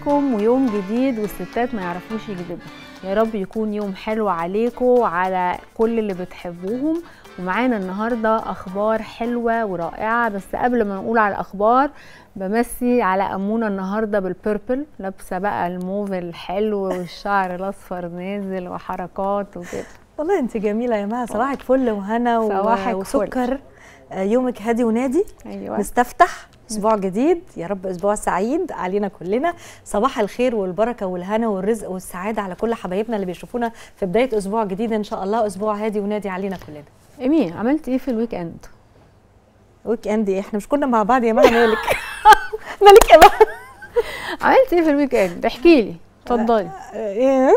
عليكم ويوم جديد والستات ما يعرفوش يكذبوا يا رب يكون يوم حلو عليكم وعلى كل اللي بتحبوهم ومعانا النهارده اخبار حلوه ورائعه بس قبل ما نقول على الاخبار بمسي على امونه النهارده بالبيربل لابسه بقى الموف الحلو والشعر الاصفر نازل وحركات وكده والله انت جميله يا مها صباحك فل وهنا و- صباحك وسكر آه، يومك هادي ونادي ايوه نستفتح اسبوع جديد يا رب اسبوع سعيد علينا كلنا صباح الخير والبركه والهنا والرزق والسعاده على كل حبايبنا اللي بيشوفونا في بدايه اسبوع جديد ان شاء الله اسبوع هادي ونادي علينا كلنا ايمي عملت ايه في الويك اند ويك اند ايه احنا مش كنا مع بعض يا مها مالك مالك يا مها عملت ايه في الويك اند احكي لي اتفضلي ايه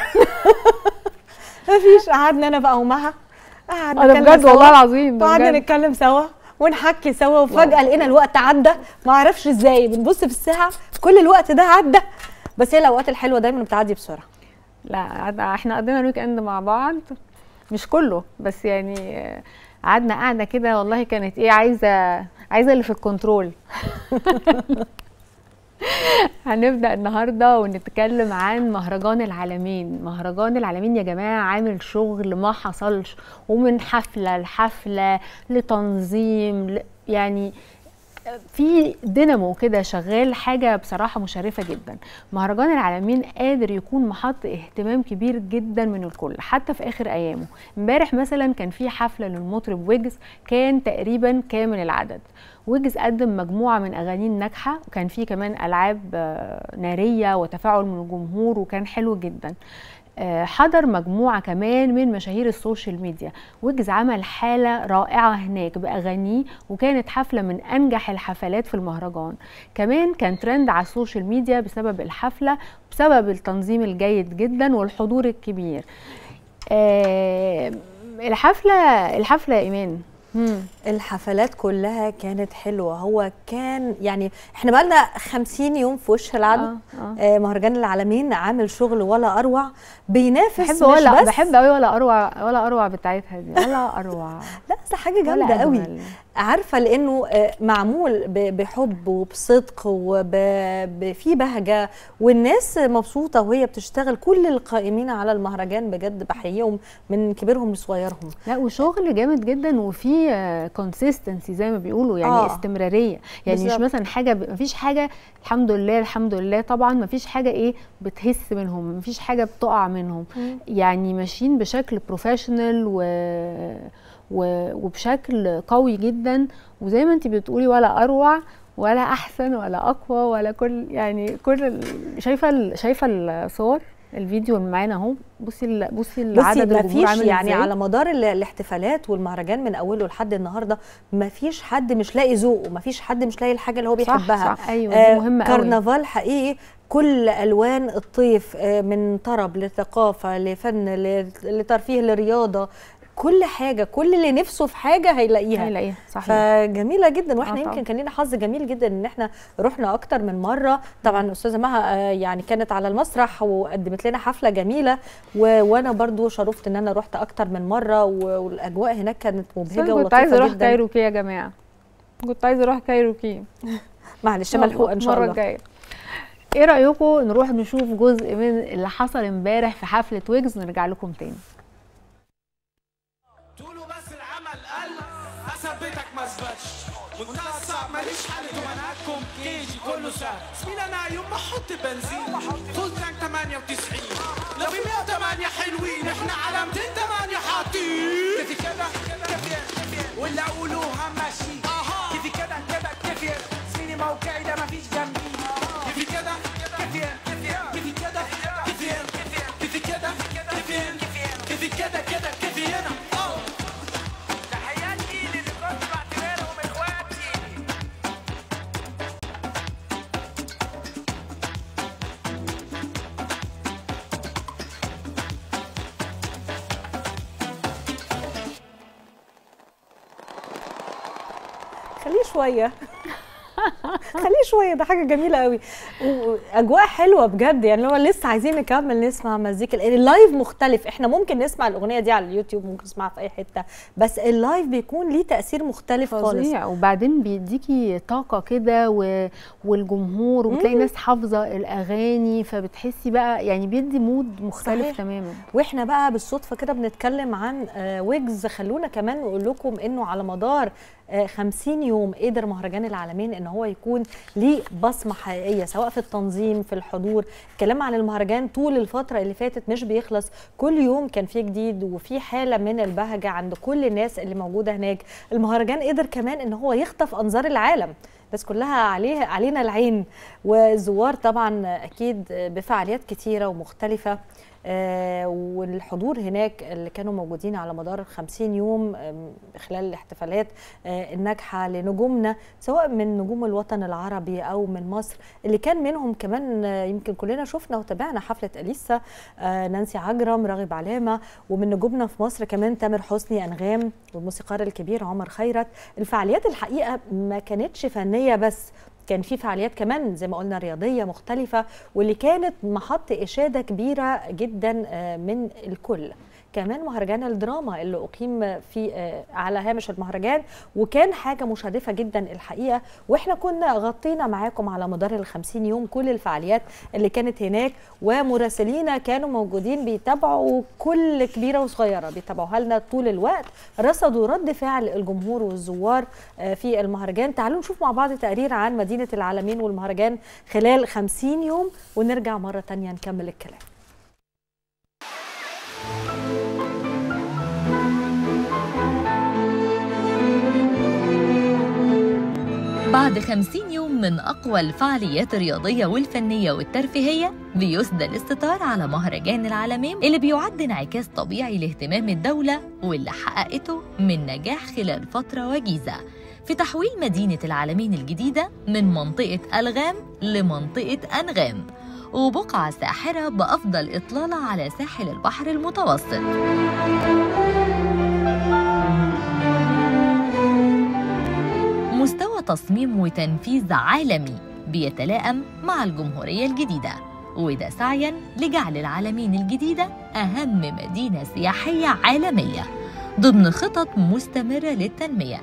مفيش قعدنا انا بقى ومها قعدنا انا نتكلم بجد سوا. والله العظيم ده وقعدنا بجد. نتكلم سوا ونحكي سوا وفجاه لقينا الوقت عدى ما اعرفش ازاي بنبص في الساعه كل الوقت ده عدى بس هي الاوقات الحلوه دايما بتعدي بسرعه لا قعد- احنا قضينا الويك اند مع بعض مش كله بس يعني آه، قعدنا قاعده كده والله كانت ايه عايزه عايزه اللي في الكنترول هنبدا النهارده ونتكلم عن مهرجان العالمين مهرجان العالمين يا جماعه عامل شغل ما حصلش ومن حفله لحفله لتنظيم ل- يعني في دينامو كده شغال حاجه بصراحه مشرفه جدا مهرجان العالمين قادر يكون محط اهتمام كبير جدا من الكل حتى في اخر ايامه امبارح مثلا كان في حفله للمطرب ويجز كان تقريبا كامل العدد ويجز قدم مجموعه من اغانيه الناجحه وكان في كمان العاب آه، ناريه وتفاعل من الجمهور وكان حلو جدا آه، حضر مجموعة كمان من مشاهير السوشيال ميديا ويجز عمل حالة رائعة هناك بأغانيه وكانت حفلة من أنجح الحفلات في المهرجان كمان كان ترند على السوشيال ميديا بسبب الحفلة بسبب التنظيم الجيد جدا والحضور الكبير آه، الحفلة الحفلة يا إيمان مم. الحفلات كلها كانت حلوه هو كان يعني احنا بقالنا 50 يوم في وش العدد آه، آه. آه مهرجان العالمين عامل شغل ولا اروع بينافس بحب مش ولا بس بحب قوي ولا اروع ولا اروع بتاعتها دي ولا اروع لا بس حاجه ولا جامده قوي أجمل. عارفه لانه آه، معمول ب- بحب وبصدق وفي بهجه والناس مبسوطه وهي بتشتغل كل القائمين على المهرجان بجد بحييهم من كبيرهم لصغيرهم لا وشغل جامد جدا وفي كونسيستنسي زي ما بيقولوا يعني آه. آه. استمراريه يعني بالظبط. مش مثلا حاجه ب... مفيش حاجه الحمد لله الحمد لله طبعا مفيش حاجه ايه بتهس منهم مفيش حاجه بتقع منهم مم. يعني ماشيين بشكل بروفيشنال و... و... وبشكل قوي جدا وزي ما انت بتقولي ولا اروع ولا احسن ولا اقوى ولا كل يعني كل ال... شايفه ال... شايفه الصور الفيديو اللي معانا اهو بصي ال... بصي بصي العدد ما الجمهور فيش عامل يعني إزاي. على مدار ال- الاحتفالات والمهرجان من اوله لحد النهارده ما فيش حد مش لاقي ذوقه ما فيش حد مش لاقي الحاجه اللي هو صح، بيحبها صح، أيوة، دي مهمة قوي. كرنفال حقيقي كل الوان الطيف آه، من طرب لثقافه لفن ل- لترفيه لرياضه كل حاجه كل اللي نفسه في حاجه هيلاقيها هيلاقيها صحيح فجميله جدا واحنا آه يمكن طبعاً. كان لنا حظ جميل جدا ان احنا رحنا اكتر من مره طبعا استاذه مها آه، يعني كانت على المسرح وقدمت لنا حفله جميله و... وانا برضو شرفت ان انا رحت اكتر من مره و... والاجواء هناك كانت بس مبهجه أنا كنت عايزه ولطيفه اروح جدا كايروكي يا جماعه كنت عايزه اروح كايروكي معلش ملحوقه ان شاء المره الله الجايه ايه رايكم نروح نشوف جزء من اللي حصل امبارح في حفله ويجز ونرجع لكم تاني طوله بس العمل قل اثبتك ما اثبتش منتهى الصعب ماليش حل ومنهجكم كيجي كله سهل زميل انا يوم ما احط بنزين فول تانك 98 لو في 108 حلوين احنا على 208 حاطين كيفي كده كيفي واللي اقولوها ماشي كيفي كده كده كيفي زميلي موقعي ده مفيش جنبي كيفي كده كيفي كيفي كده كيفي كيفي كده كيفي كيفي كده كده كيفي هنا اه تحياتي للي كنت بعتبرهم اخواتي خليه شويه خليه شويه ده حاجه جميله قوي واجواء حلوه بجد يعني لو لسه عايزين نكمل نسمع مزيكا اللايف مختلف احنا ممكن نسمع الاغنيه دي على اليوتيوب ممكن نسمعها في اي حته بس اللايف بيكون ليه تاثير مختلف خالص فظيع وبعدين بيديكي طاقه كده و... والجمهور وبتلاقي مم. ناس حافظه الاغاني فبتحسي بقى يعني بيدي مود مختلف صحيح. تماما واحنا بقى بالصدفه كده بنتكلم عن آه، ويجز خلونا كمان نقول لكم انه على مدار آه، 50 يوم قدر مهرجان العالمين ان هو يكون ليه بصمه حقيقيه سواء في التنظيم في الحضور الكلام عن المهرجان طول الفتره اللي فاتت مش بيخلص كل يوم كان فيه جديد وفي حاله من البهجه عند كل الناس اللي موجوده هناك المهرجان قدر كمان ان هو يخطف انظار العالم الناس كلها عليه علينا العين والزوار طبعا اكيد بفعاليات كتيره ومختلفه آه، والحضور هناك اللي كانوا موجودين على مدار 50 يوم آم، خلال الاحتفالات آه، الناجحه لنجومنا سواء من نجوم الوطن العربي او من مصر اللي كان منهم كمان آه، يمكن كلنا شفنا وتابعنا حفله اليسا آه، نانسي عجرم راغب علامه ومن نجومنا في مصر كمان تامر حسني انغام والموسيقار الكبير عمر خيرت الفعاليات الحقيقه ما كانتش فنيه بس كان في فعاليات كمان زي ما قلنا رياضيه مختلفه واللي كانت محط اشاده كبيره جدا آه، من الكل كمان مهرجان الدراما اللي اقيم في آه، على هامش المهرجان وكان حاجه مشرفه جدا الحقيقه واحنا كنا غطينا معاكم على مدار ال 50 يوم كل الفعاليات اللي كانت هناك ومراسلينا كانوا موجودين بيتابعوا كل كبيره وصغيره بيتابعوها لنا طول الوقت رصدوا رد فعل الجمهور والزوار آه، في المهرجان تعالوا نشوف مع بعض تقرير عن مدينه العالمين والمهرجان خلال 50 يوم ونرجع مره تانية نكمل الكلام بعد 50 يوم من أقوى الفعاليات الرياضية والفنية والترفيهية بيسدى الاستطار على مهرجان العالمين اللي بيعد انعكاس طبيعي لاهتمام الدولة واللي حققته من نجاح خلال فترة وجيزة في تحويل مدينة العالمين الجديدة من منطقة ألغام لمنطقة أنغام وبقعة ساحرة بأفضل إطلالة على ساحل البحر المتوسط مستوى تصميم وتنفيذ عالمي بيتلائم مع الجمهورية الجديدة وده سعيا لجعل العالمين الجديدة أهم مدينة سياحية عالمية ضمن خطط مستمرة للتنمية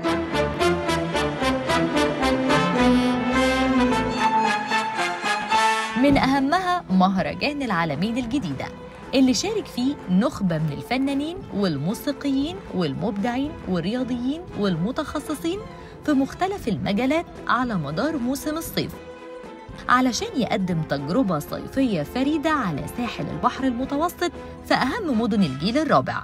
من أهمها مهرجان العالمين الجديدة اللي شارك فيه نخبة من الفنانين والموسيقيين والمبدعين والرياضيين والمتخصصين في مختلف المجالات على مدار موسم الصيف علشان يقدم تجربة صيفية فريدة على ساحل البحر المتوسط في أهم مدن الجيل الرابع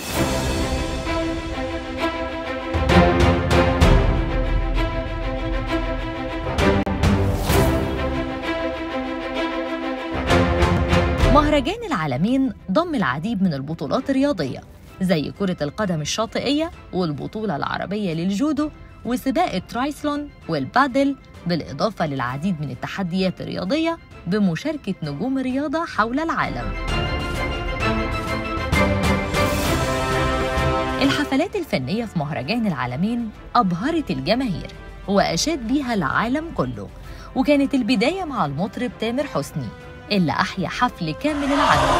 مهرجان العالمين ضم العديد من البطولات الرياضية زي كرة القدم الشاطئية والبطولة العربية للجودو وسباق الترايسلون والبادل بالإضافة للعديد من التحديات الرياضية بمشاركة نجوم الرياضة حول العالم الحفلات الفنية في مهرجان العالمين أبهرت الجماهير وأشاد بيها العالم كله وكانت البداية مع المطرب تامر حسني اللي أحيا حفل كامل العالم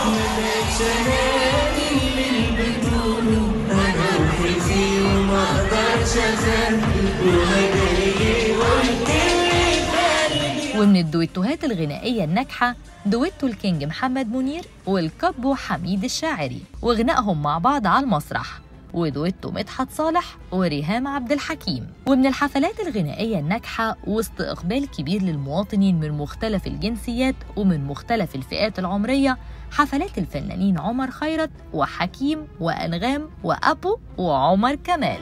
ومن الدويتوهات الغنائية الناجحة دويتو الكينج محمد منير والكابو حميد الشاعري وغنائهم مع بعض على المسرح ودويتو مدحت صالح وريهام عبد الحكيم ومن الحفلات الغنائية الناجحة وسط إقبال كبير للمواطنين من مختلف الجنسيات ومن مختلف الفئات العمرية حفلات الفنانين عمر خيرت وحكيم وأنغام وأبو وعمر كمال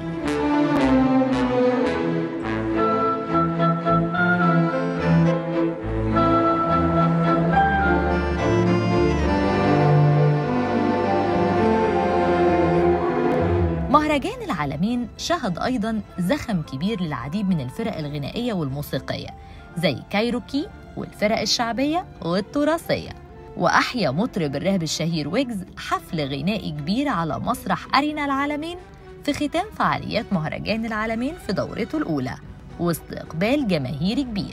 مهرجان العالمين شهد أيضا زخم كبير للعديد من الفرق الغنائية والموسيقية زي كايروكي والفرق الشعبية والتراثية وأحيا مطرب الراب الشهير ويجز حفل غنائي كبير على مسرح أرينا العالمين في ختام فعاليات مهرجان العالمين في دورته الأولى وسط إقبال جماهيري كبير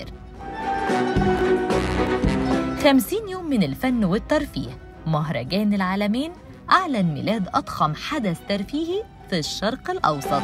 50 يوم من الفن والترفيه مهرجان العالمين أعلن ميلاد أضخم حدث ترفيهي في الشرق الأوسط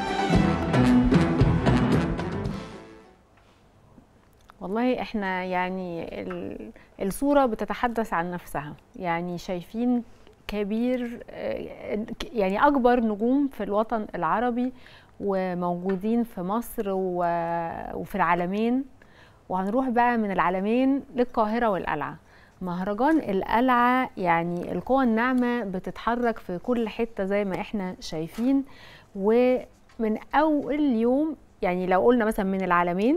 والله احنا يعني ال- الصورة بتتحدث عن نفسها يعني شايفين كبير آه، يعني أكبر نجوم في الوطن العربي وموجودين في مصر و- وفي العالمين وهنروح بقى من العالمين للقاهرة والقلعة مهرجان القلعة يعني القوى الناعمة بتتحرك في كل حتة زي ما احنا شايفين ومن أول يوم يعني لو قلنا مثلا من العالمين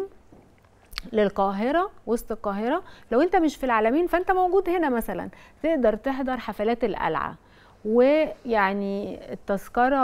للقاهرة وسط القاهرة لو انت مش في العالمين فانت موجود هنا مثلا تقدر تحضر حفلات القلعة ويعني التذكرة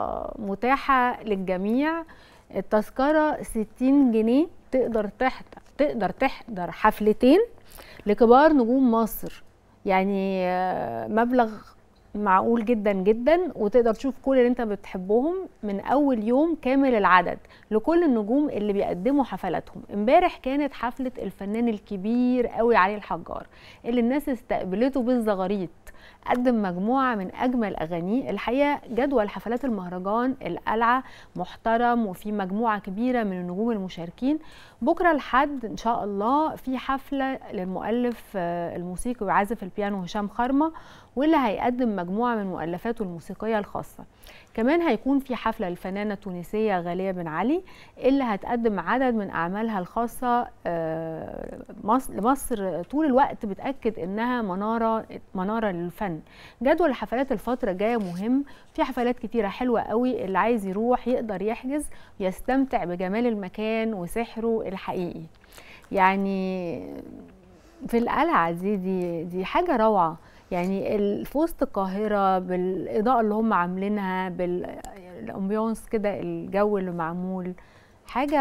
متاحة للجميع التذكرة 60 جنيه تقدر تحضر تقدر تحضر حفلتين لكبار نجوم مصر يعني آه، مبلغ معقول جدا جدا وتقدر تشوف كل اللي انت بتحبهم من اول يوم كامل العدد لكل النجوم اللي بيقدموا حفلاتهم امبارح كانت حفله الفنان الكبير قوي علي الحجار اللي الناس استقبلته بالزغاريط قدم مجموعه من اجمل اغانيه الحقيقه جدول حفلات المهرجان القلعه محترم وفي مجموعه كبيره من النجوم المشاركين بكره الحد ان شاء الله في حفله للمؤلف آه، الموسيقي وعازف البيانو هشام خرمه واللي هيقدم مجموعه من مؤلفاته الموسيقيه الخاصه كمان هيكون في حفله للفنانه التونسيه غاليه بن علي اللي هتقدم عدد من اعمالها الخاصه آه، مصر لمصر طول الوقت بتاكد انها مناره مناره للفن جدول الحفلات الفتره الجايه مهم في حفلات كتيره حلوه قوي اللي عايز يروح يقدر يحجز ويستمتع بجمال المكان وسحره الحقيقي يعني في القلعه دي دي دي حاجه روعه يعني ال- في وسط القاهره بالاضاءه اللي هم عاملينها بالامبيونس كده الجو اللي معمول حاجه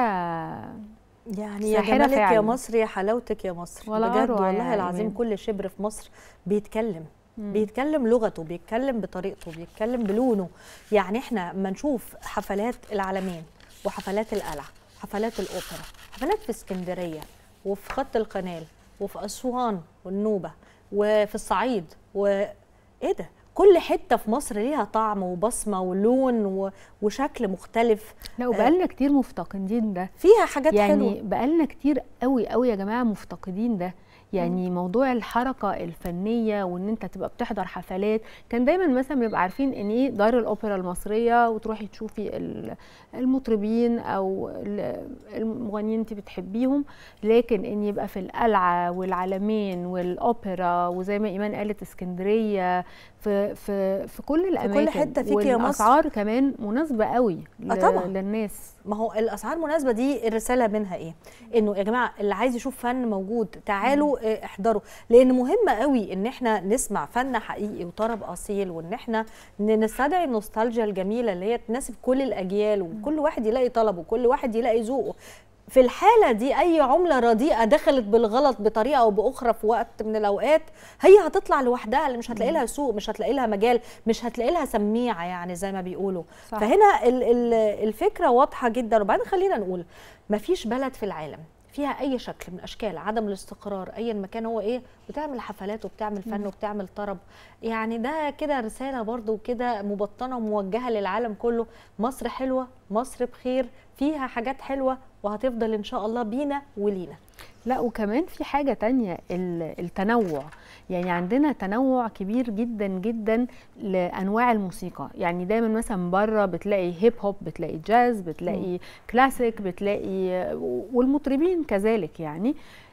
يعني يا ساحرة جمالك يا فعلاً. مصر يا حلاوتك يا مصر ولا بجد أروع والله يا العظيم إيمان. كل شبر في مصر بيتكلم بيتكلم لغته بيتكلم بطريقته بيتكلم بلونه يعني احنا اما نشوف حفلات العالمين وحفلات القلعه حفلات الاوبرا حفلات في اسكندريه وفي خط القنال وفي اسوان والنوبه وفي الصعيد وايه ده كل حته في مصر ليها طعم وبصمه ولون و... وشكل مختلف لا وبقالنا كتير مفتقدين ده فيها حاجات يعني حلوه بقالنا كتير قوي قوي يا جماعه مفتقدين ده يعني موضوع الحركه الفنيه وان انت تبقى بتحضر حفلات كان دايما مثلا بنبقى عارفين ان ايه دار الاوبرا المصريه وتروحي تشوفي ال- المطربين او ال- المغنيين انت بتحبيهم لكن ان يبقى في القلعه والعلمين والاوبرا وزي ما ايمان قالت اسكندريه في في في كل الاماكن حتة فيك يا مصر. والاسعار كمان مناسبه قوي آه ل- طبعاً. للناس ما هو الاسعار مناسبه دي الرساله منها ايه انه يا جماعه اللي عايز يشوف فن موجود تعالوا آه، احضروا لان مهم قوي ان احنا نسمع فن حقيقي وطرب اصيل وان احنا ن- نستدعي النوستالجيا الجميله اللي هي تناسب كل الاجيال وكل واحد يلاقي طلبه وكل واحد يلاقي ذوقه في الحالة دي أي عملة رديئة دخلت بالغلط بطريقة أو بأخرى في وقت من الأوقات هي هتطلع لوحدها اللي مش هتلاقي لها سوق مش هتلاقي لها مجال مش هتلاقي لها سميعة يعني زي ما بيقولوا صح. فهنا ال- ال- الفكرة واضحة جدا وبعدين خلينا نقول مفيش بلد في العالم فيها اي شكل من اشكال عدم الاستقرار ايا مكان هو ايه بتعمل حفلات وبتعمل فن وبتعمل طرب يعني ده كده رساله برضو كده مبطنه وموجهه للعالم كله مصر حلوه مصر بخير فيها حاجات حلوه وهتفضل ان شاء الله بينا ولينا لا وكمان في حاجة تانية ال- التنوع يعني عندنا تنوع كبير جدا جدا لأنواع الموسيقى يعني دايما مثلا بره بتلاقي هيب هوب بتلاقي جاز بتلاقي كلاسيك بتلاقي والمطربين كذلك يعني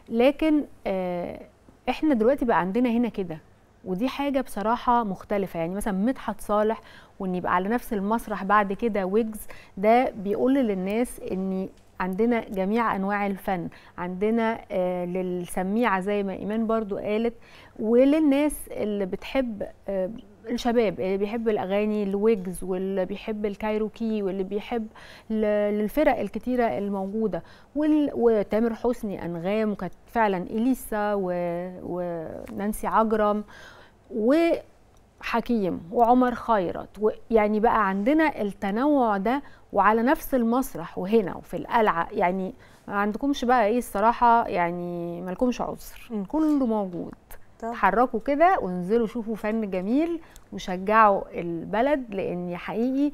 لكن آه، احنا دلوقتي بقى عندنا هنا كده ودي حاجة بصراحة مختلفة يعني مثلا مدحت صالح وان يبقى على نفس المسرح بعد كده ويجز ده بيقول للناس ان عندنا جميع انواع الفن عندنا آه للسميعه زي ما ايمان برضو قالت وللناس اللي بتحب آه الشباب اللي بيحب الاغاني الويجز واللي بيحب الكايروكي واللي بيحب ل- للفرق الكتيره الموجوده وال- وتامر حسني انغام وكانت فعلا اليسا و- ونانسي عجرم وحكيم وعمر خيرت يعني بقى عندنا التنوع ده وعلى نفس المسرح وهنا وفي القلعه يعني ما عندكمش بقى ايه الصراحه يعني مالكمش عذر مم. كله موجود طب. اتحركوا كده وانزلوا شوفوا فن جميل وشجعوا البلد لان حقيقي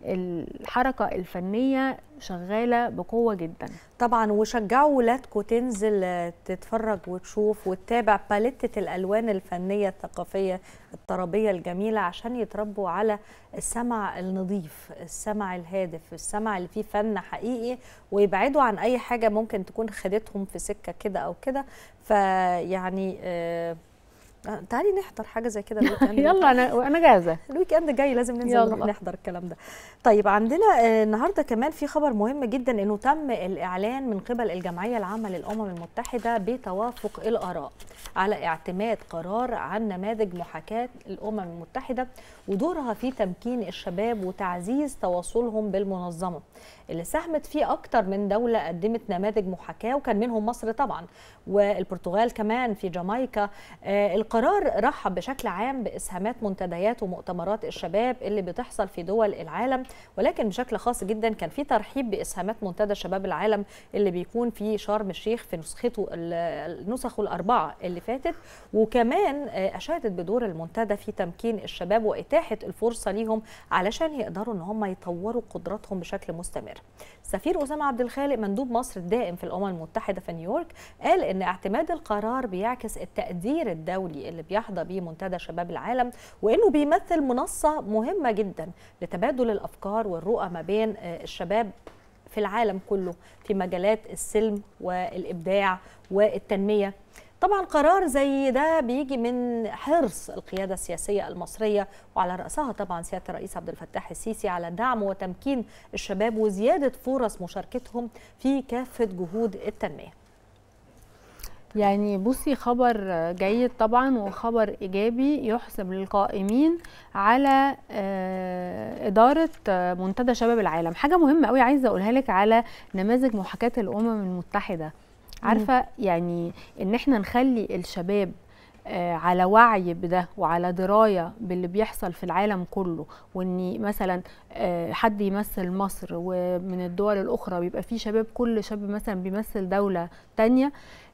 الحركه الفنيه شغاله بقوه جدا طبعا وشجعوا ولادكم تنزل آه، تتفرج وتشوف وتتابع باليتة الالوان الفنيه الثقافيه الطربيه الجميله عشان يتربوا على السمع النظيف السمع الهادف السمع اللي فيه فن حقيقي ويبعدوا عن اي حاجه ممكن تكون خدتهم في سكه كده او كده فيعني آه آه، تعالي نحضر حاجه زي كده الويك إند. يلا انا انا جاهزه الويك اند جاي لازم ننزل يلا. نروح نحضر الكلام ده طيب عندنا آه، النهارده كمان في خبر مهم جدا انه تم الاعلان من قبل الجمعيه العامه للامم المتحده بتوافق الاراء على اعتماد قرار عن نماذج محاكاه الامم المتحده ودورها في تمكين الشباب وتعزيز تواصلهم بالمنظمه اللي ساهمت فيه اكتر من دوله قدمت نماذج محاكاه وكان منهم مصر طبعا والبرتغال كمان في جامايكا آه، القرار رحب بشكل عام باسهامات منتديات ومؤتمرات الشباب اللي بتحصل في دول العالم ولكن بشكل خاص جدا كان في ترحيب باسهامات منتدى شباب العالم اللي بيكون في شرم الشيخ في نسخته ال- النسخ الاربعه اللي فاتت وكمان آه، اشادت بدور المنتدى في تمكين الشباب واتاحه الفرصه ليهم علشان يقدروا ان هم يطوروا قدراتهم بشكل مستمر. سفير اسامه عبد الخالق مندوب مصر الدائم في الامم المتحده في نيويورك قال ان اعتماد القرار بيعكس التقدير الدولي اللي بيحظى به منتدى شباب العالم وانه بيمثل منصه مهمه جدا لتبادل الافكار والرؤى ما بين آه، الشباب في العالم كله في مجالات السلم والابداع والتنميه طبعا قرار زي ده بيجي من حرص القيادة السياسية المصرية وعلى رأسها طبعا سيادة الرئيس عبد الفتاح السيسي على دعم وتمكين الشباب وزيادة فرص مشاركتهم في كافة جهود التنمية يعني بصي خبر جيد طبعا وخبر ايجابي يحسب للقائمين على آه، اداره آه، منتدى شباب العالم حاجه مهمه قوي عايزه اقولها لك على نماذج محاكاه الامم المتحده عارفه يعني ان احنا نخلي الشباب آه، على وعي بده وعلى درايه باللي بيحصل في العالم كله وان مثلا آه، حد يمثل مصر ومن الدول الاخرى بيبقى في شباب كل شاب مثلا بيمثل دوله تانية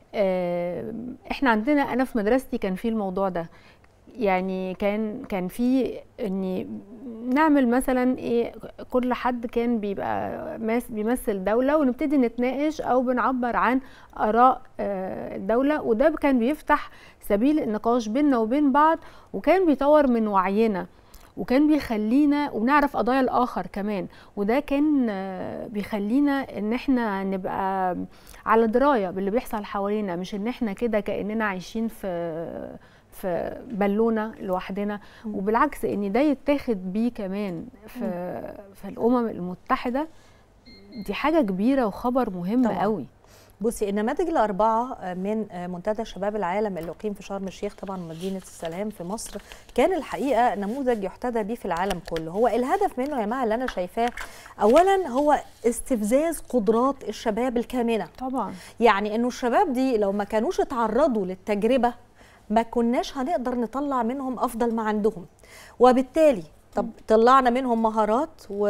آه، احنا عندنا انا في مدرستي كان في الموضوع ده يعني كان كان في ان نعمل مثلا ايه كل حد كان بيبقى ماس بيمثل دوله ونبتدي نتناقش او بنعبر عن اراء آه، الدوله وده كان بيفتح سبيل النقاش بيننا وبين بعض وكان بيطور من وعينا وكان بيخلينا وبنعرف قضايا الاخر كمان وده كان آه، بيخلينا ان احنا نبقى على درايه باللي بيحصل حوالينا مش ان احنا كده كاننا عايشين في في بالونه لوحدنا وبالعكس ان ده يتاخد بيه كمان في في الامم المتحده دي حاجه كبيره وخبر مهم طبعاً. قوي بصي النماذج الأربعة من منتدى شباب العالم اللي أقيم في شرم الشيخ طبعا مدينة السلام في مصر كان الحقيقة نموذج يحتذى به في العالم كله هو الهدف منه يا جماعة اللي أنا شايفاه أولا هو استفزاز قدرات الشباب الكامنة طبعا يعني انه الشباب دي لو ما كانوش اتعرضوا للتجربه ما كناش هنقدر نطلع منهم افضل ما عندهم وبالتالي طب طلعنا منهم مهارات و...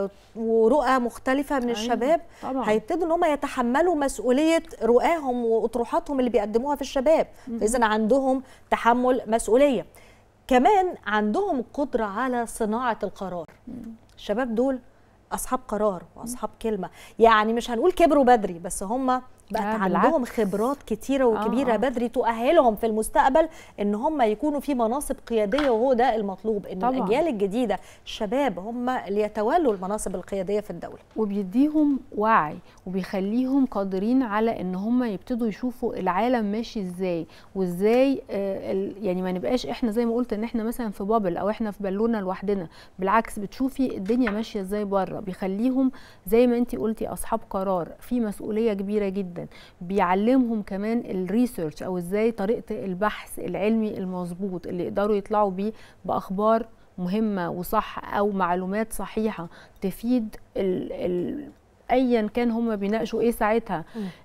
ورؤى مختلفه من أيوة، الشباب طبعا هيبتدوا ان هم يتحملوا مسؤوليه رؤاهم واطروحاتهم اللي بيقدموها في الشباب اذا عندهم تحمل مسؤوليه كمان عندهم قدره على صناعه القرار الشباب دول اصحاب قرار واصحاب كلمه يعني مش هنقول كبروا بدري بس هم بقت لا، عندهم بالعكس. خبرات كتيره وكبيره آه، آه. بدري تؤهلهم في المستقبل ان هم يكونوا في مناصب قياديه وهو ده المطلوب ان طبعاً. الاجيال الجديده الشباب هم اللي يتولوا المناصب القياديه في الدوله وبيديهم وعي وبيخليهم قادرين على ان هم يبتدوا يشوفوا العالم ماشي ازاي وازاي آه، ال- يعني ما نبقاش احنا زي ما قلت ان احنا مثلا في بابل او احنا في بالونه لوحدنا بالعكس بتشوفي الدنيا ماشيه ازاي بره بيخليهم زي ما انت قلتي اصحاب قرار في مسؤوليه كبيره جدا بيعلمهم كمان الريسيرش او ازاي طريقه البحث العلمي المظبوط اللي يقدروا يطلعوا بيه باخبار مهمه وصح او معلومات صحيحه تفيد ال ال ايا كان هم بيناقشوا ايه ساعتها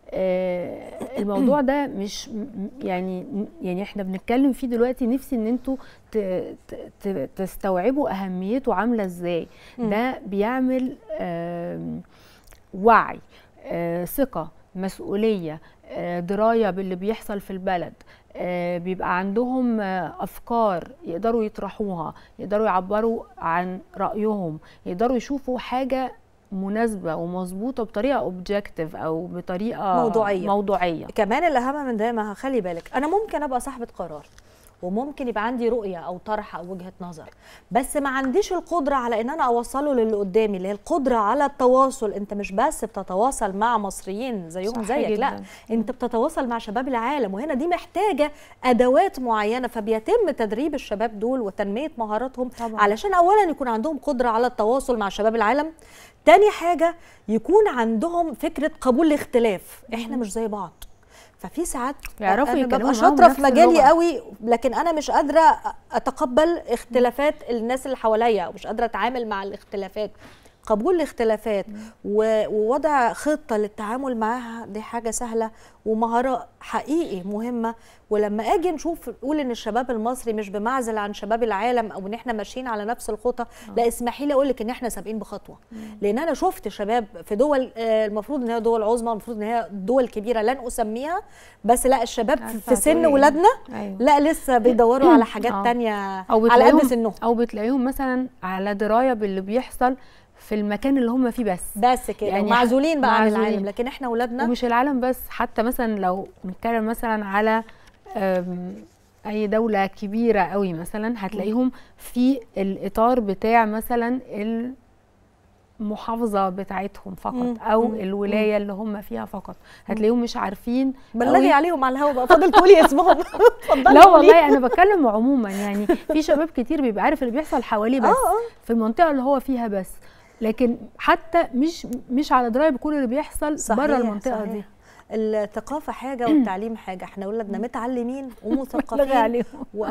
آه الموضوع ده مش م- يعني يعني احنا بنتكلم فيه دلوقتي نفسي ان انتوا ت- ت- ت- تستوعبوا اهميته عامله ازاي مم. ده بيعمل آم، وعي آه، ثقه مسؤوليه آه، درايه باللي بيحصل في البلد آه، بيبقى عندهم آه، افكار يقدروا يطرحوها يقدروا يعبروا عن رايهم يقدروا يشوفوا حاجه مناسبه ومظبوطه بطريقه اوبجكتيف او بطريقه موضوعية. موضوعيه كمان الاهم من ده ما خلي بالك انا ممكن ابقى صاحبه قرار وممكن يبقى عندي رؤيه او طرح او وجهه نظر بس ما عنديش القدره على ان انا اوصله للي قدامي اللي هي القدره على التواصل انت مش بس بتتواصل مع مصريين زيهم صح زيك لا جداً. انت بتتواصل مع شباب العالم وهنا دي محتاجه ادوات معينه فبيتم تدريب الشباب دول وتنميه مهاراتهم طبعاً. علشان اولا يكون عندهم قدره على التواصل مع شباب العالم تاني حاجه يكون عندهم فكره قبول الاختلاف احنا مش زي بعض ففي ساعات يعرفوا انا يتكلموا ببقى معاهم شاطره نفس في مجالي اللغة. قوي لكن انا مش قادره اتقبل اختلافات الناس اللي حواليا او مش قادره اتعامل مع الاختلافات قبول الاختلافات و- ووضع خطه للتعامل معاها دي حاجه سهله ومهاره حقيقي مهمه ولما اجي نشوف نقول ان الشباب المصري مش بمعزل عن شباب العالم او ان احنا ماشيين على نفس الخطى لا اسمحي لي اقول لك ان احنا سابقين بخطوه لان انا شفت شباب في دول آه، المفروض ان هي دول عظمى المفروض ان هي دول كبيره لن اسميها بس لا الشباب في- عارفة في سن هتقولي إيه. ولادنا أيوة. لا لسه بيدوروا على حاجات آه. تانية او على قد بتلاقيهم سنهم او بتلاقيهم مثلا على درايه باللي بيحصل في المكان اللي هم فيه بس بس كده يعني يعني معزولين بقى عن معزولين. العالم لكن احنا ولادنا ومش العالم بس حتى مثلا لو نتكلم مثلا على أم، اي دوله كبيره قوي مثلا هتلاقيهم في الاطار بتاع مثلا المحافظه بتاعتهم فقط مم. او مم. الولايه اللي هم فيها فقط هتلاقيهم مش عارفين بلغي قوي. عليهم على الهوا بقى فاضل تقولي اسمهم اتفضلي لا قولي. والله انا بتكلم عموما يعني في شباب كتير بيبقى عارف اللي بيحصل حواليه بس آه، آه. في المنطقه اللي هو فيها بس لكن حتى مش مش على درايه بكل اللي بيحصل صحيح بره المنطقه صحيح. دي الثقافه حاجه والتعليم حاجه احنا ولادنا متعلمين لغي ومثقفين عليهم و...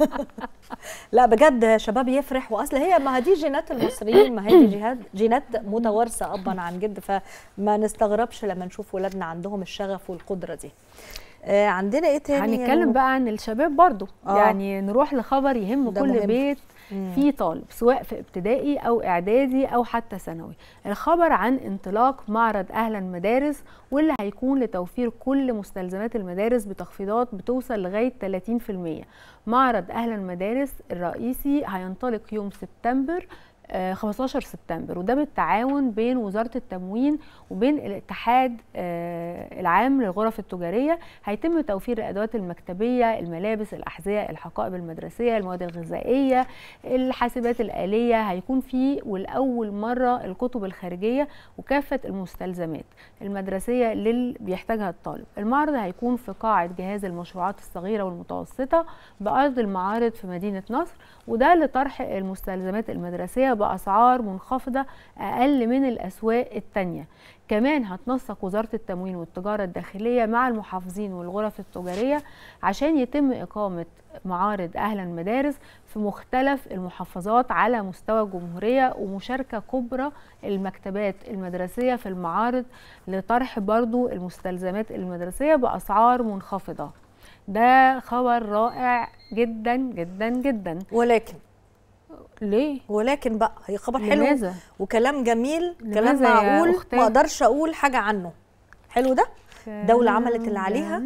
لا بجد شباب يفرح واصل هي ما دي جينات المصريين ما هي دي جهات جينات متوارثه ابا عن جد فما نستغربش لما نشوف ولادنا عندهم الشغف والقدره دي آه عندنا ايه تاني يا هنتكلم نور؟ بقى عن الشباب برضو آه. يعني نروح لخبر يهم ده كل مهم. بيت مم. فيه طالب سواء في ابتدائي او اعدادي او حتى ثانوي الخبر عن انطلاق معرض اهلا مدارس واللي هيكون لتوفير كل مستلزمات المدارس بتخفيضات بتوصل لغايه 30% معرض اهلا مدارس الرئيسي هينطلق يوم سبتمبر آه، 15 سبتمبر وده بالتعاون بين وزارة التموين وبين الاتحاد آه، العام للغرف التجارية هيتم توفير الأدوات المكتبية الملابس الأحذية الحقائب المدرسية المواد الغذائية الحاسبات الآلية هيكون فيه والأول مرة الكتب الخارجية وكافة المستلزمات المدرسية اللي بيحتاجها الطالب المعرض هيكون في قاعة جهاز المشروعات الصغيرة والمتوسطة بأرض المعارض في مدينة نصر وده لطرح المستلزمات المدرسية بأسعار منخفضة أقل من الأسواق التانية كمان هتنسق وزارة التموين والتجارة الداخلية مع المحافظين والغرف التجارية عشان يتم إقامة معارض أهلا مدارس في مختلف المحافظات على مستوى الجمهورية ومشاركة كبرى المكتبات المدرسية في المعارض لطرح برضو المستلزمات المدرسية بأسعار منخفضة ده خبر رائع جدا جدا جدا ولكن ليه؟ ولكن بقى هي خبر حلو لماذا؟ وكلام جميل كلام لماذا يا معقول أختي؟ ما اقدرش اقول حاجه عنه حلو ده دولة عملت اللي عليها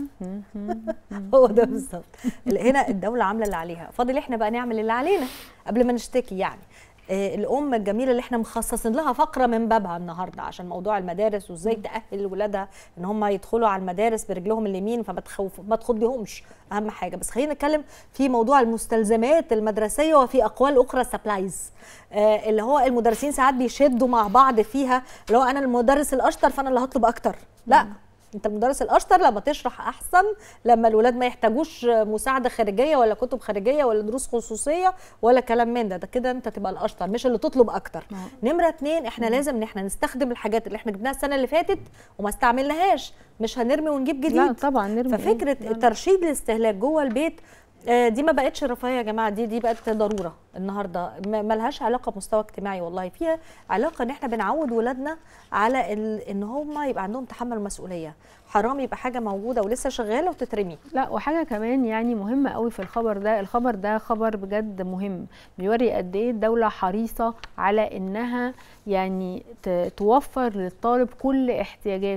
هو ده بالظبط هنا الدولة عاملة اللي عليها فاضل احنا بقى نعمل اللي علينا قبل ما نشتكي يعني آه، الام الجميله اللي احنا مخصصين لها فقره من بابها النهارده عشان موضوع المدارس وازاي تاهل ولادها ان هم يدخلوا على المدارس برجلهم اليمين فما تخوف ما تخضيهمش اهم حاجه بس خلينا نتكلم في موضوع المستلزمات المدرسيه وفي اقوال اخرى سبلايز آه اللي هو المدرسين ساعات بيشدوا مع بعض فيها اللي هو انا المدرس الاشطر فانا اللي هطلب اكتر لا انت المدرس الاشطر لما تشرح احسن لما الولاد ما يحتاجوش مساعده خارجيه ولا كتب خارجيه ولا دروس خصوصيه ولا كلام من ده ده كده انت تبقى الاشطر مش اللي تطلب اكتر نمره اتنين احنا لازم ان احنا نستخدم الحاجات اللي احنا جبناها السنه اللي فاتت وما استعملناش مش هنرمي ونجيب جديد لا طبعا نرمي ففكره إيه؟ لا، لا. ترشيد الاستهلاك جوه البيت آه، دي ما بقتش رفاهيه يا جماعه دي دي بقت ضروره النهارده ما ما لهاش علاقه بمستوى اجتماعي والله فيها علاقه ان احنا بنعود ولادنا على ال... ان هم يبقى عندهم تحمل مسؤوليه حرام يبقى حاجه موجوده ولسه شغاله وتترمي لا وحاجه كمان يعني مهمه قوي في الخبر ده الخبر ده خبر بجد مهم بيوري قد ايه الدوله حريصه على انها يعني ت- توفر للطالب كل احتياجاته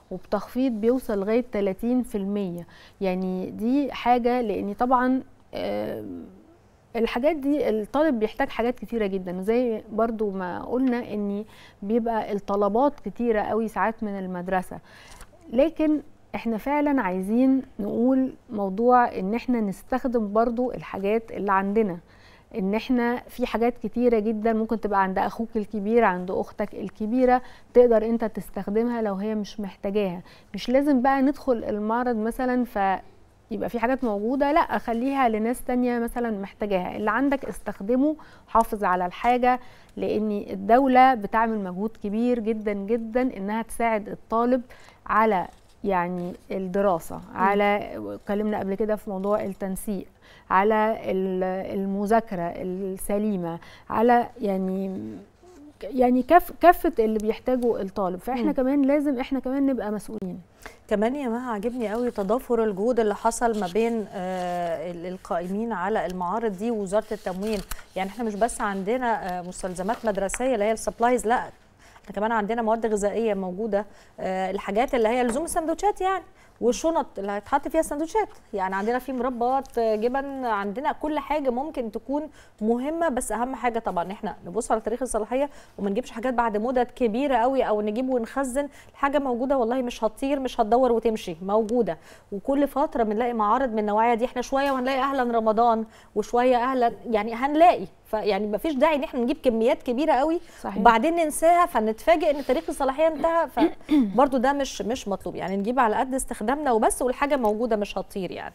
وبتخفيض بيوصل لغايه 30% يعني دي حاجه لان طبعا آم، الحاجات دي الطالب بيحتاج حاجات كتيرة جدا زي برضو ما قلنا ان بيبقى الطلبات كتيرة قوي ساعات من المدرسة لكن احنا فعلا عايزين نقول موضوع ان احنا نستخدم برضو الحاجات اللي عندنا ان احنا في حاجات كتيرة جدا ممكن تبقى عند اخوك الكبير عند اختك الكبيرة تقدر انت تستخدمها لو هي مش محتاجاها مش لازم بقى ندخل المعرض مثلا ف يبقى في حاجات موجودة لا خليها لناس تانية مثلا محتاجاها اللي عندك استخدمه حافظ على الحاجة لان الدولة بتعمل مجهود كبير جدا جدا انها تساعد الطالب على يعني الدراسة على اتكلمنا قبل كده في موضوع التنسيق على ال- المذاكرة السليمة على يعني يعني كف كافة اللي بيحتاجه الطالب فاحنا مم. كمان لازم احنا كمان نبقى مسؤولين كمان يا مها عجبني قوي تضافر الجهود اللي حصل ما بين آه، ال- القائمين على المعارض دي ووزاره التموين يعني احنا مش بس عندنا آه، مستلزمات مدرسيه اللي هي السبلايز لا احنا كمان عندنا مواد غذائيه موجوده آه، الحاجات اللي هي لزوم السندوتشات يعني والشنط اللي هيتحط فيها السندوتشات يعني عندنا في مربات آه، جبن عندنا كل حاجه ممكن تكون مهمه بس اهم حاجه طبعا ان احنا نبص على تاريخ الصلاحيه وما نجيبش حاجات بعد مدد كبيره قوي او نجيب ونخزن الحاجه موجوده والله مش هتطير مش هتدور وتمشي موجوده وكل فتره بنلاقي معارض من النوعيه دي احنا شويه وهنلاقي اهلا رمضان وشويه اهلا يعني هنلاقي فيعني ما فيش داعي ان احنا نجيب كميات كبيره قوي صحيح. وبعدين ننساها فنتفاجئ ان تاريخ الصلاحيه انتهى فبرضه ده مش مش مطلوب يعني نجيب على قد استخدامنا وبس والحاجه موجوده مش هتطير يعني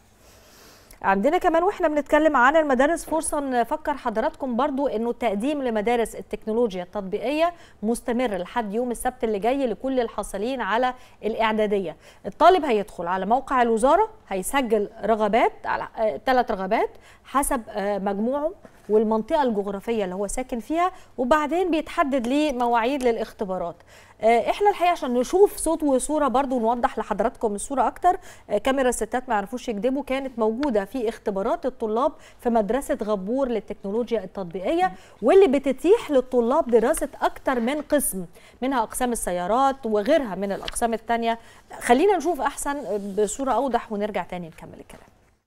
عندنا كمان واحنا بنتكلم عن المدارس فرصه نفكر حضراتكم برضو انه التقديم لمدارس التكنولوجيا التطبيقيه مستمر لحد يوم السبت اللي جاي لكل الحاصلين على الاعداديه الطالب هيدخل على موقع الوزاره هيسجل رغبات على ثلاث رغبات حسب آه، مجموعه والمنطقه الجغرافيه اللي هو ساكن فيها وبعدين بيتحدد ليه مواعيد للاختبارات آه، احنا الحقيقه عشان نشوف صوت وصوره برضو ونوضح لحضراتكم الصوره اكتر آه، كاميرا الستات ما يعرفوش يكذبوا كانت موجوده في اختبارات الطلاب في مدرسه غبور للتكنولوجيا التطبيقيه واللي بتتيح للطلاب دراسه اكتر من قسم منها اقسام السيارات وغيرها من الاقسام الثانيه خلينا نشوف احسن بصوره اوضح ونرجع تاني نكمل الكلام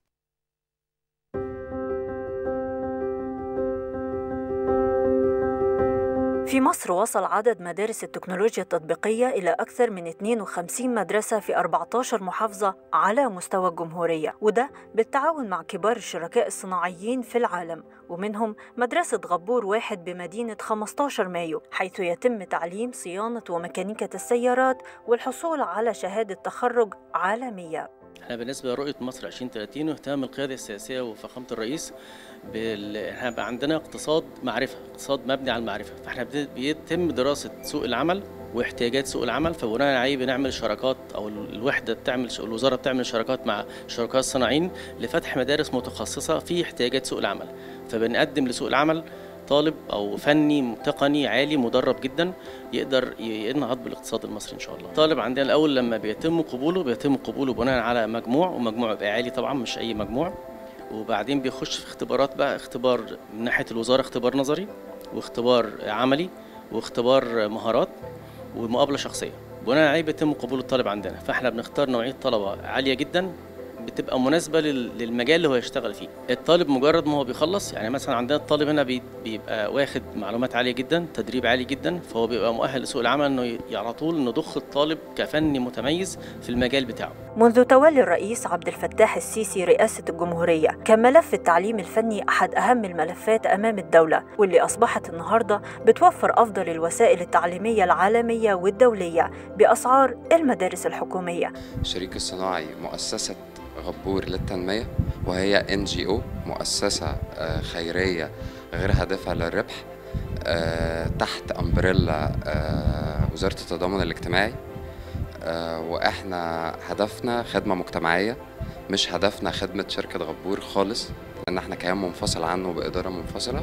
في مصر وصل عدد مدارس التكنولوجيا التطبيقية إلى أكثر من 52 مدرسة في 14 محافظة على مستوى الجمهورية وده بالتعاون مع كبار الشركاء الصناعيين في العالم ومنهم مدرسة غبور واحد بمدينة 15 مايو حيث يتم تعليم صيانة وميكانيكا السيارات والحصول على شهادة تخرج عالمية احنا بالنسبه لرؤيه مصر 2030 واهتمام القياده السياسيه وفخامه الرئيس بال... احنا بقى عندنا اقتصاد معرفه اقتصاد مبني على المعرفه فاحنا بت- بيتم دراسه سوق العمل واحتياجات سوق العمل فبناء عليه بنعمل شراكات او ال- الوحده بتعمل ش- الوزاره بتعمل شراكات مع شركاء الصناعيين لفتح مدارس متخصصه في احتياجات سوق العمل فبنقدم لسوق العمل طالب او فني تقني عالي مدرب جدا يقدر ي- ينهض بالاقتصاد المصري ان شاء الله الطالب عندنا الاول لما بيتم قبوله بيتم قبوله بناء على مجموع ومجموع يبقى عالي طبعا مش اي مجموع وبعدين بيخش في اختبارات بقى اختبار من ناحيه الوزاره اختبار نظري واختبار عملي واختبار مهارات ومقابله شخصيه بناء عليه بيتم قبول الطالب عندنا فاحنا بنختار نوعيه طلبه عاليه جدا بتبقى مناسبه لل- للمجال اللي هو يشتغل فيه الطالب مجرد ما هو بيخلص يعني مثلا عندنا الطالب هنا بي- بيبقى واخد معلومات عاليه جدا تدريب عالي جدا فهو بيبقى مؤهل لسوق العمل انه ي- على طول نضخ الطالب كفني متميز في المجال بتاعه منذ تولي الرئيس عبد الفتاح السيسي رئاسة الجمهورية كان ملف التعليم الفني أحد أهم الملفات أمام الدولة واللي أصبحت النهاردة بتوفر أفضل الوسائل التعليمية العالمية والدولية بأسعار المدارس الحكومية الشريك الصناعي مؤسسة غبور للتنمية وهي ان جي او مؤسسة آه، خيرية غير هادفة للربح آه، تحت امبريلا آه، وزارة التضامن الاجتماعي آه، واحنا هدفنا خدمة مجتمعية مش هدفنا خدمة شركة غبور خالص لان احنا كيان منفصل عنه بإدارة منفصلة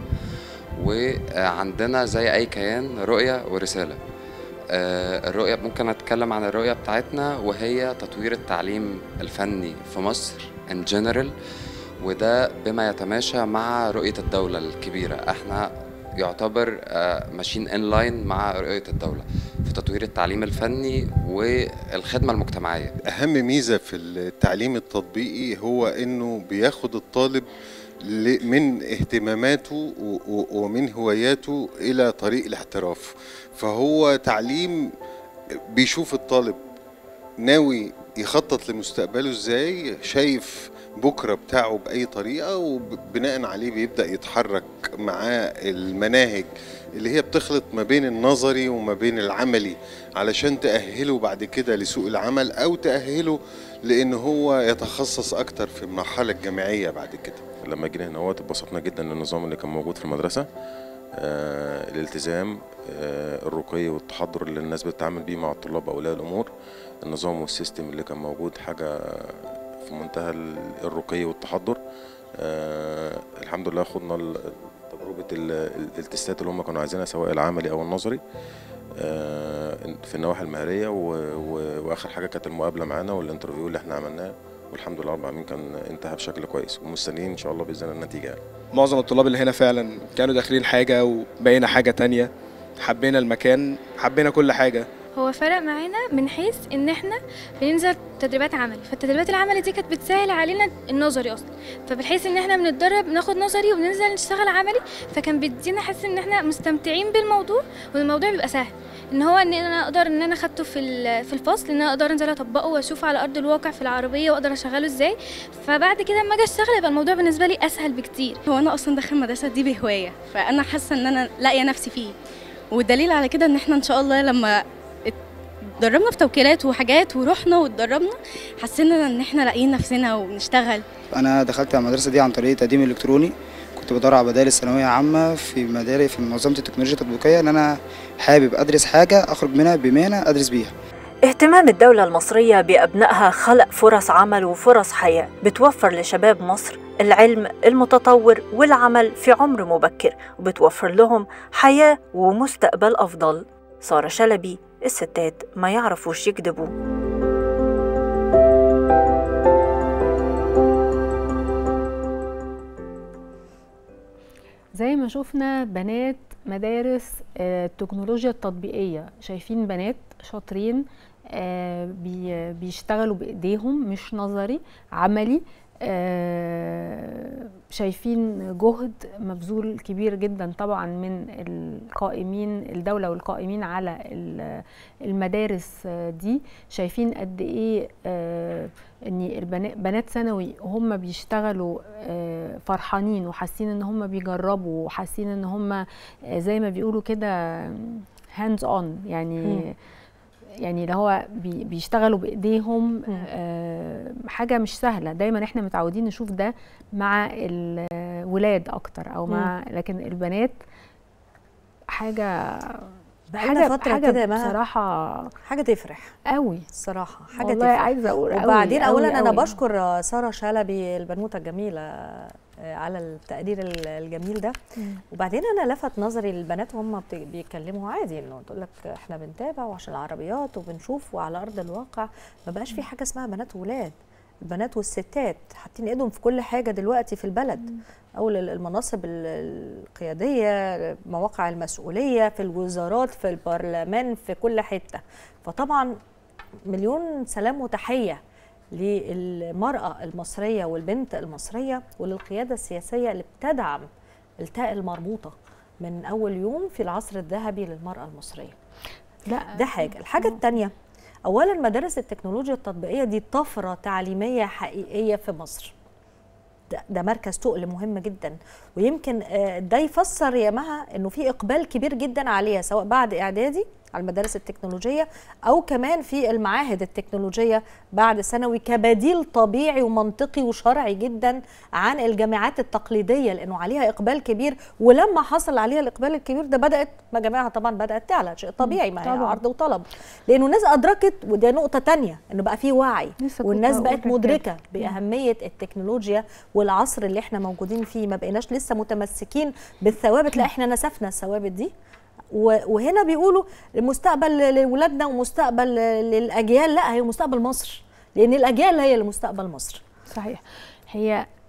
وعندنا زي اي كيان رؤية ورسالة آه، الرؤية ممكن أتكلم عن الرؤية بتاعتنا وهي تطوير التعليم الفني في مصر in general وده بما يتماشى مع رؤية الدولة الكبيرة احنا يعتبر آه، ماشيين ان لاين مع رؤيه الدوله في تطوير التعليم الفني والخدمه المجتمعيه اهم ميزه في التعليم التطبيقي هو انه بياخد الطالب ل- من اهتماماته و- و- ومن هواياته الى طريق الاحتراف فهو تعليم بيشوف الطالب ناوي يخطط لمستقبله ازاي شايف بكره بتاعه باي طريقه وبناء عليه بيبدا يتحرك معاه المناهج اللي هي بتخلط ما بين النظري وما بين العملي علشان تأهله بعد كده لسوق العمل أو تأهله لأن هو يتخصص أكتر في المرحلة الجامعية بعد كده لما جينا هنا اهوت اتبسطنا جدا للنظام اللي كان موجود في المدرسه آه الالتزام آه الرقي والتحضر اللي الناس بتتعامل بيه مع الطلاب اولياء الامور النظام والسيستم اللي كان موجود حاجه في منتهى ال- الرقي والتحضر آه الحمد لله خدنا ال- تجربه ال- ال- التستات اللي هم كانوا عايزينها سواء العملي او النظري آه في النواحي المهريه و... و... واخر حاجه كانت المقابله معانا والانترفيو اللي احنا عملناه والحمد لله رب العالمين كان انتهى بشكل كويس ومستنيين ان شاء الله باذن الله النتيجه يعني. معظم الطلاب اللي هنا فعلا كانوا داخلين حاجة وبقينا حاجة تانية حبينا المكان حبينا كل حاجة هو فرق معانا من حيث ان احنا بننزل تدريبات عملي فالتدريبات العملي دي كانت بتسهل علينا النظري اصلا فبالحيث ان احنا بنتدرب ناخد نظري وبننزل نشتغل عملي فكان بيدينا حس ان احنا مستمتعين بالموضوع والموضوع بيبقى سهل ان هو ان انا اقدر ان انا خدته في ال- في الفصل ان انا اقدر انزل اطبقه واشوفه على ارض الواقع في العربيه واقدر اشغله ازاي فبعد كده اما اجي اشتغل يبقى الموضوع بالنسبه لي اسهل بكتير هو انا اصلا داخل المدرسه دي بهوايه فانا حاسه ان انا لاقيه نفسي فيه والدليل على كده ان احنا ان شاء الله لما اتدربنا في توكيلات وحاجات ورحنا واتدربنا حسينا ان احنا لاقيين نفسنا وبنشتغل انا دخلت على المدرسه دي عن طريق تقديم الكتروني كنت بدور على بدائل ثانويه عامه في مدارس في منظمه التكنولوجيا التطبيقيه ان انا حابب ادرس حاجه اخرج منها بمهنه ادرس بيها اهتمام الدولة المصرية بأبنائها خلق فرص عمل وفرص حياة بتوفر لشباب مصر العلم المتطور والعمل في عمر مبكر وبتوفر لهم حياة ومستقبل أفضل سارة شلبي الستات ما يعرفوش يكذبوا زي ما شفنا بنات مدارس آه، التكنولوجيا التطبيقية شايفين بنات شاطرين آه، بي- بيشتغلوا بإيديهم مش نظري عملي آه، شايفين جهد مبذول كبير جدا طبعا من القائمين الدولة والقائمين على ال- المدارس آه، دي شايفين قد ايه آه، ان البنات بنات ثانوي هم بيشتغلوا آه، فرحانين وحاسين ان هم بيجربوا وحاسين ان هم آه، زي ما بيقولوا كده هاندز اون يعني مم. يعني اللي هو بي- بيشتغلوا بايديهم آه، حاجه مش سهله دايما احنا متعودين نشوف ده مع الولاد اكتر او مع لكن البنات حاجه بقالنا حاجه فترة حاجه كده يا مها. بصراحه حاجه تفرح قوي الصراحه حاجه والله تفرح عايزه اقول قوي وبعدين قوي اولا انا قوي. بشكر ساره شلبي البنوته الجميله آه، على التقدير ال- الجميل ده مم. وبعدين انا لفت نظري البنات وهم بت- بيتكلموا عادي انه تقول لك احنا بنتابع وعشان العربيات وبنشوف وعلى ارض الواقع ما بقاش في حاجه اسمها بنات وولاد البنات والستات حاطين ايدهم في كل حاجه دلوقتي في البلد او ال- المناصب ال- القياديه مواقع المسؤوليه في الوزارات في البرلمان في كل حته فطبعا مليون سلام وتحيه للمرأة المصرية والبنت المصرية وللقيادة السياسية اللي بتدعم التاء المربوطة من أول يوم في العصر الذهبي للمرأة المصرية لا ده حاجة الحاجة التانية أولا مدارس التكنولوجيا التطبيقية دي طفرة تعليمية حقيقية في مصر ده, ده مركز تقل مهم جدا ويمكن آه، ده يفسر يا مها انه في اقبال كبير جدا عليها سواء بعد اعدادي على المدارس التكنولوجيه او كمان في المعاهد التكنولوجيه بعد ثانوي كبديل طبيعي ومنطقي وشرعي جدا عن الجامعات التقليديه لانه عليها اقبال كبير ولما حصل عليها الاقبال الكبير ده بدات مجامعها طبعا بدات تعلى شيء طبيعي ما هي طبعاً. عرض وطلب لانه الناس ادركت وده نقطه تانية انه بقى في وعي لسه كنت والناس هقول بقت لك كده. مدركه باهميه التكنولوجيا والعصر اللي احنا موجودين فيه ما بقيناش لسه متمسكين بالثوابت لا احنا نسفنا الثوابت دي و- وهنا بيقولوا المستقبل لاولادنا ومستقبل للاجيال لا هي مستقبل مصر لان الاجيال هي اللي مستقبل مصر صحيح هي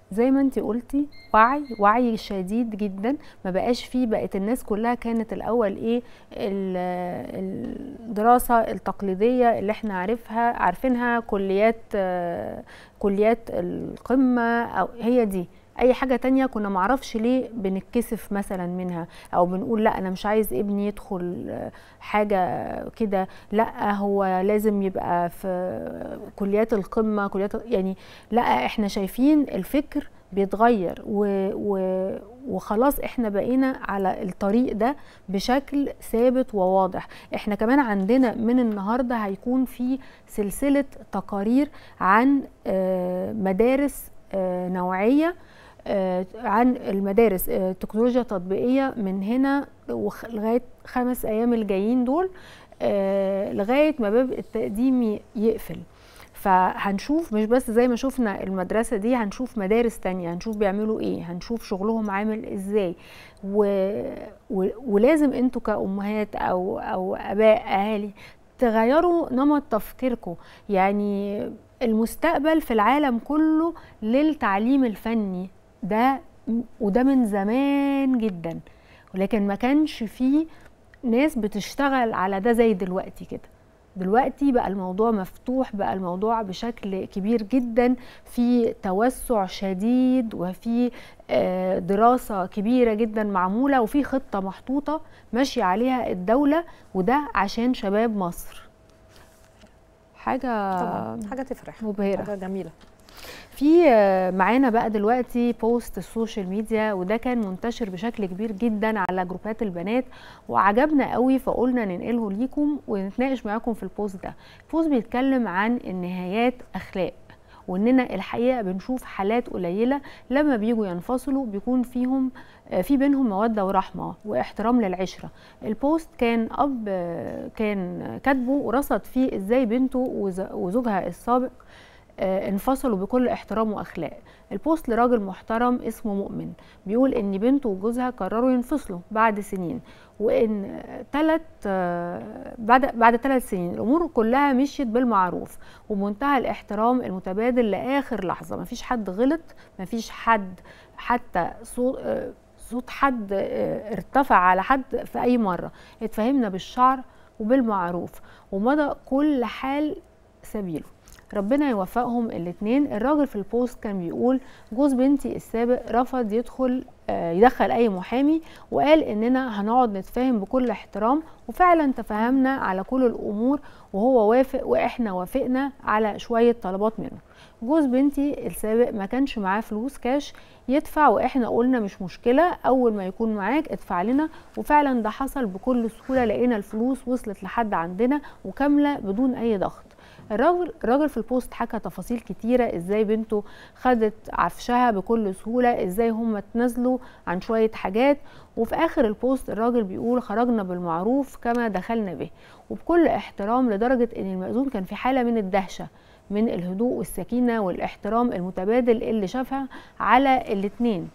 زي ما انت قلتي وعي وعي شديد جدا ما بقاش فيه بقت الناس كلها كانت الاول ايه ال- الدراسه التقليديه اللي احنا عارفها عارفينها كليات آه، كليات القمه او هي دي اي حاجه تانية كنا معرفش ليه بنتكسف مثلا منها او بنقول لا انا مش عايز ابني يدخل آه، حاجه كده لا هو لازم يبقى في كليات القمه كليات يعني لا احنا شايفين الفكر بيتغير و و وخلاص احنا بقينا على الطريق ده بشكل ثابت وواضح احنا كمان عندنا من النهارده هيكون في سلسله تقارير عن آه، مدارس آه، نوعيه آه، عن المدارس آه، تكنولوجيا تطبيقيه من هنا وخ- لغايه خمس ايام الجايين دول آه، لغايه ما باب التقديم ي- يقفل فهنشوف مش بس زي ما شفنا المدرسة دي هنشوف مدارس تانية هنشوف بيعملوا ايه هنشوف شغلهم عامل ازاي و... و... ولازم انتوا كأمهات او او اباء اهالي تغيروا نمط تفكيركم يعني المستقبل في العالم كله للتعليم الفني ده وده من زمان جدا ولكن ما كانش فيه ناس بتشتغل على ده زي دلوقتي كده دلوقتي بقى الموضوع مفتوح بقى الموضوع بشكل كبير جدا في توسع شديد وفي آه، دراسة كبيرة جدا معمولة وفي خطة محطوطة ماشية عليها الدولة وده عشان شباب مصر حاجة طبعا حاجه تفرح مبهرة. حاجه جميله في آه، معانا بقى دلوقتي بوست السوشيال ميديا وده كان منتشر بشكل كبير جدا على جروبات البنات وعجبنا قوي فقلنا ننقله ليكم ونتناقش معاكم في البوست ده البوست بيتكلم عن النهايات اخلاق واننا الحقيقه بنشوف حالات قليله لما بيجوا ينفصلوا بيكون فيهم آه، في بينهم موده ورحمه واحترام للعشره البوست كان اب آه، كان كاتبه ورصد فيه ازاي بنته وز- وزوجها السابق آه، انفصلوا بكل احترام واخلاق البوست لراجل محترم اسمه مؤمن بيقول ان بنته وجوزها قرروا ينفصلوا بعد سنين وان ثلاث بعد بعد ثلاث سنين الامور كلها مشيت بالمعروف وبمنتهى الاحترام المتبادل لاخر لحظه مفيش حد غلط مفيش حد حتى صوت آه، صوت حد آه، ارتفع على حد في اي مره اتفاهمنا بالشعر وبالمعروف ومضى كل حال سبيله ربنا يوفقهم الاتنين الراجل في البوست كان بيقول جوز بنتي السابق رفض يدخل آه، يدخل اي محامي وقال اننا هنقعد نتفاهم بكل احترام وفعلا تفاهمنا على كل الامور وهو وافق واحنا وافقنا على شويه طلبات منه جوز بنتي السابق ما كانش معاه فلوس كاش يدفع واحنا قلنا مش مشكله اول ما يكون معاك ادفع لنا وفعلا ده حصل بكل سهوله لقينا الفلوس وصلت لحد عندنا وكامله بدون اي ضغط الراجل الراجل في البوست حكى تفاصيل كتيرة ازاي بنته خدت عفشها بكل سهولة ازاي هم اتنازلوا عن شوية حاجات وفي اخر البوست الراجل بيقول خرجنا بالمعروف كما دخلنا به وبكل احترام لدرجة ان المأذون كان في حالة من الدهشة من الهدوء والسكينة والاحترام المتبادل اللي شافها على الاتنين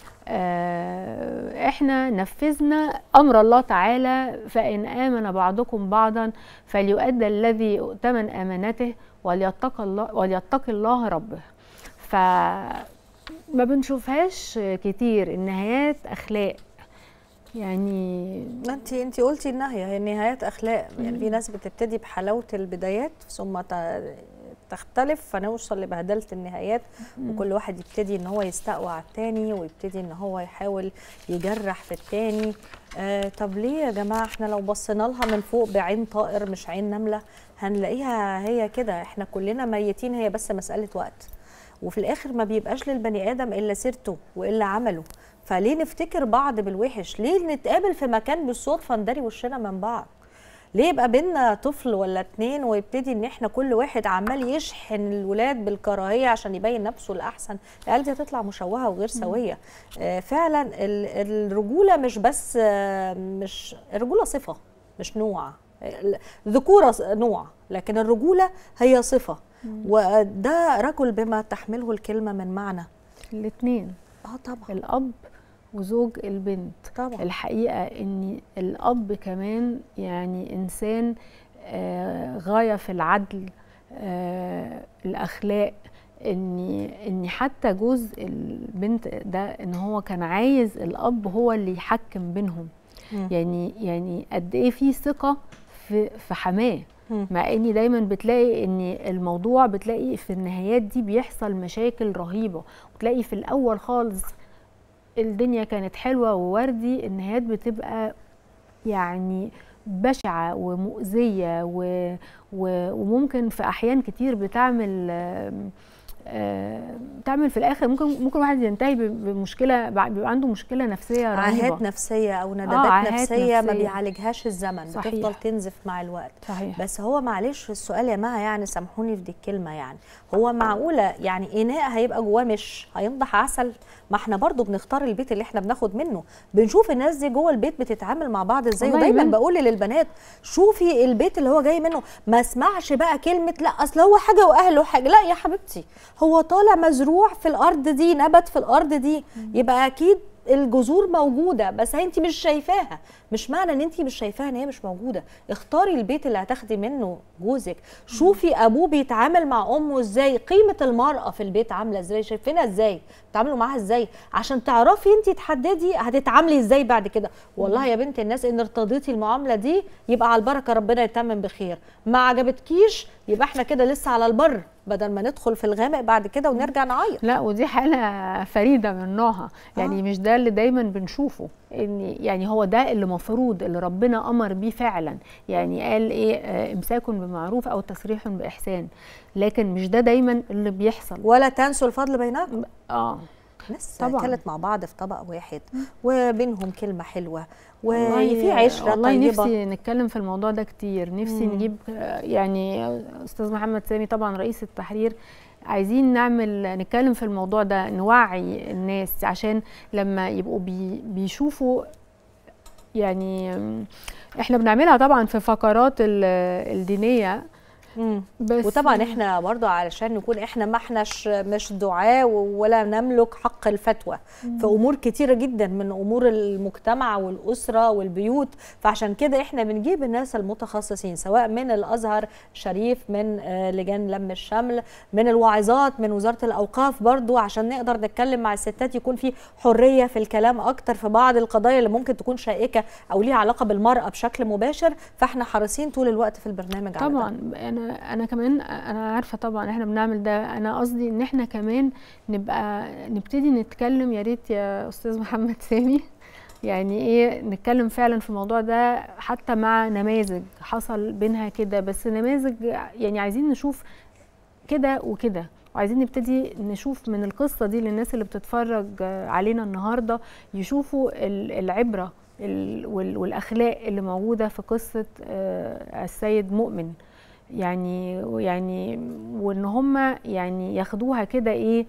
آه، احنا نفذنا امر الله تعالى فان امن بعضكم بعضا فليؤدى الذي اؤتمن امانته وليتق الله وليتقي الله ربه ف ما بنشوفهاش كتير النهايات اخلاق يعني انت انت قلتي النهايه هي نهايات اخلاق يعني في ناس بتبتدي بحلاوه البدايات ثم ت- تختلف فنوصل لبهدله النهايات وكل واحد يبتدي ان هو يستقوى على التاني ويبتدي ان هو يحاول يجرح في التاني آه طب ليه يا جماعه احنا لو بصينا لها من فوق بعين طائر مش عين نمله هنلاقيها هي كده احنا كلنا ميتين هي بس مساله وقت وفي الاخر ما بيبقاش للبني ادم الا سيرته والا عمله فليه نفتكر بعض بالوحش ليه نتقابل في مكان بالصدفه نداري وشنا من بعض ليه يبقى بينا طفل ولا اتنين ويبتدي ان احنا كل واحد عمال يشحن الولاد بالكراهيه عشان يبين نفسه الاحسن العيال دي هتطلع مشوهه وغير سويه آه فعلا ال- الرجوله مش بس آه مش الرجوله صفه مش نوع ال- الذكوره ص- نوع لكن الرجوله هي صفه وده رجل بما تحمله الكلمه من معنى الاتنين اه طبعا الاب وزوج البنت طبعا الحقيقه ان الاب كمان يعني انسان آه، غايه في العدل آه، الاخلاق ان ان حتى جوز البنت ده ان هو كان عايز الاب هو اللي يحكم بينهم مم. يعني يعني قد ايه في ثقه في في حماه مم. مع اني دايما بتلاقي ان الموضوع بتلاقي في النهايات دي بيحصل مشاكل رهيبه وتلاقي في الاول خالص الدنيا كانت حلوه ووردي النهايات بتبقى يعني بشعه ومؤذيه و... و... وممكن في احيان كتير بتعمل آم، آم، تعمل في الاخر ممكن ممكن واحد ينتهي ب- بمشكله بيبقى عنده مشكله نفسيه رهيبه عاهات نفسيه او ندبات عاهات نفسيه ما نفسية. بيعالجهاش الزمن صحيح. بتفضل تنزف مع الوقت صحيح بس هو معلش السؤال يا مها يعني سامحوني في دي الكلمه يعني هو معقوله يعني اناء هيبقى جواه مش هينضح عسل ما احنا برضو بنختار البيت اللي احنا بناخد منه بنشوف الناس دي جوه البيت بتتعامل مع بعض ازاي والله ودايما من- بقول للبنات شوفي البيت اللي هو جاي منه ما اسمعش بقى كلمه لا اصل هو حاجه واهله حاجه لا يا حبيبتي هو طالع مزروع في الارض دي نبت في الارض دي يبقى اكيد الجذور موجوده بس انت مش شايفاها مش معنى ان انت مش شايفاها ان هي مش موجوده اختاري البيت اللي هتاخدي منه جوزك شوفي ابوه بيتعامل مع امه ازاي قيمه المراه في البيت عامله ازاي شايفينها ازاي بتعاملوا معاها ازاي عشان تعرفي انت تحددي هتتعاملي ازاي بعد كده والله يا بنت الناس ان ارتضيتي المعامله دي يبقى على البركه ربنا يتمم بخير ما عجبتكيش يبقى احنا كده لسه على البر بدل ما ندخل في الغامق بعد كده ونرجع نعيط لا ودي حالة فريدة من نوعها يعني آه. مش ده اللي دايما بنشوفه ان يعني هو ده اللي مفروض اللي ربنا امر بيه فعلا يعني قال ايه آه امساك بمعروف او تسريح باحسان لكن مش ده دايما اللي بيحصل ولا تنسوا الفضل بينكم اه ناس طبعاً. كلت مع بعض في طبق واحد وبينهم كلمه حلوه والله وفي عشره والله طيبه نفسي نتكلم في الموضوع ده كتير نفسي مم. نجيب آه، يعني استاذ محمد سامي طبعا رئيس التحرير عايزين نعمل نتكلم في الموضوع ده نوعي الناس عشان لما يبقوا بي بيشوفوا يعني آم، احنا بنعملها طبعا في فقرات ال- الدينيه مم. بس وطبعا احنا برضو علشان نكون احنا ما احناش مش دعاة ولا نملك حق الفتوى في امور كتيره جدا من امور المجتمع والاسره والبيوت فعشان كده احنا بنجيب الناس المتخصصين سواء من الازهر الشريف من آه، لجان لم الشمل من الواعظات من وزاره الاوقاف برضو عشان نقدر نتكلم مع الستات يكون في حريه في الكلام اكتر في بعض القضايا اللي ممكن تكون شائكه او ليها علاقه بالمراه بشكل مباشر فاحنا حريصين طول الوقت في البرنامج على ده. طبعا انا انا كمان انا عارفه طبعا احنا بنعمل ده انا قصدي ان احنا كمان نبقى نبتدي نتكلم يا ريت يا استاذ محمد سامي يعني ايه نتكلم فعلا في الموضوع ده حتى مع نماذج حصل بينها كده بس نماذج يعني عايزين نشوف كده وكده وعايزين نبتدي نشوف من القصة دي للناس اللي بتتفرج علينا النهاردة يشوفوا ال- العبرة ال- وال- والأخلاق اللي موجودة في قصة آه، السيد مؤمن يعني يعني وان هم يعني ياخدوها كده ايه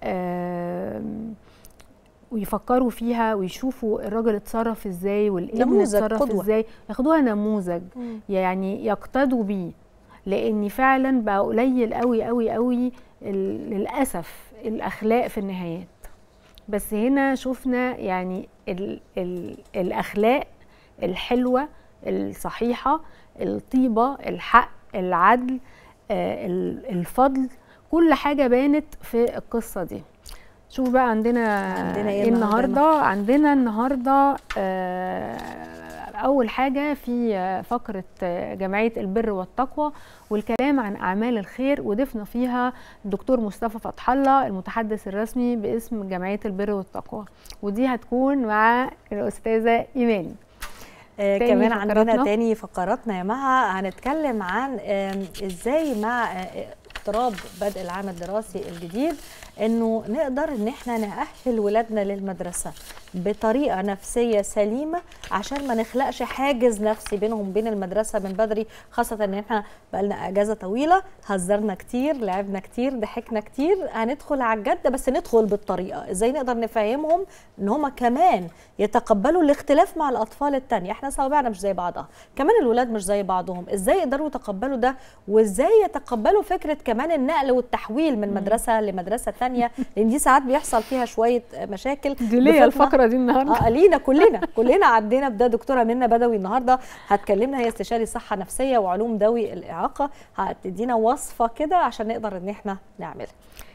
آم، ويفكروا فيها ويشوفوا الراجل اتصرف ازاي والابن نموذج، اتصرف قدوة. ازاي ياخدوها نموذج مم. يعني يقتدوا بيه لان فعلا بقى قليل قوي قوي قوي ال- للاسف الاخلاق في النهايات بس هنا شفنا يعني ال ال الاخلاق الحلوه الصحيحه الطيبه الحق العدل آه، ال- الفضل كل حاجه بانت في القصه دي شوف بقى عندنا عندنا إيه ايه النهاردة؟ النهارده عندنا النهارده آه، اول حاجه في آه، فقره آه، جمعيه البر والتقوى والكلام عن اعمال الخير وضفنا فيها الدكتور مصطفى فتح الله المتحدث الرسمي باسم جمعيه البر والتقوى ودي هتكون مع الاستاذه ايمان آه تاني كمان عندنا فقراتنا. تاني فقراتنا يا مها هنتكلم عن آم، ازاي مع آه، اقتراب بدء العام الدراسي الجديد انه نقدر ان احنا نأهل ولادنا للمدرسة بطريقة نفسية سليمة عشان ما نخلقش حاجز نفسي بينهم وبين المدرسة من بدري خاصة ان احنا بقالنا اجازة طويلة هزرنا كتير لعبنا كتير ضحكنا كتير هندخل على الجد بس ندخل بالطريقة ازاي نقدر نفهمهم ان هم كمان يتقبلوا الاختلاف مع الاطفال التانية احنا صوابعنا مش زي بعضها كمان الولاد مش زي بعضهم ازاي يقدروا يتقبلوا ده وازاي يتقبلوا فكرة كمان النقل والتحويل من مدرسة لمدرسة تانية لان دي ساعات بيحصل فيها شوية مشاكل دي ليا بفضل- الفقره دي النهارده اه لينا كلنا كلنا عدينا بده دكتوره منى بدوي النهارده هتكلمنا هي استشاري صحه نفسيه وعلوم ذوي الاعاقه هتدينا وصفه كده عشان نقدر ان احنا نعملها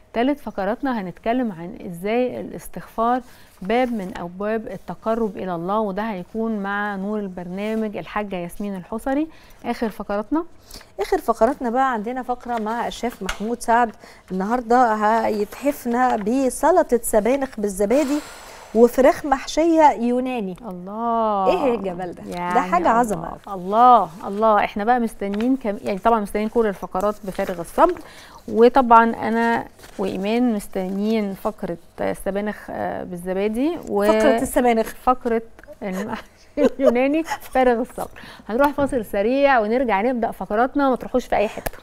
تالت فقراتنا هنتكلم عن ازاي الاستغفار باب من ابواب التقرب الى الله وده هيكون مع نور البرنامج الحاجه ياسمين الحصري اخر فقراتنا اخر فقراتنا بقى عندنا فقره مع الشيف محمود سعد النهارده هيتحفنا بسلطه سبانخ بالزبادي وفراخ محشيه يوناني الله ايه الجمال ده يعني ده حاجه عظمه الله الله, الله. احنا بقى مستنيين كم يعني طبعا مستنيين كل الفقرات بفارغ الصبر وطبعا انا وايمان مستنيين فقره السبانخ آه، بالزبادي و فقره السبانخ فقره المحشي اليوناني فارغ الصبر هنروح فاصل سريع ونرجع نبدا فقراتنا ما تروحوش في اي حته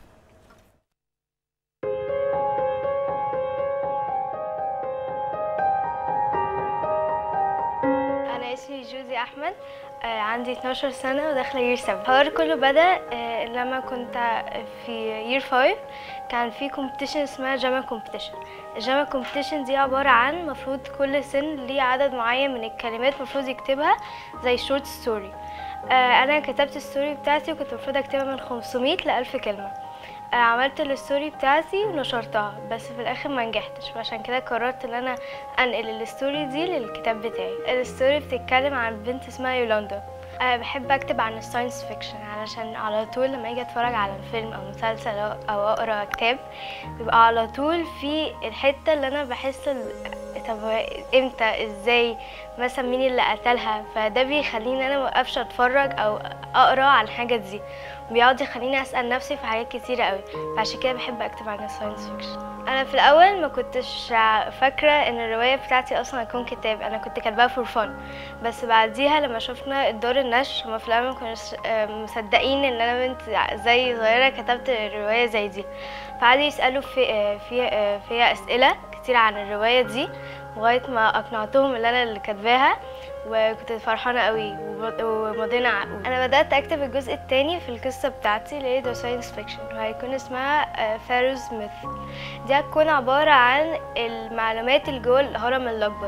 أنا اسمي جوزي أحمد آه، عندي 12 سنة وداخلة يير 7 الحوار كله بدأ آه، لما كنت في يير 5 كان في كومبيتيشن اسمها جاما كومبيتيشن الجاما كومبيتيشن دي عبارة عن مفروض كل سن ليه عدد معين من الكلمات مفروض يكتبها زي شورت ستوري أنا كتبت الستوري بتاعتي وكنت المفروض أكتبها من 500 ل 1000 كلمة آه، عملت الستوري بتاعتي ونشرتها بس في الاخر ما نجحتش وعشان كده قررت ان انا انقل الستوري دي للكتاب بتاعي الستوري بتتكلم عن بنت اسمها يولاندا أه بحب اكتب عن الساينس فيكشن علشان على طول لما اجي اتفرج على فيلم او مسلسل او أو اقرا كتاب بيبقى على طول في الحته اللي انا بحس ال... طب هو امتى ازاي مثلا مين اللي قتلها فده بيخليني انا موقفش اتفرج او اقرا عن الحاجه دي بيقعد يخليني اسال نفسي في حاجات كتيره قوي فعشان كده بحب اكتب عن الساينس فيكشن انا في الاول ما كنتش فاكره ان الروايه بتاعتي اصلا هتكون كتاب انا كنت كاتباها فور فن بس بعديها لما شفنا دار النشر هما في الاول ما كانوش آه، مصدقين ان انا بنت زي صغيره كتبت روايه زي دي فقعدوا يسالوا في آه، في آه، فيها اسئله كتير عن الروايه دي لغايه ما اقنعتهم ان انا اللي كاتباها وكنت فرحانه قوي وب- ومضينا عقود انا بدات اكتب الجزء الثاني في القصه بتاعتي اللي هي ذا ساينس فيكشن وهيكون اسمها فاروز ميث دي هتكون عباره عن المعلومات اللي جوه الهرم الاكبر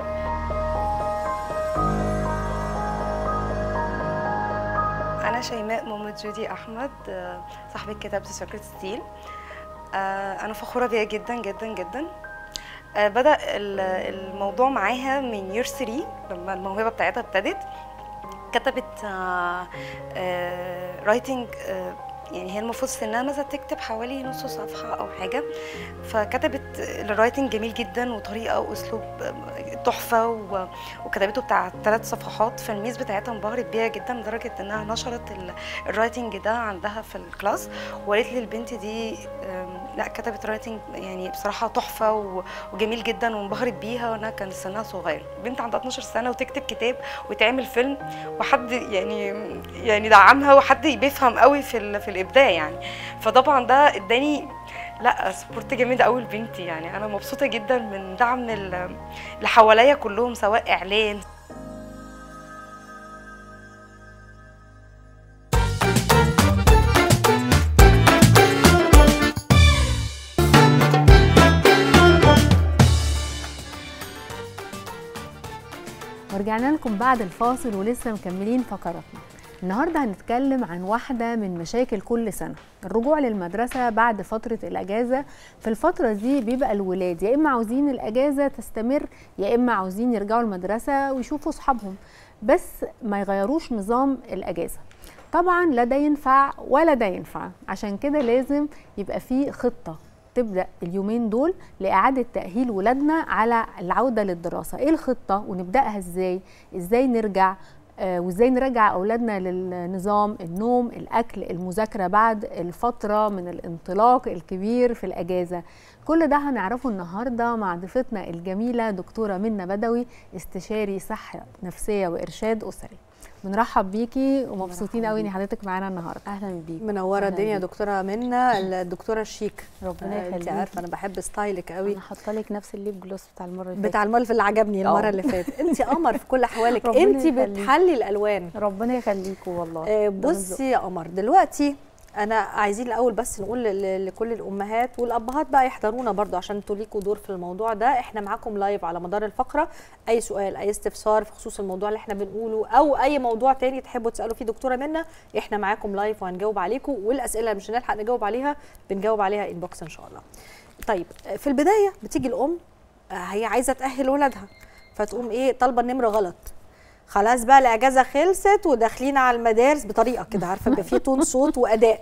أنا شيماء مامة جودي أحمد آه، صاحبة كتاب The Secret Steel آه، أنا فخورة بيها جدا جدا جدا آه، بدأ ال- الموضوع معاها من يير 3 لما الموهبة بتاعتها ابتدت كتبت رايتنج يعني هي المفروض سنها مثلا تكتب حوالي نص صفحة أو حاجة فكتبت الرايتنج جميل جدا وطريقة وأسلوب آه، تحفة و- وكتبته بتاع ثلاث صفحات فالميز بتاعتها انبهرت بيها جدا لدرجة إنها نشرت ال- الرايتنج ده عندها في الكلاس وقالت لي البنت دي آم، لا كتبت رايتنج يعني بصراحة تحفة و- وجميل جدا وانبهرت بيها وأنا كان سنها صغير بنت عندها 12 سنة وتكتب كتاب وتعمل فيلم وحد يعني يعني دعمها وحد بيفهم قوي في ال- في الإبداع يعني فطبعا ده اداني لا سبورت جامد قوي لبنتي يعني انا مبسوطه جدا من دعم ال- اللي حواليا كلهم سواء اعلان ورجعنا لكم بعد الفاصل ولسه مكملين فقراتنا النهارده هنتكلم عن واحدة من مشاكل كل سنة الرجوع للمدرسة بعد فترة الأجازة في الفترة دي بيبقى الولاد يا إما عاوزين الأجازة تستمر يا إما عاوزين يرجعوا المدرسة ويشوفوا أصحابهم بس ما يغيروش نظام الأجازة طبعا لا ده ينفع ولا ده ينفع عشان كده لازم يبقى فيه خطة تبدا اليومين دول لاعاده تاهيل ولادنا على العوده للدراسه ايه الخطه ونبداها ازاي ازاي نرجع آه، وازاي نرجع اولادنا للنظام النوم الاكل المذاكره بعد الفتره من الانطلاق الكبير في الاجازه كل ده هنعرفه النهارده مع ضيفتنا الجميله دكتوره منى بدوي استشاري صحه نفسيه وارشاد اسري بنرحب بيكي ومبسوطين قوي ان حضرتك معانا النهارده اهلا بيك منوره الدنيا دكتوره منى الدكتوره الشيك ربنا آه، انت يخليكي. عارفه انا بحب ستايلك قوي انا حاطه لك نفس الليب جلوس بتاع المره اللي بتاع المره اللي عجبني المره آه. اللي فاتت انت قمر في كل احوالك ربنا انت يخليك. بتحلي الالوان ربنا يخليكوا والله آه، ده من بصي يا قمر دلوقتي انا عايزين الاول بس نقول ل- لكل الامهات والابهات بقى يحضرونا برضو عشان انتوا ليكوا دور في الموضوع ده احنا معاكم لايف على مدار الفقره اي سؤال اي استفسار في خصوص الموضوع اللي احنا بنقوله او اي موضوع تاني تحبوا تسالوا فيه دكتوره منا احنا معاكم لايف وهنجاوب عليكم والاسئله اللي مش هنلحق نجاوب عليها بنجاوب عليها انبوكس ان شاء الله طيب في البدايه بتيجي الام آه، هي عايزه تاهل ولادها فتقوم ايه طالبه النمره غلط خلاص بقى الاجازه خلصت وداخلين على المدارس بطريقه كده عارفه بيبقى في تون صوت واداء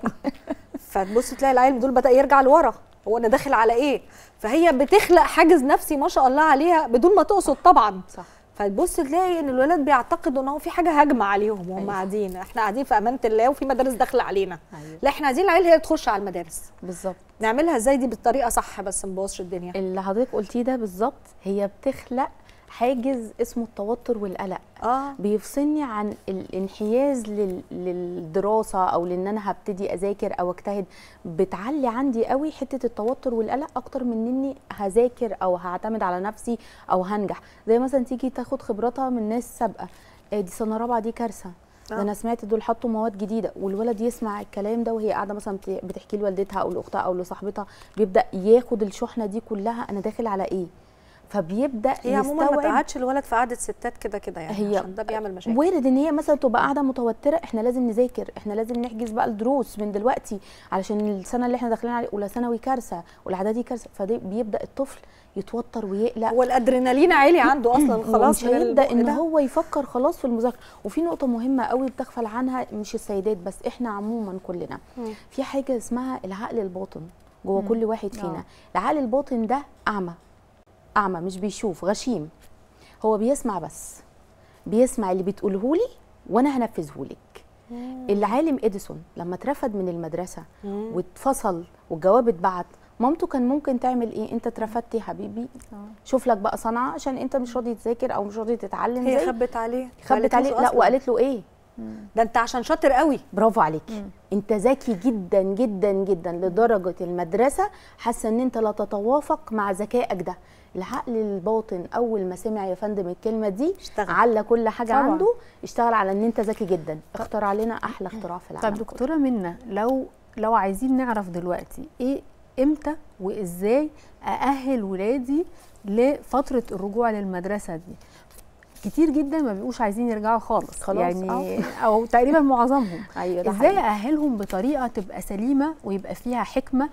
فتبص تلاقي العيل دول بدا يرجع لورا هو انا داخل على ايه فهي بتخلق حاجز نفسي ما شاء الله عليها بدون ما تقصد طبعا صح فتبص تلاقي ان الولاد بيعتقدوا ان هو في حاجه هجمه عليهم وهم قاعدين احنا قاعدين في امانه الله وفي مدارس داخله علينا أيوة. لا احنا عايزين العيال هي تخش على المدارس بالظبط نعملها ازاي دي بالطريقه صح بس ما نبوظش الدنيا اللي حضرتك قلتيه ده بالظبط هي بتخلق حاجز اسمه التوتر والقلق اه بيفصلني عن الانحياز لل... للدراسه او لان انا هبتدي اذاكر او اجتهد بتعلي عندي قوي حته التوتر والقلق اكتر من اني هذاكر او هعتمد على نفسي او هنجح زي مثلا تيجي تاخد خبراتها من ناس سابقه آه دي سنه رابعه دي كارثه ده آه. انا سمعت دول حطوا مواد جديده والولد يسمع الكلام ده وهي قاعده مثلا بت- بتحكي لوالدتها او لاختها او لصاحبتها بيبدا ياخد الشحنه دي كلها انا داخل على ايه فبيبدا هي عموما ما يستوعب تقعدش الولد في قعده ستات كده كده يعني هي عشان ده بيعمل مشاكل وارد ان هي مثلا تبقى قاعده متوتره احنا لازم نذاكر احنا لازم نحجز بقى الدروس من دلوقتي علشان السنه اللي احنا داخلين عليه اولى ثانوي كارثه والاعدادي كارثه فده بيبدا الطفل يتوتر ويقلق هو الادرينالين عالي عنده اصلا خلاص مش من هيبدا البق ان ده. هو يفكر خلاص في المذاكره وفي نقطه مهمه قوي بتغفل عنها مش السيدات بس احنا عموما كلنا مم. في حاجه اسمها العقل الباطن جوه مم. كل واحد فينا آه. العقل الباطن ده اعمى اعمى مش بيشوف غشيم هو بيسمع بس بيسمع اللي بتقوله لي وانا هنفذه لك العالم اديسون لما اترفد من المدرسه مم. واتفصل والجواب اتبعت مامته كان ممكن تعمل ايه انت اترفدت يا حبيبي شوف لك بقى صنعه عشان انت مش راضي تذاكر او مش راضي تتعلم هي زي- خبت عليه خبت عليه لا وقالت له ايه ده انت عشان شاطر قوي برافو عليكي انت ذكي جدا جدا جدا لدرجه المدرسه حاسه ان انت لا تتوافق مع ذكائك ده العقل الباطن اول ما سمع يا فندم الكلمه دي اشتغل. على كل حاجه طبعاً. عنده اشتغل على ان انت ذكي جدا اخترع لنا احلى اختراع في العالم طب دكتوره منا لو لو عايزين نعرف دلوقتي ايه امتى وازاي ااهل ولادي لفتره الرجوع للمدرسه دي كتير جدا ما بيبقوش عايزين يرجعوا خالص خلاص، يعني آه. او تقريبا معظمهم ايوه ده ازاي حقيقي. ااهلهم بطريقه تبقى سليمه ويبقى فيها حكمه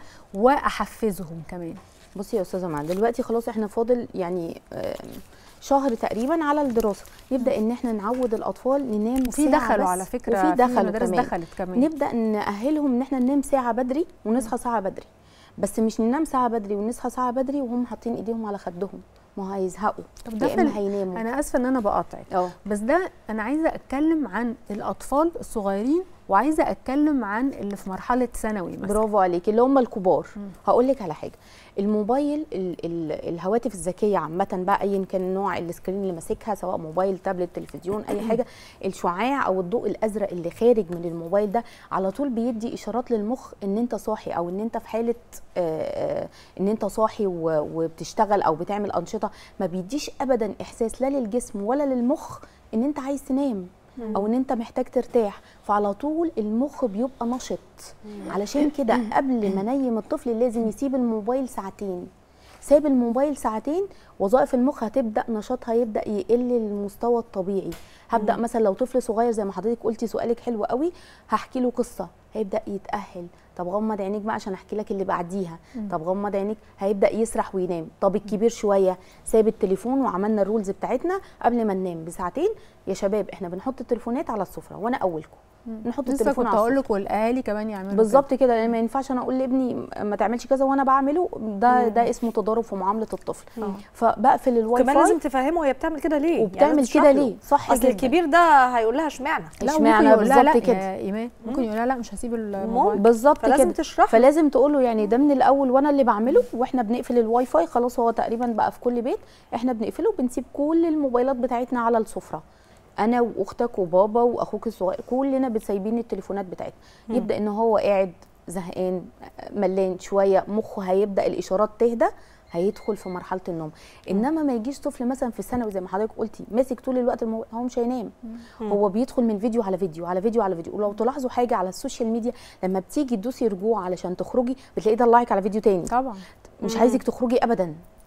واحفزهم كمان بصي يا استاذه معاذ دلوقتي خلاص احنا فاضل يعني آم، شهر تقريبا على الدراسه يبدا ان احنا نعود الاطفال ننام وفي ساعة دخلوا بس، على فكرة، وفي في دخلوا مدارس كمان. دخلت كمان. نبدا ناهلهم ان احنا ننام ساعه بدري ونصحى ساعه بدري بس مش ننام ساعه بدري ونصحى ساعه بدري وهم حاطين ايديهم على خدهم ما هيزهقوا طب ده يا في اما ال- هيناموا انا اسفه ان انا بقاطعك اه بس ده انا عايزه اتكلم عن الاطفال الصغيرين وعايزه اتكلم عن اللي في مرحله ثانوي مثلا برافو عليكي اللي هم الكبار هقول لك على حاجه الموبايل ال ال الهواتف الذكيه عامه بقى ايا كان نوع السكرين اللي ماسكها سواء موبايل تابلت تلفزيون اي حاجه الشعاع او الضوء الازرق اللي خارج من الموبايل ده على طول بيدي اشارات للمخ ان انت صاحي او ان انت في حاله آه، آه، ان انت صاحي و- وبتشتغل او بتعمل انشطه ما بيديش ابدا احساس لا للجسم ولا للمخ ان انت عايز تنام او ان انت محتاج ترتاح فعلى طول المخ بيبقى نشط علشان كده قبل ما انيم الطفل لازم يسيب الموبايل ساعتين ساب الموبايل ساعتين وظائف المخ هتبدا نشاطها يبدا يقل للمستوى الطبيعي هبدا مم. مثلا لو طفل صغير زي ما حضرتك قلتي سؤالك حلو قوي هحكي له قصه هيبدا يتاهل طب غمض عينيك بقى عشان احكي لك اللي بعديها مم. طب غمض عينيك هيبدا يسرح وينام طب الكبير شويه ساب التليفون وعملنا الرولز بتاعتنا قبل ما ننام بساعتين يا شباب احنا بنحط التليفونات على السفره وانا اولكم نحط لسه التليفون كنت على هقول السفرة. لك والاهالي كمان يعملوا بالظبط كده لان ما ينفعش انا اقول لابني ما تعملش كذا وانا بعمله ده مم. ده اسمه تضارب في معامله الطفل آه. فبقفل الواي كمان فاي لازم تفهمه هي بتعمل كده ليه وبتعمل لازم كده تشرح له. ليه؟ صح اصل جدا. الكبير ده هيقول لها اشمعنى لا اشمعنى ممكن يقول لها لا بالظبط كده. يا ايمان ممكن يقول لها لا مش هسيب الموبايل بالظبط فلازم كده تشرح له. فلازم تقول له يعني ده من الاول وانا اللي بعمله واحنا بنقفل الواي فاي خلاص هو تقريبا بقى في كل بيت احنا بنقفله وبنسيب كل الموبايلات بتاعتنا على السفره انا واختك وبابا واخوك الصغير كلنا بتسايبين التليفونات بتاعتنا مم. يبدا ان هو قاعد زهقان ملان شويه مخه هيبدا الاشارات تهدى هيدخل في مرحله النوم انما ما يجيش طفل مثلا في الثانوي زي ما حضرتك قلتي ماسك طول الوقت الموبايل هو مش هينام مم. هو بيدخل من فيديو على فيديو على فيديو على فيديو ولو تلاحظوا حاجه على السوشيال ميديا لما بتيجي تدوسي رجوع علشان تخرجي بتلاقيه طلعك على فيديو تاني طبعا مش مم. عايزك تخرجي ابدا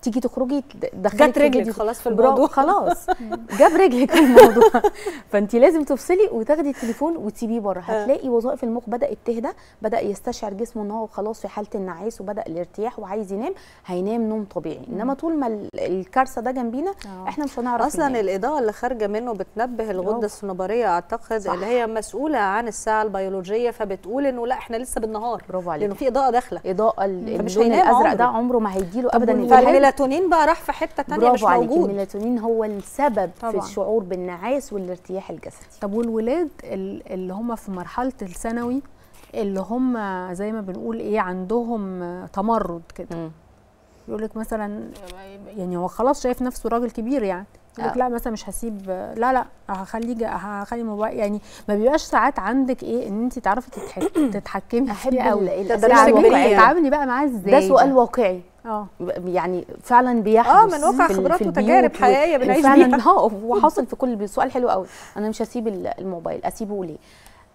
تيجي تخرجي تدخلي جت رجلك خلاص في برافو، الموضوع. خلاص جاب رجلك في الموضوع فانت لازم تفصلي وتاخدي التليفون وتسيبيه بره هتلاقي وظائف المخ بدات تهدى بدا يستشعر جسمه ان هو خلاص في حاله النعاس وبدا الارتياح وعايز ينام هينام نوم طبيعي انما طول ما ال- الكارثه ده جنبينا احنا مش هنعرف اصلا ننام. الاضاءه اللي خارجه منه بتنبه الغده برافو. الصنوبريه اعتقد صح. اللي هي مسؤوله عن الساعه البيولوجيه فبتقول انه لا احنا لسه بالنهار برافو عليك لانه في اضاءه داخله اضاءه ال- فمش اللون هينام الازرق عمره. ده عمره ما هيديله طب ابدا وال- الإلهام. فالميلاتونين بقى راح في حته تانية مش برافو عليك موجود الميلاتونين هو السبب في طبعاً. الشعور بالنعاس والارتياح الجسدي طب والولاد ال- اللي هم في مرحله الثانوي اللي هم زي ما بنقول ايه عندهم تمرد كده يقول لك مثلا يعني هو خلاص شايف نفسه راجل كبير يعني يقول لك آه. لا مثلا مش هسيب لا لا هخليه جا- هخلي موبايل يعني ما بيبقاش ساعات عندك ايه ان انت تعرفي تتحك- تتحكمي أحب فيه قوي ال- الأسئلة الواقعية. تتعاملي بقى معاه ازاي ده سؤال واقعي اه يعني فعلا بيحدث آه، من واقع في ال- خبرات في وتجارب البيوت حقيقية و- بنعيش فعلا بيها. اه هو حاصل في كل البيوت سؤال حلو قوي انا مش هسيب ال- الموبايل اسيبه ليه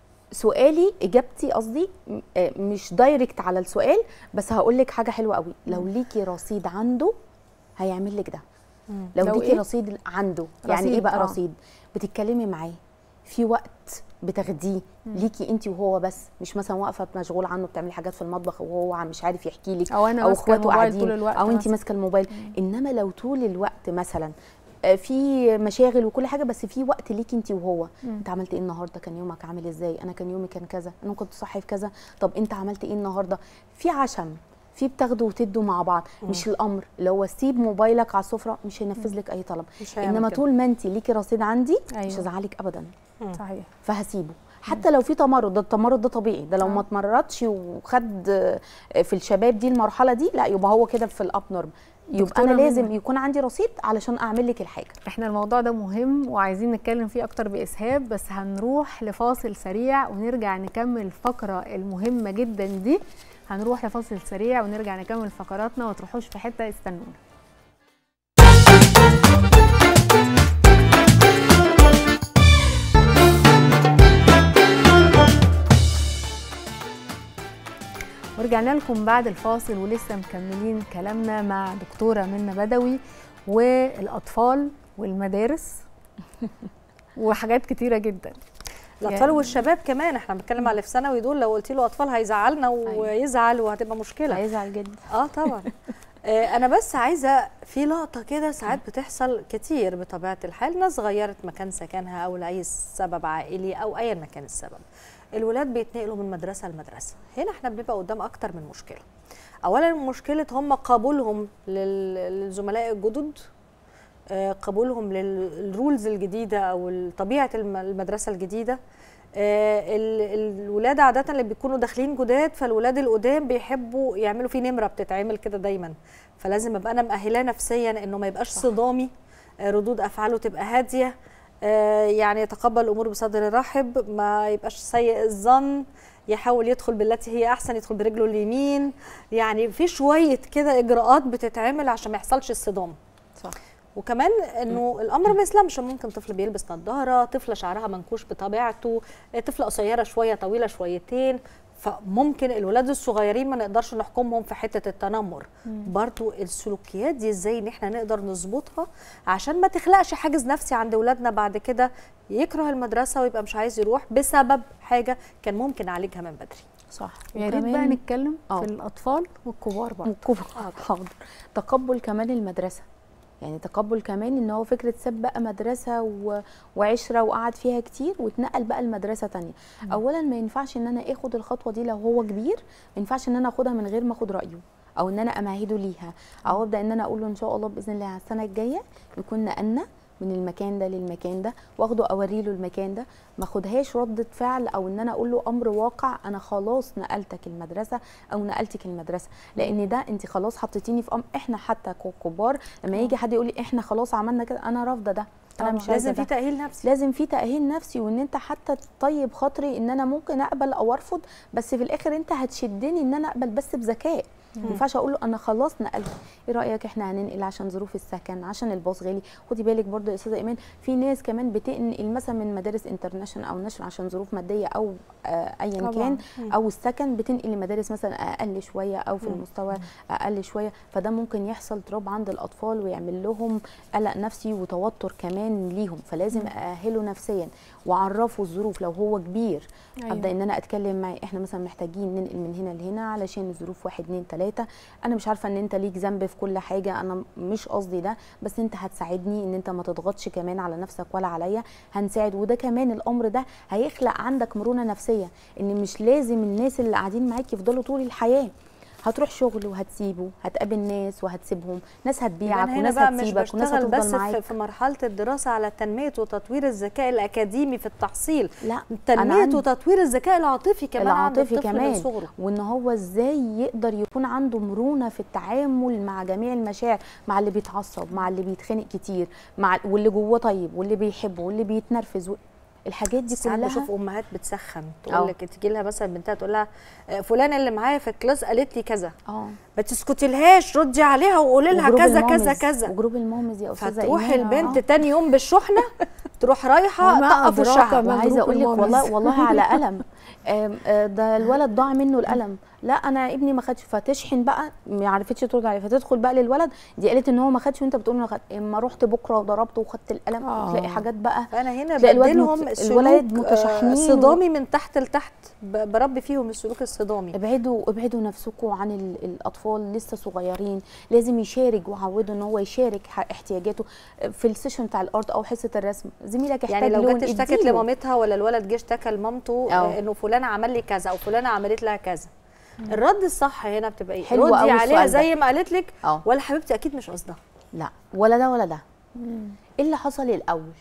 سؤالي اجابتي قصدي م- آه، مش دايركت على السؤال بس هقول لك حاجه حلوه قوي لو ليكي رصيد عنده هيعمل لك ده لو, لو ليكي إيه؟ رصيد عنده يعني رصيد، ايه بقى آه. رصيد بتتكلمي معاه في وقت بتاخديه ليكي انت وهو بس مش مثلا واقفه مشغول عنه بتعملي حاجات في المطبخ وهو عم- مش عارف يحكي لك أو أنا او ماسكة اخواته الموبايل قاعدين طول الوقت او انت مثلاً. ماسكه الموبايل انما لو طول الوقت مثلا آه، في مشاغل وكل حاجه بس في وقت ليكي انت وهو مم. انت عملت ايه النهارده كان يومك عامل ازاي انا كان يومي كان كذا انا كنت صاحي في كذا طب انت عملت ايه النهارده في عشم في بتاخدوا وتدوا مع بعض مم. مش الامر اللي هو سيب موبايلك على السفره مش هينفذ لك اي طلب مش هيعمل انما كده. طول ما انت ليكي رصيد عندي مش أيوة. هزعلك ابدا صحيح فهسيبه حتى لو في تمرد ده التمرد ده طبيعي ده لو ما اتمردش وخد في الشباب دي المرحله دي لا يبقى هو كده في الاب نورم يبقى دكتورة انا لازم منى. يكون عندي رصيد علشان اعمل لك الحاجه احنا الموضوع ده مهم وعايزين نتكلم فيه اكتر باسهاب بس هنروح لفاصل سريع ونرجع نكمل الفقره المهمه جدا دي هنروح لفاصل سريع ونرجع نكمل فقراتنا وما تروحوش في حته استنونا ورجعنا لكم بعد الفاصل ولسه مكملين كلامنا مع دكتوره منى بدوي والاطفال والمدارس وحاجات كتيره جدا الاطفال يعني- والشباب كمان احنا بنتكلم على اللي في ثانوي دول لو قلت له اطفال هيزعلنا ويزعل وهتبقى مشكله هيزعل جدا اه طبعا آه، انا بس عايزه في لقطه كده ساعات بتحصل كتير بطبيعه الحال ناس غيرت مكان سكنها او لاي سبب عائلي او ايا ما كان السبب الولاد بيتنقلوا من مدرسه لمدرسه هنا احنا بنبقى قدام اكتر من مشكله اولا مشكله هم قبولهم لل- للزملاء الجدد آه، قبولهم للرولز الجديده او طبيعه الم- المدرسه الجديده آه، ال- الولاد عاده اللي بيكونوا داخلين جداد فالولاد القدام بيحبوا يعملوا في نمره بتتعمل كده دايما فلازم ابقى انا مأهلاه نفسيا انه ما يبقاش صدامي آه، ردود افعاله تبقى هاديه آه، يعني يتقبل الامور بصدر رحب ما يبقاش سيء الظن يحاول يدخل بالتي هي احسن يدخل برجله اليمين يعني في شويه كده اجراءات بتتعمل عشان ما يحصلش الصدام صح وكمان انه الامر ما يسلمش ممكن طفل بيلبس نظاره طفله شعرها منكوش بطبيعته طفله قصيره شويه طويله شويتين فممكن الولاد الصغيرين ما نقدرش نحكمهم في حته التنمر مم. برضو السلوكيات دي ازاي ان احنا نقدر نظبطها عشان ما تخلقش حاجز نفسي عند ولادنا بعد كده يكره المدرسه ويبقى مش عايز يروح بسبب حاجه كان ممكن نعالجها من بدري صح يا ريت بقى وكمان- نتكلم آه. في الاطفال والكبار برضه والكبار حاضر تقبل كمان المدرسه يعني تقبل كمان ان هو فكره ساب بقى مدرسه و... وعشره وقعد فيها كتير واتنقل بقى لمدرسه تانية مم. اولا ما ينفعش ان انا اخد الخطوه دي لو هو كبير ما ينفعش ان انا اخدها من غير ما اخد رايه او ان انا امهده ليها او ابدا ان انا اقول له ان شاء الله باذن الله على السنه الجايه يكون نقلنا من المكان ده للمكان ده واخده اوري له المكان ده ما اخدهاش رده فعل او ان انا اقول له امر واقع انا خلاص نقلتك المدرسه او نقلتك المدرسه لان ده انت خلاص حطيتيني في امر احنا حتى ككبار لما يجي حد يقول لي احنا خلاص عملنا كده انا رافضه ده انا طبعاً. مش عايزة لازم في ده. تأهيل نفسي لازم في تأهيل نفسي وان انت حتى طيب خاطري ان انا ممكن اقبل او ارفض بس في الاخر انت هتشدني ان انا اقبل بس بذكاء ما مم. ينفعش اقول له انا خلاص نقلت ايه رايك احنا هننقل عشان ظروف السكن عشان الباص غالي خدي بالك برضو يا استاذه ايمان في ناس كمان بتنقل مثلا من مدارس انترناشونال او ناشونال عشان ظروف ماديه او آه ايا طبعاً. كان مم. او السكن بتنقل لمدارس مثلا اقل شويه او في مم. المستوى اقل شويه فده ممكن يحصل تراب عند الاطفال ويعمل لهم قلق نفسي وتوتر كمان ليهم فلازم مم. ااهله نفسيا واعرفه الظروف لو هو كبير أيوة. ابدا ان انا اتكلم معاه احنا مثلا محتاجين ننقل من هنا لهنا علشان الظروف واحد اتنين تلاته انا مش عارفه ان انت ليك ذنب في كل حاجه انا مش قصدي ده بس انت هتساعدني ان انت ما تضغطش كمان على نفسك ولا عليا هنساعد وده كمان الامر ده هيخلق عندك مرونه نفسيه ان مش لازم الناس اللي قاعدين معاك يفضلوا طول الحياه هتروح شغل وهتسيبه هتقابل ناس وهتسيبهم ناس هتبيعك انا هنا وناس بقى مش هتسيبك وناس بشتغل بس هتفضل في, معاك في مرحله الدراسه على تنميه وتطوير الذكاء الاكاديمي في التحصيل لا تنميه عندي- وتطوير الذكاء العاطفي كمان عند العاطفي الطفل كمان من صغره وان هو ازاي يقدر يكون عنده مرونه في التعامل مع جميع المشاعر مع اللي بيتعصب مع اللي بيتخانق كتير مع واللي جواه طيب واللي بيحبه واللي بيتنرفز و- الحاجات دي ساعات كلها بشوف امهات بتسخن أه. تقول لك تيجي لها مثلا بنتها تقول لها آه، فلانه اللي معايا في الكلاس قالت لي كذا اه ما تسكتي لهاش ردي عليها وقولي لها وجروب كذا كذا المامز- كذا وجروب المامز يا استاذه فتروح إيمان، البنت آه. تاني يوم بالشحنه تروح رايحه وما تقف أدراك وشها ما وعايزه جروب اقول لك والله المامز. والله على قلم آم، آه، ده الولد ضاع منه القلم لا انا ابني ما خدش فتشحن بقى ما عرفتش ترد عليه فتدخل بقى للولد دي قالت ان هو ما خدش وانت بتقول له خد اما رحت بكره وضربته وخدت القلم آه. تلاقي حاجات بقى فانا هنا تلاقي الواد بديلهم مت- سلوك الولاد آه، متشحنين صدامي من تحت لتحت ب- بربي فيهم السلوك الصدامي ابعدوا ابعدوا نفسكم عن ال- الاطفال لسه صغيرين لازم يشارك وعودوا ان هو يشارك ح- احتياجاته في السيشن بتاع الارت او حصه الرسم زميلك يحتاج يعني لو لون جت اشتكت اديله. لمامتها ولا الولد جه اشتكى لمامته أه. آه، انه فلان عمل لي كذا او فلانه عملت لها كذا الرد الصح هنا بتبقى ايه حلو ردي أوي عليها السؤال ده. زي ما قالت لك اه ولا حبيبتي اكيد مش قصدها لا ولا ده ولا ده ايه اللي حصل الاول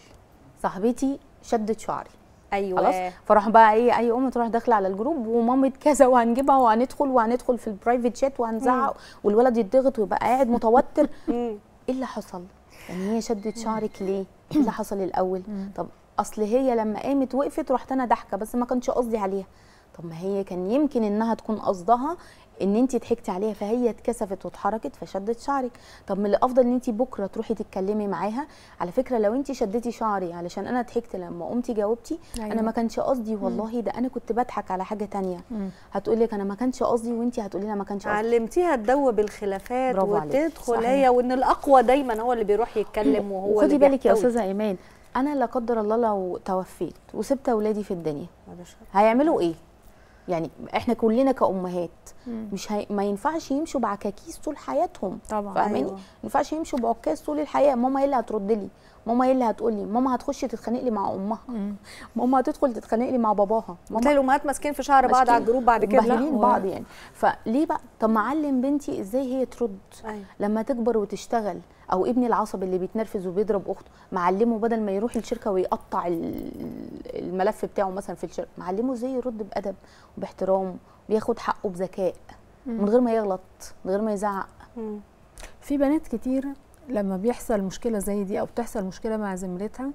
صاحبتي شدت شعري ايوه خلاص فراح بقى ايه اي ام تروح داخله على الجروب ومامة كذا وهنجيبها وهندخل وهندخل في البرايفت شات وهنزعق والولد يتضغط ويبقى قاعد متوتر مم. ايه اللي حصل؟ يعني هي شدت شعرك ليه؟ ايه اللي حصل الاول؟ طب اصل هي لما قامت وقفت رحت انا ضحكه بس ما كانش قصدي عليها طب ما هي كان يمكن انها تكون قصدها ان انت ضحكتي عليها فهي اتكسفت واتحركت فشدت شعرك طب من الافضل ان انت بكره تروحي تتكلمي معاها على فكره لو انت شدتي شعري علشان انا ضحكت لما قمتي جاوبتي أيوة. انا ما كانش قصدي والله ده انا كنت بضحك على حاجه تانية مم. هتقولي لك انا ما كانش قصدي وانت هتقولي لها ما كانش قصدي علمتيها تدوب الخلافات برافو عليك. وتدخل صحيح. هي وان الاقوى دايما هو اللي بيروح يتكلم وهو وخدي اللي بالك يا بيحتوي. استاذه ايمان انا لا قدر الله لو توفيت وسبت اولادي في الدنيا بعد الشر. هيعملوا ايه يعني احنا كلنا كامهات مم. مش هي... ما ينفعش يمشوا بعكاكيس طول حياتهم طبعا فاهماني أيوة. ما ينفعش يمشوا بعكاز طول الحياه ماما هي اللي هترد لي ماما هي اللي هتقول لي ماما هتخش تتخانق لي مع امها مم. ماما هتدخل تتخانق لي مع باباها تلاقي ماما الامهات ماسكين في شعر بعض ماسكين على الجروب بعد كده مبهدلين لا، و- بعض يعني فليه بقى طب ما اعلم بنتي ازاي هي ترد أيوة. لما تكبر وتشتغل او ابني العصبي اللي بيتنرفز وبيضرب اخته معلمه بدل ما يروح الشركه ويقطع ال- الملف بتاعه مثلا في الشركه معلمه ازاي يرد بادب وباحترام وياخد حقه بذكاء من غير ما يغلط من غير ما يزعق مم. في بنات كتير لما بيحصل مشكله زي دي او بتحصل مشكله مع زميلتها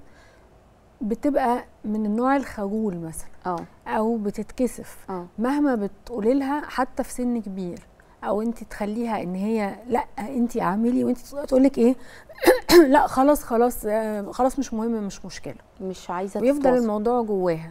بتبقى من النوع الخجول مثلا اه او بتتكسف اه مهما بتقولي لها حتى في سن كبير او انت تخليها ان هي لا انت اعملي وانت تقول لك ايه لا خلاص خلاص آه، خلاص مش مهم مش مشكله مش عايزه ويفضل تتواصل. الموضوع جواها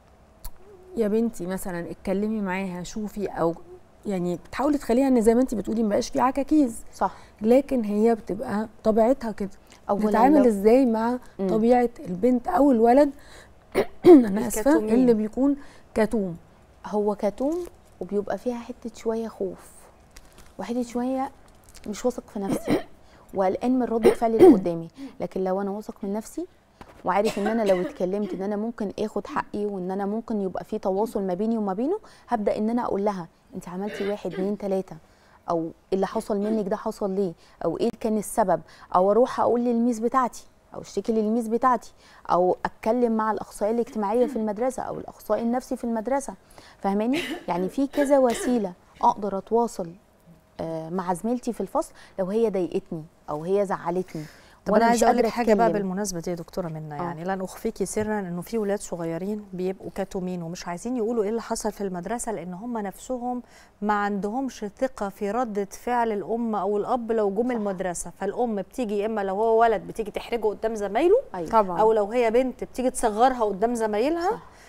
يا بنتي مثلا اتكلمي معاها شوفي او يعني بتحاولي تخليها ان زي ما انت بتقولي مبقاش في عكاكيز صح لكن هي بتبقى طبيعتها كده اولا نتعامل لو- ازاي مع مم. طبيعه البنت او الولد انا اسفه الكتومين. اللي بيكون كتوم هو كتوم وبيبقى فيها حته شويه خوف وحته شويه مش واثق في نفسي وقلقان من رد الفعل اللي قدامي لكن لو انا واثق من نفسي وعارف ان انا لو اتكلمت ان انا ممكن اخد حقي وان انا ممكن يبقى في تواصل ما بيني وما بينه هبدا ان انا اقول لها انت عملتي واحد اتنين تلاته او اللي حصل منك ده حصل ليه او ايه كان السبب او اروح اقول للميس بتاعتي او اشتكي للميس بتاعتي او اتكلم مع الاخصائيه الاجتماعيه في المدرسه او الاخصائي النفسي في المدرسه فاهماني يعني في كذا وسيله اقدر اتواصل آه، مع زميلتي في الفصل لو هي ضايقتني او هي زعلتني طب وأنا انا مش عايزه اقول لك قادرة حاجه بقى أتكلم. بالمناسبه دي يا دكتوره منا آه. يعني لن اخفيكي سرا انه في ولاد صغيرين بيبقوا كاتومين ومش عايزين يقولوا ايه اللي حصل في المدرسه لان هم نفسهم ما عندهمش ثقه في رده فعل الام او الاب لو جم المدرسه فالام بتيجي اما لو هو ولد بتيجي تحرجه قدام زمايله أيوة. طبعا او لو هي بنت بتيجي تصغرها قدام زمايلها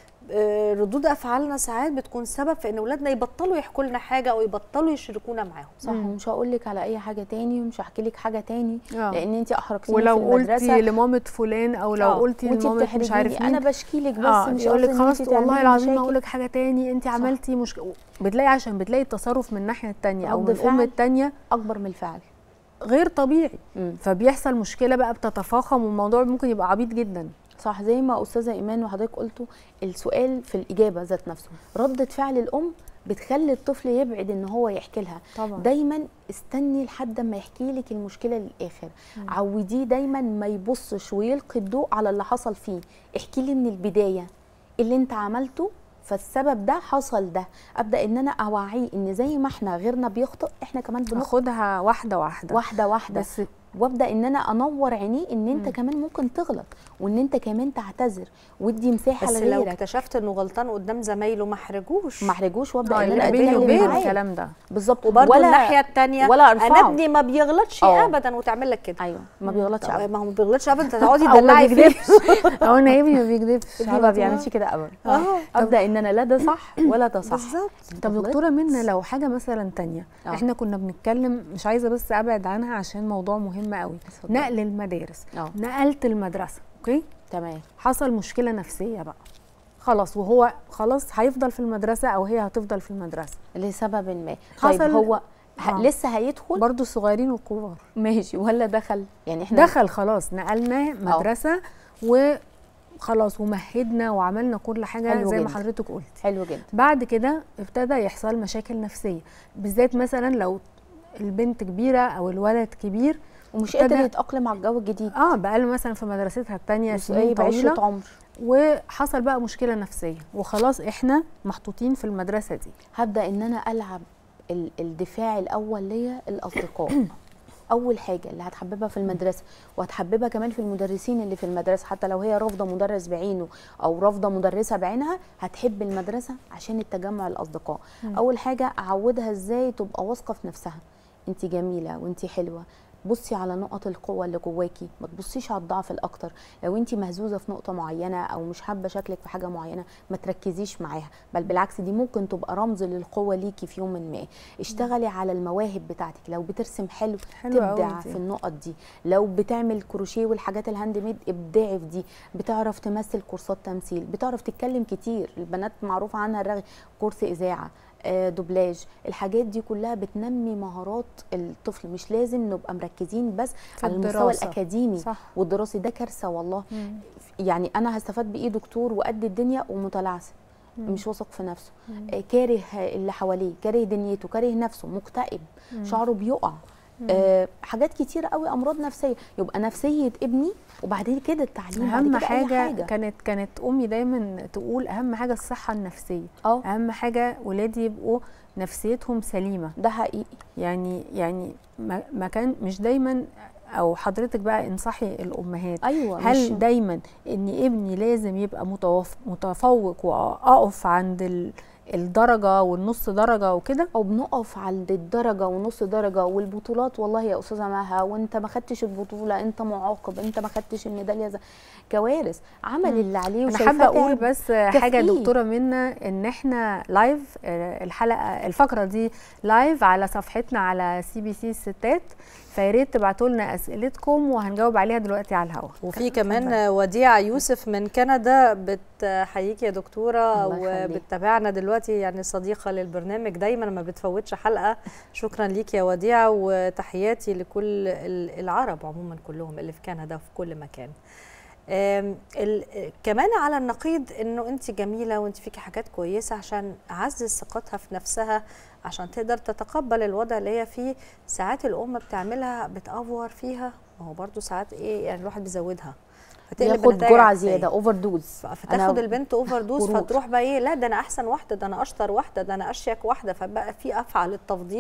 آه، ردود افعالنا ساعات بتكون سبب في ان اولادنا يبطلوا يحكوا لنا حاجه او يبطلوا يشاركونا معاهم صح ومش هقول لك على اي حاجه تاني ومش هحكي لك حاجه تاني آه. لان انت احرجتيني ولو في المدرسه قلتي لمامة فلان او لو آه، قلتي وانتي لمامة مش عارف بتحرجيني. مين انا بشكي لك بس اه مش يقول لك قصدي إن خلاص انتي والله تعملي العظيم مشاكل. هقول لك حاجه تاني انت عملتي مشكله بتلاقي عشان بتلاقي التصرف من الناحيه التانيه او رد من الام فعل التانيه اكبر من الفعل غير طبيعي مم. فبيحصل مشكله بقى بتتفاقم والموضوع ممكن يبقى عبيط جدا صح زي ما استاذه ايمان وحضرتك قلتوا السؤال في الاجابه ذات نفسه رده فعل الام بتخلي الطفل يبعد ان هو يحكي لها طبعا. دايما استني لحد ما يحكي لك المشكله للاخر مم. عوديه دايما ما يبصش ويلقي الضوء على اللي حصل فيه احكي لي من البدايه اللي انت عملته فالسبب ده حصل ده ابدا ان انا اوعيه ان زي ما احنا غيرنا بيخطئ احنا كمان بنخطئ ناخدها واحده واحده واحده واحده بس وابدا ان انا انور عينيه ان انت كمان ممكن تغلط وان انت كمان تعتذر وادي مساحه بس لو لغيرك اكتشفت انه غلطان قدام زمايله ما احرجوش ما احرجوش وابدا آه، ان يبقى انا بيني اتكلم وبينه معاه. الكلام ده بالظبط وبرضه ولا الناحيه الثانيه ولا ارفعه انا ابني ما بيغلطش آه. ابدا وتعمل لك كده ايوه ما بيغلطش طب ابدا ما هو ما بيغلطش ابدا انت تقعدي او ما تدلعي فيه بيكذبش او انا ابني ما بيكذبش ابني ما بيعملش كده ابدا اه ابدا ان انا لا ده صح ولا ده صح بالظبط طب دكتوره منا لو حاجه مثلا تانية آه. احنا كنا بنتكلم مش عايزه بس ابعد عنها عشان موضوع مهم قوي اتفضلي. نقل المدارس اه نقلت المدرسه اوكي تمام حصل مشكله نفسيه بقى خلاص وهو خلاص هيفضل في المدرسه او هي هتفضل في المدرسه لسبب ما طيب حصل- هو ه- آه. لسه هيدخل برضو الصغيرين والكبار ماشي ولا دخل يعني احنا دخل خلاص نقلناه مدرسه وخلاص ومهدنا وعملنا كل حاجه حلو زي ما جدا. حضرتك قلت حلو جدا بعد كده ابتدى يحصل مشاكل نفسيه بالذات مثلا لو البنت كبيره او الولد كبير ومش ابتدى- قادر يتاقلم على الجو الجديد اه بقاله مثلا في مدرستها الثانيه سنين وسايب عشره طويله عمر وحصل بقى مشكله نفسيه وخلاص احنا محطوطين في المدرسه دي هبدا ان انا العب ال- الدفاع الاول ليا الاصدقاء اول حاجه اللي هتحببها في المدرسه وهتحببها كمان في المدرسين اللي في المدرسه حتى لو هي رافضه مدرس بعينه او رافضه مدرسه بعينها هتحب المدرسه عشان التجمع الاصدقاء مم. اول حاجه اعودها ازاي تبقى واثقه في نفسها انت جميله وانت حلوه بصي على نقط القوة اللي جواكي ما تبصيش على الضعف الأكتر لو انت مهزوزة في نقطة معينة أو مش حابة شكلك في حاجة معينة ما تركزيش معاها بل بالعكس دي ممكن تبقى رمز للقوة ليكي في يوم ما اشتغلي على المواهب بتاعتك لو بترسم حلو حلو أوي تبدع دي. في النقط دي لو بتعمل كروشيه والحاجات الهاند ميد ابدعي في دي بتعرف تمثل كورسات تمثيل بتعرف تتكلم كتير البنات معروف عنها الرغي كورس إذاعة آه، دوبلاج الحاجات دي كلها بتنمي مهارات الطفل مش لازم نبقى مركزين بس في على المستوى الدراسة. الاكاديمي صح. والدراسي ده كارثه والله مم. يعني انا هستفاد بايه دكتور وقد الدنيا ومتلعثم مم. مش واثق في نفسه مم. آه، كاره اللي حواليه كاره دنيته كاره نفسه مكتئب مم. شعره بيقع مم. آه حاجات كتيره قوي امراض نفسيه يبقى نفسيه ابني وبعدين كده التعليم بعد اهم كده أي حاجة, حاجه كانت كانت امي دايما تقول اهم حاجه الصحه النفسيه اه اهم حاجه ولادي يبقوا نفسيتهم سليمه ده حقيقي يعني يعني ما ما كان مش دايما او حضرتك بقى انصحي الامهات ايوه هل مش دايما ان ابني لازم يبقى متوف- متفوق واقف عند ال- الدرجه والنص درجه وكده او بنقف عند الدرجه ونص درجه والبطولات والله يا استاذه مها وانت ما خدتش البطوله انت معاقب انت ما خدتش الميداليه زي- كوارث عمل مم. اللي عليه انا وشايفاه حابه اقول تعب. بس حاجه كافئيه. دكتوره منا ان احنا لايف آه، الحلقه الفقره دي لايف على صفحتنا على سي بي سي الستات فيا ريت تبعتوا لنا اسئلتكم وهنجاوب عليها دلوقتي على الهواء وفي كمان وديعة يوسف من كندا بتحييكي يا دكتورة الله يخليك. وبتتابعنا دلوقتي يعني صديقة للبرنامج دايما ما بتفوتش حلقة شكرا ليك يا وديعة وتحياتي لكل ال- العرب عموما كلهم اللي في كندا وفي كل مكان آم، ال- كمان على النقيض انه انت جميله وانت فيكي حاجات كويسه عشان اعزز ثقتها في نفسها عشان تقدر تتقبل الوضع اللي هي فيه ساعات الام بتعملها بتافور فيها ما هو برضو ساعات ايه يعني الواحد بيزودها فتقلب ياخد بنتائج جرعه عكسية. زياده اوفر دوز فتاخد البنت اوفر دوز غرور. فتروح بقى ايه لا ده انا احسن واحده ده انا اشطر واحده ده انا اشيك واحده فبقى في افعى للتفضيل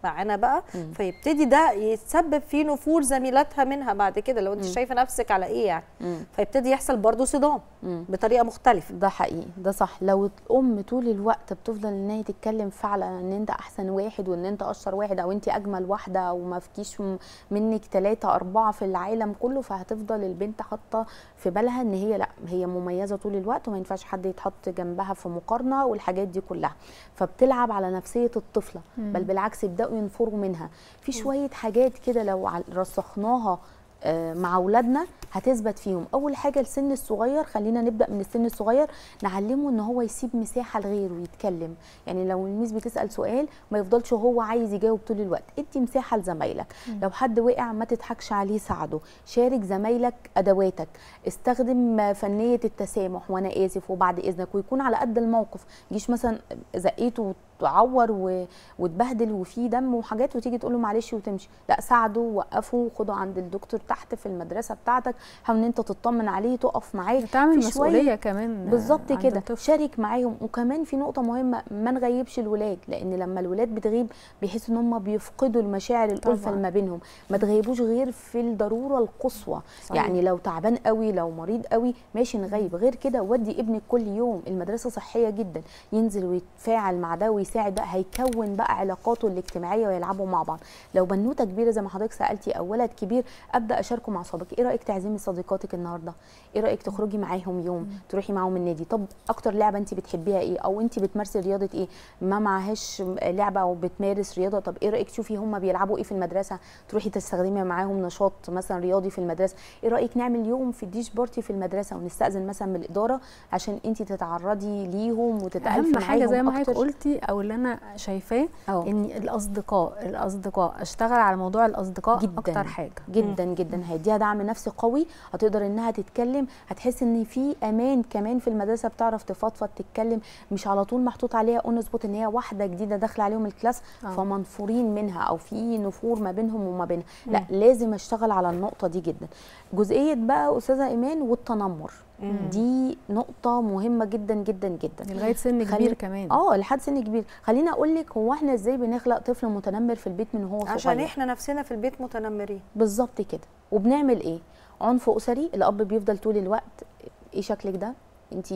معانا بقى فيبتدي ده يتسبب في نفور زميلاتها منها بعد كده لو انت شايفه نفسك على ايه يعني مم. فيبتدي يحصل برضو صدام مم. بطريقه مختلفه ده حقيقي ده صح لو الام طول الوقت بتفضل ان هي تتكلم فعلا ان انت احسن واحد وان انت اشطر واحد او انت اجمل واحده او ما فيكيش م- منك ثلاثة أربعة في العالم كله فهتفضل البنت حاطة في بالها ان هي لا هي مميزة طول الوقت وما ينفعش حد يتحط جنبها في مقارنة والحاجات دي كلها فبتلعب على نفسية الطفلة مم. بل بالعكس يبدأوا ينفروا منها في شوية حاجات كده لو عل- رسخناها آه، مع اولادنا هتثبت فيهم اول حاجه السن الصغير خلينا نبدا من السن الصغير نعلمه ان هو يسيب مساحه لغيره يتكلم يعني لو الميس بتسال سؤال ما يفضلش هو عايز يجاوب طول الوقت ادي مساحه لزمايلك مم. لو حد وقع ما تضحكش عليه ساعده شارك زمايلك ادواتك استخدم آه، فنيه التسامح وانا اسف وبعد اذنك ويكون على قد الموقف جيش مثلا زقيته وتعور و... وتبهدل وفيه دم وحاجات وتيجي تقول له معلش وتمشي لا ساعده وقفه خده عند الدكتور تحت في المدرسه بتاعتك حاول ان انت تطمن عليه تقف معاه تعمل في شوية- مسؤوليه كمان بالظبط عند كده الطفل. شارك معاهم وكمان في نقطه مهمه ما نغيبش الولاد لان لما الولاد بتغيب بيحسوا ان هم بيفقدوا المشاعر الالفه طبعاً. اللي ما بينهم ما تغيبوش غير في الضروره القصوى صحيح. يعني لو تعبان قوي لو مريض قوي ماشي نغيب غير كده ودي ابنك كل يوم المدرسه صحيه جدا ينزل ويتفاعل مع ده ويساعد بقى هيكون بقى علاقاته الاجتماعيه ويلعبوا مع بعض لو بنوته كبيره زي ما حضرتك سالتي او ولد كبير ابدا اشاركه مع صديقي ايه رايك تعزمي صديقاتك النهارده ايه رايك تخرجي معاهم يوم تروحي معاهم النادي طب اكتر لعبه انت بتحبيها ايه او انت بتمارسي رياضه ايه ما معهاش لعبه او بتمارس رياضه طب ايه رايك تشوفي هم بيلعبوا ايه في المدرسه تروحي تستخدمي معاهم نشاط مثلا رياضي في المدرسه ايه رايك نعمل يوم في الديش بارتي في المدرسه ونستاذن مثلا من الاداره عشان انت تتعرضي ليهم وتتالفي اهم حاجه زي ما معاهم حضرتك أكتر. قلتي او اللي انا شايفاه أه. ان الاصدقاء الاصدقاء اشتغل على موضوع الاصدقاء جدا اكتر حاجه جدا جدا هيديها دعم نفسي قوي هتقدر انها تتكلم هتحس ان في امان كمان في المدرسه بتعرف تفضفض تتكلم مش على طول محطوط عليها اون سبوت ان هي واحده جديده داخله عليهم الكلاس آه. فمنفورين منها او في نفور ما بينهم وما بينها لا مم. لازم اشتغل على النقطه دي جدا جزئيه بقى استاذه ايمان والتنمر مم. دي نقطه مهمه جدا جدا جدا لغايه سن خلي- كبير كمان اه لحد سن كبير خليني اقول لك هو احنا ازاي بنخلق طفل متنمر في البيت من هو صغير عشان احنا نفسنا في البيت متنمرين بالظبط كده وبنعمل ايه عنف اسري الاب بيفضل طول الوقت ايه شكلك ده انت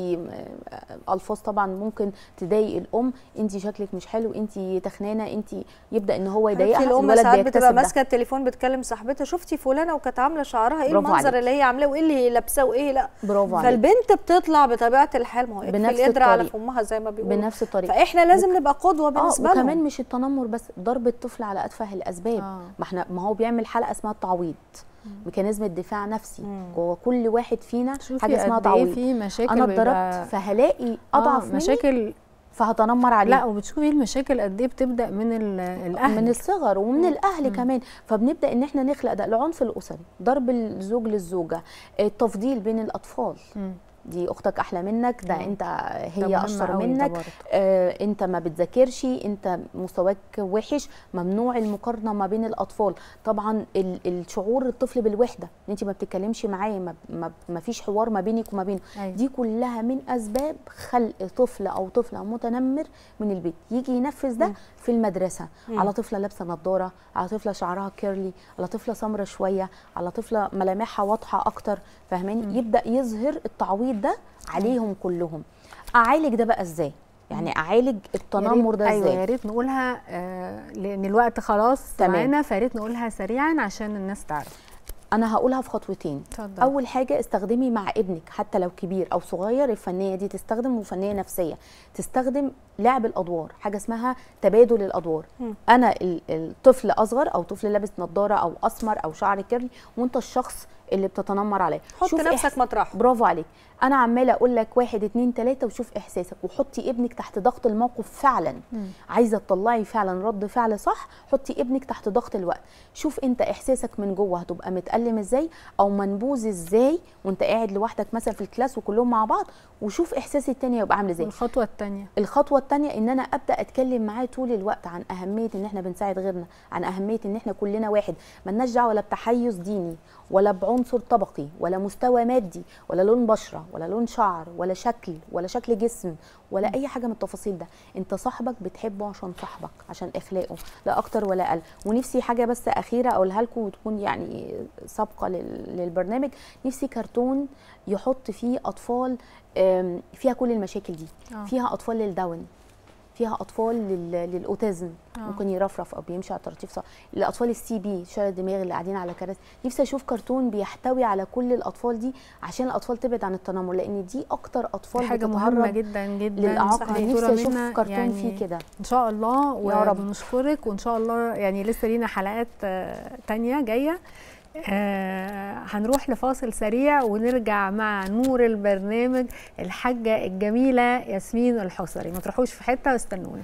الفاظ طبعا ممكن تضايق الام انت شكلك مش حلو انت تخنانه انت يبدا ان هو حبيبتي يضايقها الام الولد ساعات بتبقى بيكتسب ده. ماسكه التليفون بتكلم صاحبتها شفتي فلانه وكانت عامله شعرها ايه برافو المنظر عليك. اللي هي عاملاه وايه اللي هي لابساه وايه لا برافو عليك فالبنت بتطلع بطبيعه الحال ما هو يكفي بنفس القدره على الطريقة. فمها زي ما بيقولوا بنفس الطريقه فاحنا لازم نبقى قدوه بالنسبه اه لهم وكمان مش التنمر بس ضرب الطفل على اتفه الاسباب آه. ما احنا ما هو بيعمل حلقه اسمها التعويض ميكانيزم الدفاع نفسي جوه كل واحد فينا شوفي حاجه اسمها قد ايه تعويض في مشاكل انا بيبقى- اتضربت فهلاقي اضعف مني مشاكل فهتنمر عليه لا وبتشوفي المشاكل قد ايه بتبدا من ال- الاهل من الصغر ومن الاهل كمان فبنبدا ان احنا نخلق ده العنف الاسري ضرب الزوج للزوجه التفضيل بين الاطفال مم. دي اختك احلى منك ده آه. انت ده هي مهم اشطر قوي ده منك برضه. آه انت ما بتذاكرش انت مستواك وحش ممنوع المقارنه ما بين الاطفال طبعا ال- الشعور الطفل بالوحده ان انت ما بتتكلمش معاه ما, ما, ما فيش حوار ما بينك وما بينه أيوة. دي كلها من اسباب خلق طفل او طفله متنمر من البيت يجي ينفذ ده في المدرسه مم. على طفله لابسه نظاره على طفله شعرها كيرلي على طفله سمرة شويه على طفله ملامحها واضحه اكتر فاهماني يبدا يظهر التعويض ده عليهم كلهم اعالج ده بقى ازاي يعني اعالج التنمر ده ايوه يا ازاي ريت نقولها آه لان الوقت خلاص تمام. معانا فيا ريت نقولها سريعا عشان الناس تعرف انا هقولها في خطوتين اتفضل. اول حاجه استخدمي مع ابنك حتى لو كبير او صغير الفنيه دي تستخدم وفنيه نفسيه تستخدم لعب الادوار حاجه اسمها تبادل الادوار مم. انا ال- الطفل اصغر او طفل لابس نظاره او اسمر او شعر كيرلي وانت الشخص اللي بتتنمر عليه حط شوف نفسك مطرحه برافو عليك انا عماله اقول لك واحد اتنين تلاته وشوف احساسك وحطي ابنك تحت ضغط الموقف فعلا مم. عايزه تطلعي فعلا رد فعل صح حطي ابنك تحت ضغط الوقت شوف انت احساسك من جوه هتبقى متألم ازاي او منبوذ ازاي وانت قاعد لوحدك مثلا في الكلاس وكلهم مع بعض وشوف احساس التاني هيبقى عامل ازاي والخطوه الثانيه الخطوه الثانيه ان انا ابدا اتكلم معاه طول الوقت عن اهميه ان احنا بنساعد غيرنا عن اهميه ان احنا كلنا واحد ملناش دعوه لا بتحيز ديني ولا بعنف عنصر طبقي ولا مستوى مادي ولا لون بشره ولا لون شعر ولا شكل ولا شكل جسم ولا اي حاجه من التفاصيل ده انت صاحبك بتحبه عشان صاحبك عشان اخلاقه لا اكتر ولا اقل ونفسي حاجه بس اخيره اقولها لكم وتكون يعني سابقه لل- للبرنامج نفسي كرتون يحط فيه اطفال آم، فيها كل المشاكل دي آه. فيها اطفال للداون فيها اطفال لل- للاوتيزم آه. ممكن يرفرف او بيمشي على ترتيب صح الاطفال السي بي شلل الدماغ اللي قاعدين على كراسي نفسي اشوف كرتون بيحتوي على كل الاطفال دي عشان الاطفال تبعد عن التنمر لان دي اكتر اطفال حاجة مهمة بتتعرض جدا جدا للاعاقه صحيح. نفسي دكتورة اشوف منى كرتون يعني فيه كده ان شاء الله يا رب. وبنشكرك وان شاء الله يعني لسه لينا حلقات آه، تانية جايه آه هنروح لفاصل سريع ونرجع مع نور البرنامج الحاجه الجميله ياسمين الحصري ما تروحوش في حته واستنونا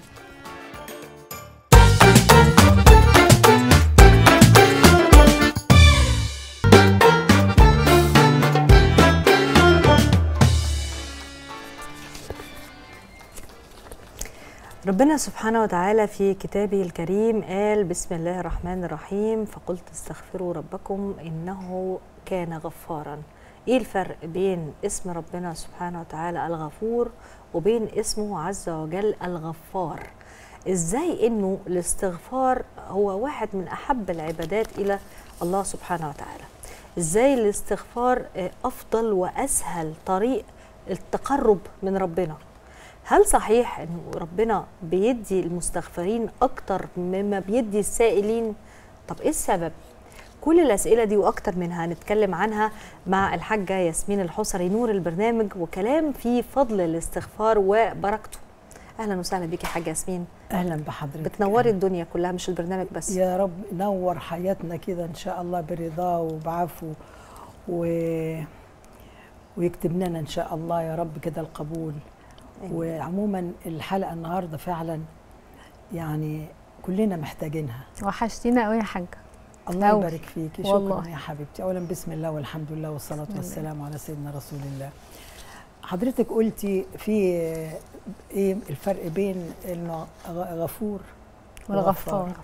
ربنا سبحانه وتعالى في كتابه الكريم قال بسم الله الرحمن الرحيم فقلت استغفروا ربكم إنه كان غفارا ايه الفرق بين اسم ربنا سبحانه وتعالى الغفور وبين اسمه عز وجل الغفار ازاي انه الاستغفار هو واحد من احب العبادات الى الله سبحانه وتعالى ازاي الاستغفار آه، افضل واسهل طريق التقرب من ربنا هل صحيح انه ربنا بيدي المستغفرين اكتر مما بيدي السائلين طب ايه السبب كل الاسئله دي واكتر منها هنتكلم عنها مع الحاجه ياسمين الحصري نور البرنامج وكلام في فضل الاستغفار وبركته اهلا وسهلا بيكي حاجه ياسمين اهلا بحضرتك بتنوري الدنيا كلها مش البرنامج بس يا رب نور حياتنا كده ان شاء الله برضاه وبعفو و... ويكتب لنا ان شاء الله يا رب كده القبول آمين. وعموما الحلقه النهارده فعلا يعني كلنا محتاجينها وحشتينا قوي يا حاجه الله أوي. يبارك فيكي والله. شكرا يا حبيبتي اولا بسم الله والحمد لله والصلاه بسم الله. والسلام على سيدنا رسول الله حضرتك قلتي في ايه الفرق بين انه غ- غفور والغفار. وغفار.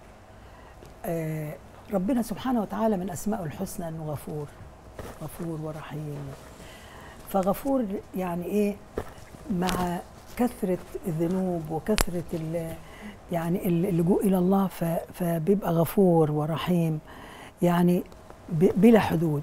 آه ربنا سبحانه وتعالى من اسمائه الحسنى انه غفور غفور ورحيم فغفور يعني ايه مع كثره الذنوب وكثره ال- يعني ال- اللجوء الى الله ف- فبيبقى غفور ورحيم يعني ب- بلا حدود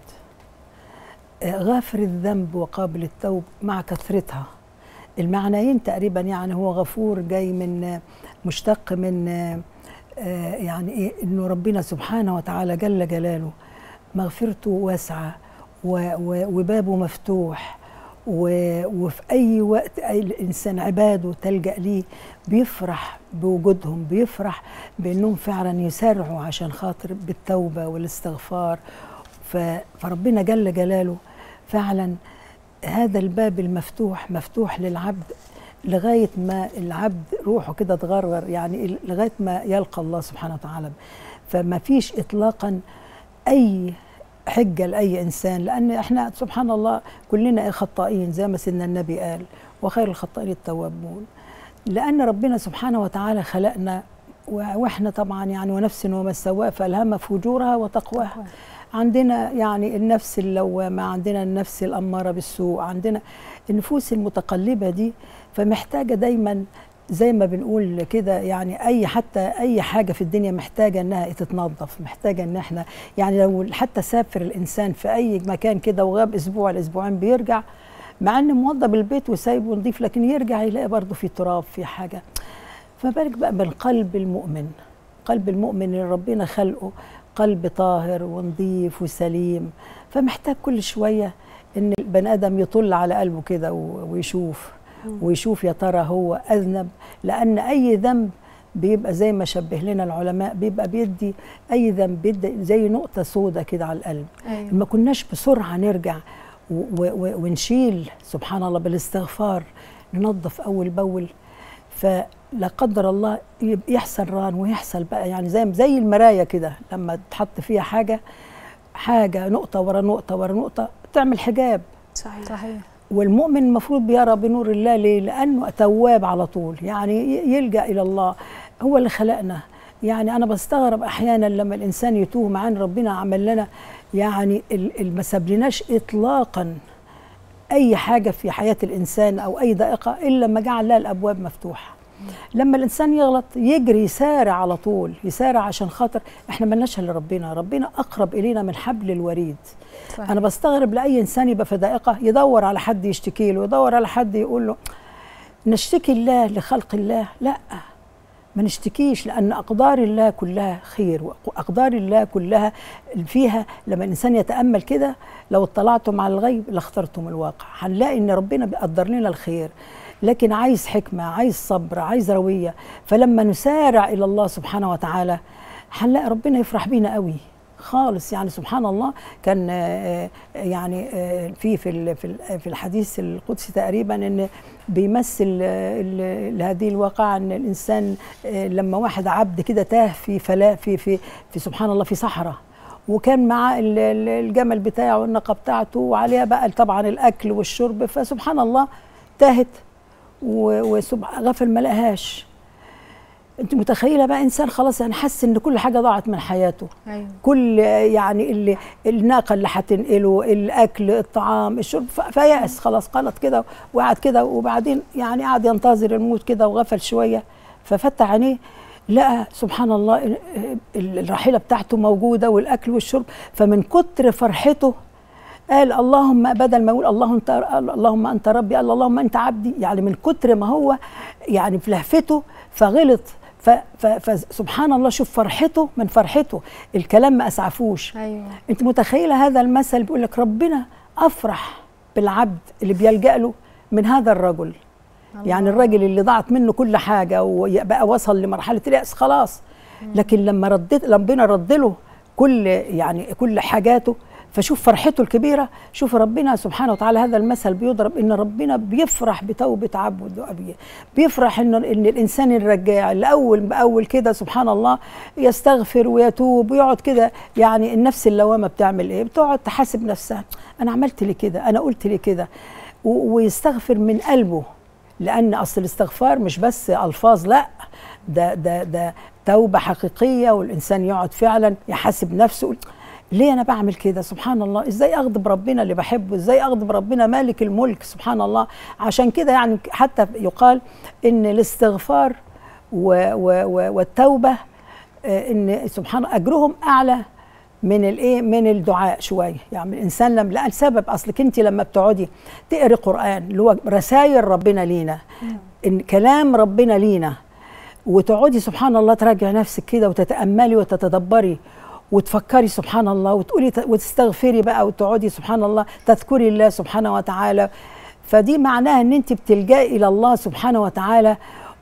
آه، غافر الذنب وقابل التوب مع كثرتها المعنيين تقريبا يعني هو غفور جاي من آه، مشتق من آه، آه، يعني ايه انه ربنا سبحانه وتعالى جل جلاله مغفرته واسعه و- و- وبابه مفتوح و- وفي اي وقت اي الانسان عباده تلجا ليه بيفرح بوجودهم بيفرح بانهم فعلا يسارعوا عشان خاطر بالتوبه والاستغفار ف- فربنا جل جلاله فعلا هذا الباب المفتوح مفتوح للعبد لغايه ما العبد روحه كده تغرغر يعني لغايه ما يلقى الله سبحانه وتعالى فما فيش اطلاقا اي حجه لاي انسان لان احنا سبحان الله كلنا خطائين زي ما سيدنا النبي قال وخير الخطائين التوابون لان ربنا سبحانه وتعالى خلقنا و- واحنا طبعا يعني ونفس وما سواها فالهمها فجورها وتقواها عندنا يعني النفس اللوامه عندنا النفس الاماره بالسوء عندنا النفوس المتقلبه دي فمحتاجه دايما زي ما بنقول كده يعني اي حتى اي حاجه في الدنيا محتاجه انها تتنظف محتاجه ان احنا يعني لو حتى سافر الانسان في اي مكان كده وغاب اسبوع لاسبوعين بيرجع مع ان موضب البيت وسايبه نظيف لكن يرجع يلاقي برضه في تراب في حاجه فما بالك بقى بالقلب المؤمن قلب المؤمن اللي ربنا خلقه قلب طاهر ونظيف وسليم فمحتاج كل شويه ان البني ادم يطل على قلبه كده و- ويشوف ويشوف يا ترى هو اذنب لان اي ذنب بيبقى زي ما شبه لنا العلماء بيبقى بيدي اي ذنب بيدي زي نقطه سودة كده على القلب أيوة. ما كناش بسرعه نرجع و- و- و- ونشيل سبحان الله بالاستغفار ننظف اول باول فلا قدر الله يب- يحصل ران ويحصل بقى يعني زي زي المرايه كده لما تحط فيها حاجه حاجه نقطه ورا نقطه ورا نقطه تعمل حجاب صحيح صحيح والمؤمن المفروض بيرى بنور الله ليه؟ لأنه تواب على طول يعني ي- يلجأ إلى الله هو اللي خلقنا يعني أنا بستغرب أحيانا لما الإنسان يتوه مع أن ربنا عمل لنا يعني ال- ال- ما سابلناش اطلاقا اي حاجه في حياه الانسان او اي ضائقه الا لما جعل لها الابواب مفتوحه لما الانسان يغلط يجري يسارع على طول يسارع عشان خاطر احنا ملناش الا ربنا ربنا اقرب الينا من حبل الوريد صحيح. انا بستغرب لاي انسان يبقى في ضائقه يدور على حد يشتكي له يدور على حد يقول له نشتكي الله لخلق الله لا ما نشتكيش لان اقدار الله كلها خير واقدار الله كلها فيها لما الانسان يتامل كده لو اطلعتم على الغيب لاخترتم الواقع هنلاقي ان ربنا بيقدر لنا الخير لكن عايز حكمه عايز صبر عايز رويه فلما نسارع الى الله سبحانه وتعالى هنلاقي ربنا يفرح بينا قوي خالص يعني سبحان الله كان آه، آه، يعني آه، في في ال- في ال- في الحديث القدسي تقريبا ان بيمثل آه، ال- هذه الواقعه ان الانسان آه، لما واحد عبد كده تاه في فلا في في في سبحان الله في صحراء وكان معاه ال- ال- الجمل بتاعه والناقه بتاعته وعليها بقى طبعا الاكل والشرب فسبحان الله تاهت وغفل ما لقاهاش انت متخيله بقى انسان خلاص يعني حس ان كل حاجه ضاعت من حياته ايوه كل يعني اللي الناقه اللي هتنقله الاكل الطعام الشرب ف- فيأس خلاص قلط كده وقعد كده وبعدين يعني قعد ينتظر الموت كده وغفل شويه ففتح عينيه لقى سبحان الله ال- ال- الراحله بتاعته موجوده والاكل والشرب فمن كتر فرحته قال اللهم بدل ما يقول الله انت اللهم انت ربي قال اللهم انت عبدي يعني من كتر ما هو يعني في لهفته فغلط ف- ف- فسبحان الله شوف فرحته من فرحته الكلام ما اسعفوش ايوه انت متخيله هذا المثل بيقول لك ربنا افرح بالعبد اللي بيلجأ له من هذا الرجل يعني الراجل اللي ضاعت منه كل حاجه وبقى وصل لمرحله اليأس خلاص لكن لما رديت ربنا رد له كل يعني كل حاجاته فشوف فرحته الكبيره شوف ربنا سبحانه وتعالى هذا المثل بيضرب ان ربنا بيفرح بتوبه عبده وأبيه بيفرح ان ان الانسان الرجاع اللي اول باول كده سبحان الله يستغفر ويتوب ويقعد كده يعني النفس اللوامه بتعمل ايه بتقعد تحاسب نفسها انا عملت ليه كده انا قلت ليه كده و- ويستغفر من قلبه لان اصل الاستغفار مش بس الفاظ لا ده ده ده توبه حقيقيه والانسان يقعد فعلا يحاسب نفسه يقول ليه انا بعمل كده سبحان الله ازاي اغضب ربنا اللي بحبه ازاي اغضب ربنا مالك الملك سبحان الله عشان كده يعني حتى يقال ان الاستغفار و و و والتوبه آه، ان سبحان اجرهم اعلى من الايه من الدعاء شويه يعني الانسان لما لا السبب اصلك انت لما بتقعدي تقري قران اللي هو رسائل ربنا لينا ان كلام ربنا لينا وتقعدي سبحان الله تراجع نفسك كده وتتاملي وتتدبري وتفكري سبحان الله وتقولي وتستغفري بقى وتقعدي سبحان الله تذكري الله سبحانه وتعالى فدي معناها ان انت بتلجئي الى الله سبحانه وتعالى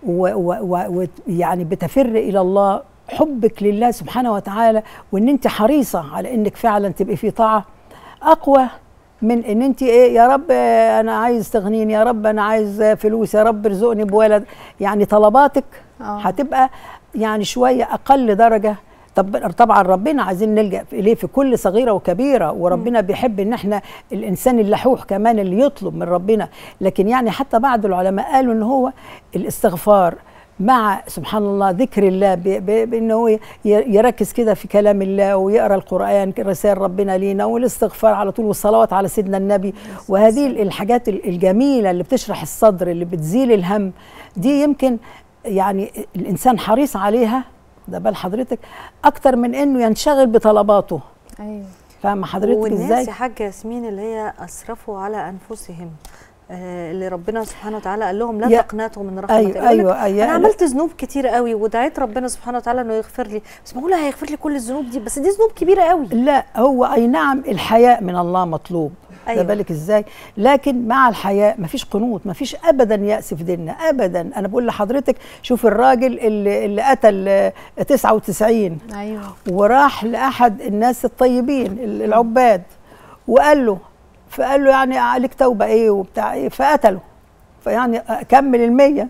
ويعني بتفر الى الله حبك لله سبحانه وتعالى وان انت حريصه على انك فعلا تبقي في طاعه اقوى من ان انت ايه يا رب آه، انا عايز تغنيني يا رب انا عايز آه، فلوس يا رب ارزقني بولد يعني طلباتك آه. هتبقى يعني شويه اقل درجه طب طبعا ربنا عايزين نلجا اليه في كل صغيره وكبيره وربنا بيحب ان احنا الانسان اللحوح كمان اللي يطلب من ربنا لكن يعني حتى بعض العلماء قالوا ان هو الاستغفار مع سبحان الله ذكر الله ب- ب- بانه هو ي- يركز كده في كلام الله ويقرا القران رسائل ربنا لينا والاستغفار على طول والصلوات على سيدنا النبي وهذه الحاجات ال- الجميله اللي بتشرح الصدر اللي بتزيل الهم دي يمكن يعني الانسان حريص عليها ده بال حضرتك اكتر من انه ينشغل بطلباته ايوه فاهمه حضرتك والناس ازاي يا حاجه ياسمين اللي هي اسرفوا على انفسهم آه، اللي ربنا سبحانه وتعالى قال لهم لا يا- تقنطوا من رحمه أيوة، الله يقول لك أيوة، أيوة. انا عملت ذنوب كتير قوي ودعيت ربنا سبحانه وتعالى انه يغفر لي بس معقوله هيغفر لي كل الذنوب دي بس دي ذنوب كبيره قوي لا هو اي نعم الحياء من الله مطلوب أيوة. أيوة. بالك ازاي لكن مع الحياء مفيش قنوط مفيش ابدا يأس في ديننا ابدا انا بقول لحضرتك شوف الراجل اللي, اللي قتل آه، 99 ايوه وراح لاحد الناس الطيبين ال- العباد وقال له فقال له يعني عليك توبه ايه وبتاع ايه فقتله فيعني كمل المية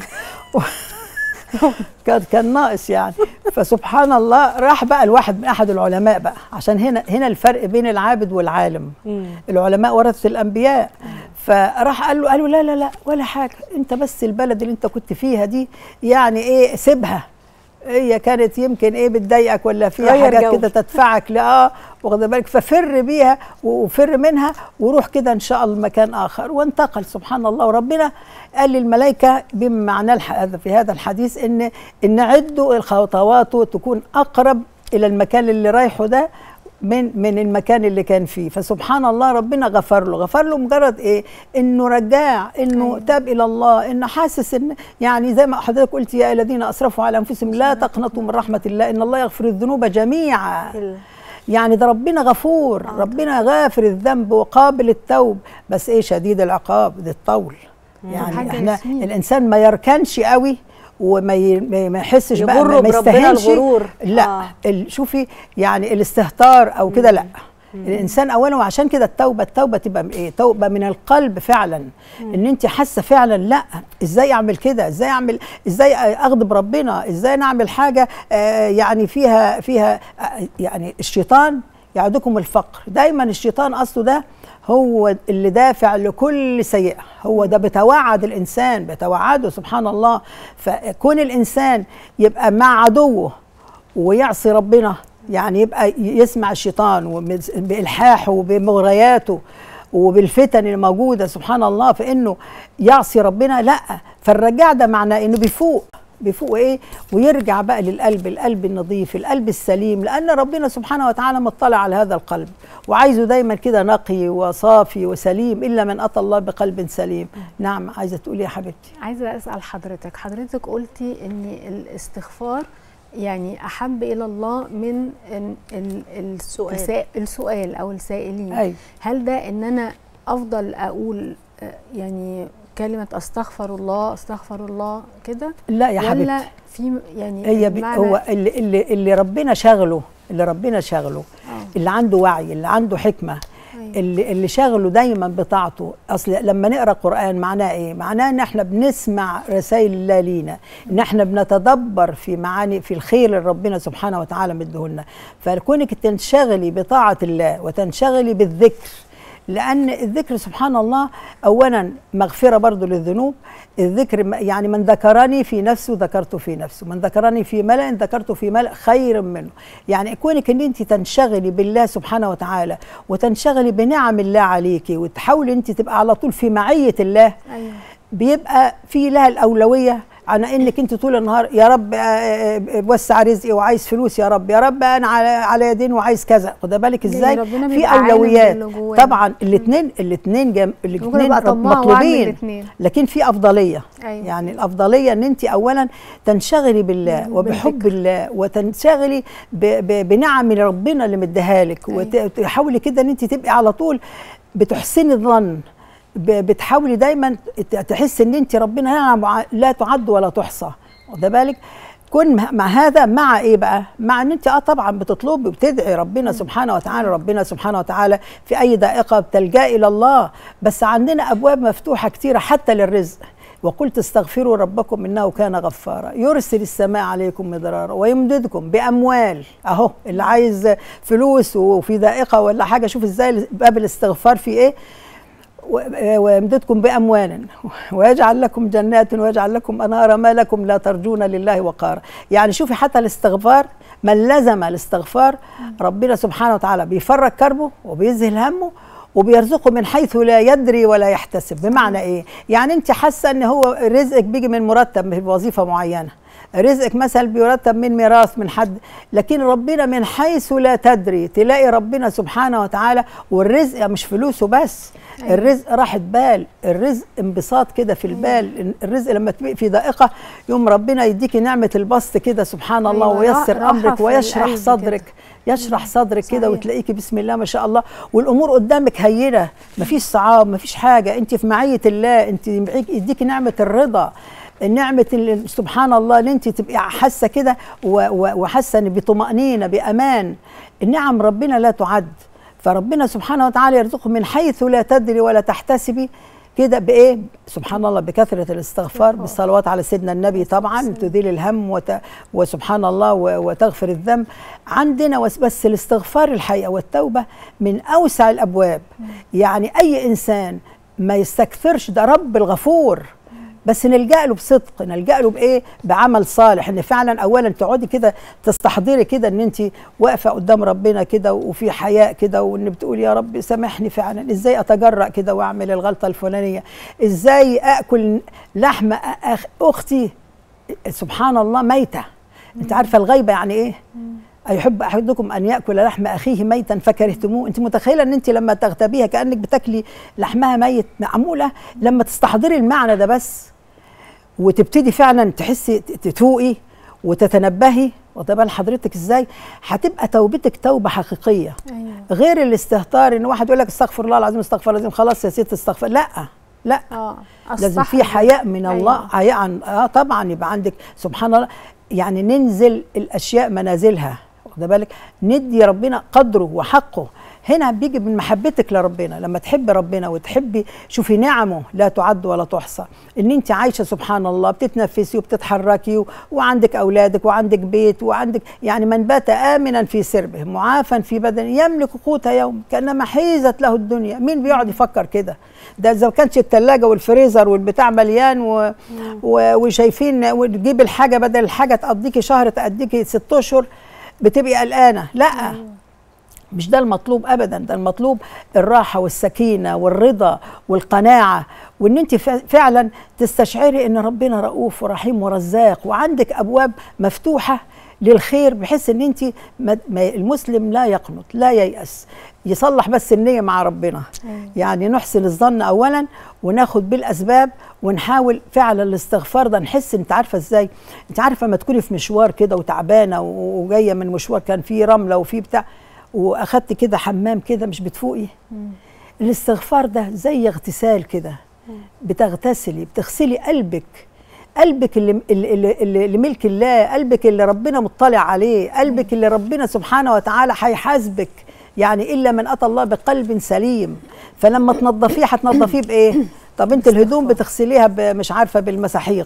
كان كان ناقص يعني فسبحان الله راح بقى الواحد من احد العلماء بقى عشان هنا هنا الفرق بين العابد والعالم العلماء ورثه الانبياء فراح قال له قال له لا لا لا ولا حاجه انت بس البلد اللي انت كنت فيها دي يعني ايه سيبها هي كانت يمكن ايه بتضايقك ولا فيها غير حاجات جو. كده تدفعك لاه واخده بالك ففر بيها وفر منها وروح كده ان شاء الله مكان اخر وانتقل سبحان الله وربنا قال للملائكه بما معناه الح- في هذا الحديث ان ان عدوا الخطوات تكون اقرب الى المكان اللي رايحه ده من من المكان اللي كان فيه فسبحان الله ربنا غفر له غفر له مجرد ايه انه رجع انه أيوة. تاب الى الله انه حاسس ان يعني زي ما حضرتك قلت يا الذين اسرفوا على انفسهم لا تقنطوا من رحمه الله ان الله يغفر الذنوب جميعا يعني ده ربنا غفور ربنا غافر الذنب وقابل التوب بس ايه شديد العقاب ده الطول يعني حاجة احنا ياسمين. الانسان ما يركنش قوي وما ي- ما ما يحسش بقى يغر ما ما بربنا يستهينش. الغرور. لا آه. ال- شوفي يعني الاستهتار او كده لا الانسان اولا وعشان كده التوبه التوبه تبقى من ايه توبه من القلب فعلا ان انت حاسه فعلا لا ازاي اعمل كده ازاي اعمل ازاي اغضب ربنا ازاي نعمل حاجه آه يعني فيها فيها آه يعني الشيطان يعدكم الفقر دايما الشيطان اصله ده هو اللي دافع لكل سيئه هو ده بتوعد الانسان بتوعده سبحان الله فكون الانسان يبقى مع عدوه ويعصي ربنا يعني يبقى يسمع الشيطان ومز- بإلحاحه وبمغرياته وبالفتن الموجودة سبحان الله فإنه يعصي ربنا لا فالرجاع ده معناه إنه بيفوق بيفوق ايه ويرجع بقى للقلب القلب النظيف القلب السليم لان ربنا سبحانه وتعالى مطلع على هذا القلب وعايزه دايما كده نقي وصافي وسليم الا من اتى الله بقلب سليم نعم عايزه تقولي يا حبيبتي عايزه اسال حضرتك حضرتك قلتي ان الاستغفار يعني احب الى الله من ال- ال- السؤال. السا- السؤال او السائلين أيوة. هل ده ان انا افضل اقول آه، يعني كلمه استغفر الله استغفر الله كده لا يا ولا حبيبتي في يعني هي بي بمعنى- هو اللي, اللي, اللي ربنا شغله اللي ربنا شغله اللي عنده وعي اللي عنده حكمه اللي اللي شغله دايما بطاعته اصل لما نقرا قران معناه ايه معناه ان احنا بنسمع رسائل الله لينا ان احنا بنتدبر في معاني في الخير اللي ربنا سبحانه وتعالى مديهولنا فكونك تنشغلي بطاعه الله وتنشغلي بالذكر لان الذكر سبحان الله اولا مغفره برضو للذنوب الذكر م- يعني من ذكرني في نفسه ذكرته في نفسه من ذكرني في ملأ ذكرته في ملأ خير منه يعني كونك ان انت تنشغلي بالله سبحانه وتعالى وتنشغلي بنعم الله عليكي وتحاولي انت تبقى على طول في معيه الله ايوه بيبقى في لها الاولويه عن انك انت طول النهار يا رب آه، آه، وسع رزقي وعايز فلوس يا رب يا رب انا على على يدين وعايز كذا خد بالك يعني ازاي ربنا في بيبقى عالم اولويات باللي جوانا. طبعا الاثنين الاثنين جم... الاثنين أبقى طماعة وأعمل مطلوبين الاتنين. لكن في افضليه أيوة. يعني الافضليه ان انت اولا تنشغلي بالله وبحب الله وتنشغلي ب... ب... بنعم ربنا اللي مديها لك وتحاولي كده ان انت تبقي على طول بتحسني الظن ب- بتحاولي دايما ت- تحس ان انت ربنا نعم ع- لا تعد ولا تحصى واخده بالك كن مع- مع هذا مع ايه بقى مع ان انت اه طبعا بتطلبي وبتدعي ربنا سبحانه وتعالى ربنا سبحانه وتعالى في اي ضائقه بتلجئي الى الله بس عندنا ابواب مفتوحه كتيره حتى للرزق وقلت استغفروا ربكم انه كان غفارا يرسل السماء عليكم مدرارا ويمددكم باموال اهو اللي عايز فلوس وفي ضائقه ولا حاجه شوف ازاي باب الاستغفار في ايه و- ويمددكم باموال ويجعل لكم جنات ويجعل لكم انهارا ما لكم لا ترجون لله وقارا يعني شوفي حتى الاستغفار من لزم الاستغفار ربنا سبحانه وتعالى بيفرج كربه وبيذهل همه وبيرزقه من حيث لا يدري ولا يحتسب بمعنى ايه يعني انت حاسه ان هو رزقك بيجي من مرتب في وظيفه معينه رزقك مثلا بيرتب من ميراث من حد لكن ربنا من حيث لا تدري تلاقي ربنا سبحانه وتعالى والرزق مش فلوسه بس أيوة. الرزق راحة بال الرزق انبساط كده في البال الرزق لما تبقي في ضائقة يوم ربنا يديكي نعمة البسط كده سبحان الله أيوة، ويسر راحة أمرك في ويشرح القلب صدرك يشرح صدرك كده صحيح. وتلاقيكي بسم الله ما شاء الله والامور قدامك هينه مفيش صعاب مفيش حاجه انت في معيه الله انت معيك- يديكي نعمه الرضا نعمة ال- سبحان الله ان انت تبقي حاسه كده و- و- وحاسه ان بطمأنينه بامان النعم ربنا لا تعد فربنا سبحانه وتعالى يرزقه من حيث لا تدري ولا تحتسبي كده بايه سبحان الله بكثره الاستغفار بالصلوات على سيدنا النبي طبعا تزيل الهم وت... وسبحان الله و... وتغفر الذنب عندنا وس- بس الاستغفار الحقيقه والتوبه من اوسع الابواب يعني اي انسان ما يستكثرش ده رب الغفور بس نلجا له بصدق نلجا له بايه بعمل صالح ان فعلا اولا تقعدي كده تستحضري كده ان انت واقفه قدام ربنا كده وفي حياء كده وان بتقولي يا رب سامحني فعلا ازاي اتجرأ كده واعمل الغلطه الفلانيه ازاي اكل لحم أخ اختي سبحان الله ميته انت عارفه الغيبه يعني ايه أيحب أحدكم أن يأكل لحم أخيه ميتا فكرهتموه أنت متخيلة أن أنت لما تغتابيها كأنك بتاكلي لحمها ميت معمولة لما تستحضري المعنى ده بس وتبتدي فعلا تحسي تتوقي وتتنبهي واخده بال حضرتك ازاي هتبقى توبتك توبه حقيقيه أيوة. غير الاستهتار ان واحد يقول لك استغفر الله العظيم استغفر الله العظيم خلاص يا ست استغفر لا لا اه لازم الصح في حياء من الله أيوة. حياء عن اه طبعا يبقى عندك سبحان الله يعني ننزل الاشياء منازلها واخده بالك ندي ربنا قدره وحقه هنا بيجي من محبتك لربنا لما تحبي ربنا وتحبي شوفي نعمه لا تعد ولا تحصى ان انت عايشه سبحان الله بتتنفسي وبتتحركي و... وعندك اولادك وعندك بيت وعندك يعني من بات امنا في سربه معافا في بدنه يملك قوت يوم كانما حيزت له الدنيا مين بيقعد يفكر كده ده اذا ما كانش الثلاجه والفريزر والبتاع مليان و... و... وشايفين وتجيب الحاجه بدل الحاجه تقضيكي شهر تقضيكي ست اشهر بتبقي قلقانه لا مش ده المطلوب ابدا ده المطلوب الراحه والسكينه والرضا والقناعه وان انت فع- فعلا تستشعري ان ربنا رؤوف ورحيم ورزاق وعندك ابواب مفتوحه للخير بحيث ان انت ما ما- المسلم لا يقنط لا ييأس يصلح بس النيه مع ربنا يعني نحسن الظن اولا وناخد بالاسباب ونحاول فعلا الاستغفار ده نحس انت عارفه ازاي انت عارفه ما تكوني في مشوار كده وتعبانه و- وجايه من مشوار كان فيه رمله وفيه بتاع واخدت كده حمام كده مش بتفوقي الاستغفار ده زي اغتسال كده بتغتسلي بتغسلي قلبك قلبك اللي, اللي, اللي, اللي ملك الله قلبك اللي ربنا مطلع عليه قلبك اللي ربنا سبحانه وتعالى هيحاسبك يعني الا من اتى الله بقلب سليم فلما تنظفيه هتنظفيه بايه طب انت الهدوم بتغسليها ب- مش عارفه بالمساحيق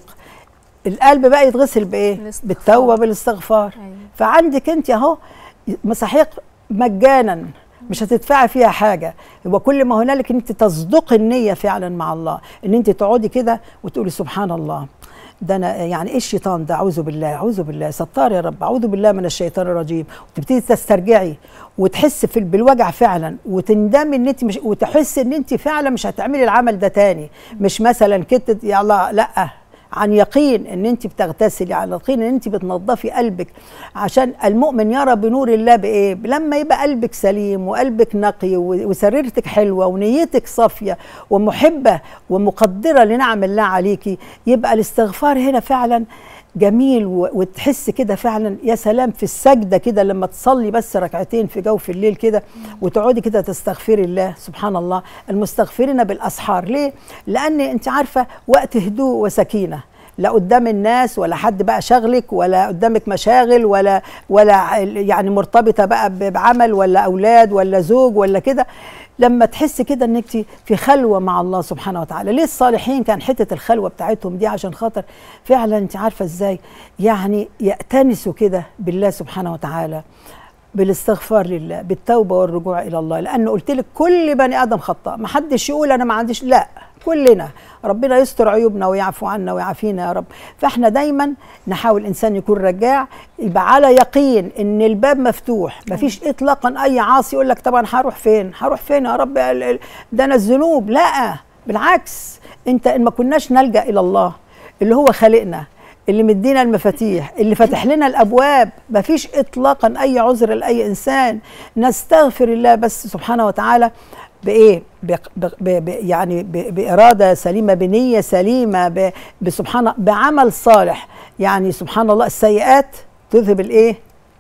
القلب بقى يتغسل بايه بالتوبه بالاستغفار فعندك انت اهو مساحيق مجانا مش هتدفعي فيها حاجه هو كل ما هنالك ان انت تصدقي النيه فعلا مع الله ان انت تقعدي كده وتقولي سبحان الله ده انا يعني ايه الشيطان ده اعوذ بالله اعوذ بالله ستار يا رب اعوذ بالله من الشيطان الرجيم وتبتدي تسترجعي وتحس في بالوجع فعلا وتندمي ان انت مش وتحسي ان انت فعلا مش هتعملي العمل ده تاني مش مثلا كده يا الله لا عن يقين ان انت بتغتسلي عن يقين ان انت بتنظفي قلبك عشان المؤمن يرى بنور الله بايه لما يبقى قلبك سليم وقلبك نقي و- وسريرتك حلوه ونيتك صافيه ومحبه ومقدره لنعم الله عليكي يبقى الاستغفار هنا فعلا جميل و- وتحس كده فعلا يا سلام في السجده كده لما تصلي بس ركعتين في جوف الليل كده وتقعدي كده تستغفري الله سبحان الله المستغفرين بالاسحار ليه؟ لان انت عارفه وقت هدوء وسكينه لا قدام الناس ولا حد بقى شغلك ولا قدامك مشاغل ولا ولا يعني مرتبطه بقى ب- بعمل ولا اولاد ولا زوج ولا كده لما تحس كده انك ت- في خلوه مع الله سبحانه وتعالى ليه الصالحين كان حته الخلوه بتاعتهم دي عشان خاطر فعلا انت عارفه ازاي يعني يأتنسوا كده بالله سبحانه وتعالى بالاستغفار لله بالتوبه والرجوع الى الله لان قلت لك كل بني ادم خطاء ما حدش يقول انا ما عنديش لا كلنا ربنا يستر عيوبنا ويعفو عنا ويعافينا يا رب فاحنا دايما نحاول الانسان يكون رجاع يبقى على يقين ان الباب مفتوح ما فيش اطلاقا اي عاصي يقول لك طبعا هروح فين هروح فين يا رب ال- ال- ده انا الذنوب لا بالعكس انت ان ما كناش نلجا الى الله اللي هو خالقنا اللي مدينا المفاتيح اللي فاتح لنا الابواب ما فيش اطلاقا اي عذر لاي انسان نستغفر الله بس سبحانه وتعالى بايه ب ب ب يعني ب باراده سليمه بنيه سليمه ب بسبحان بعمل صالح يعني سبحان الله السيئات تذهب الايه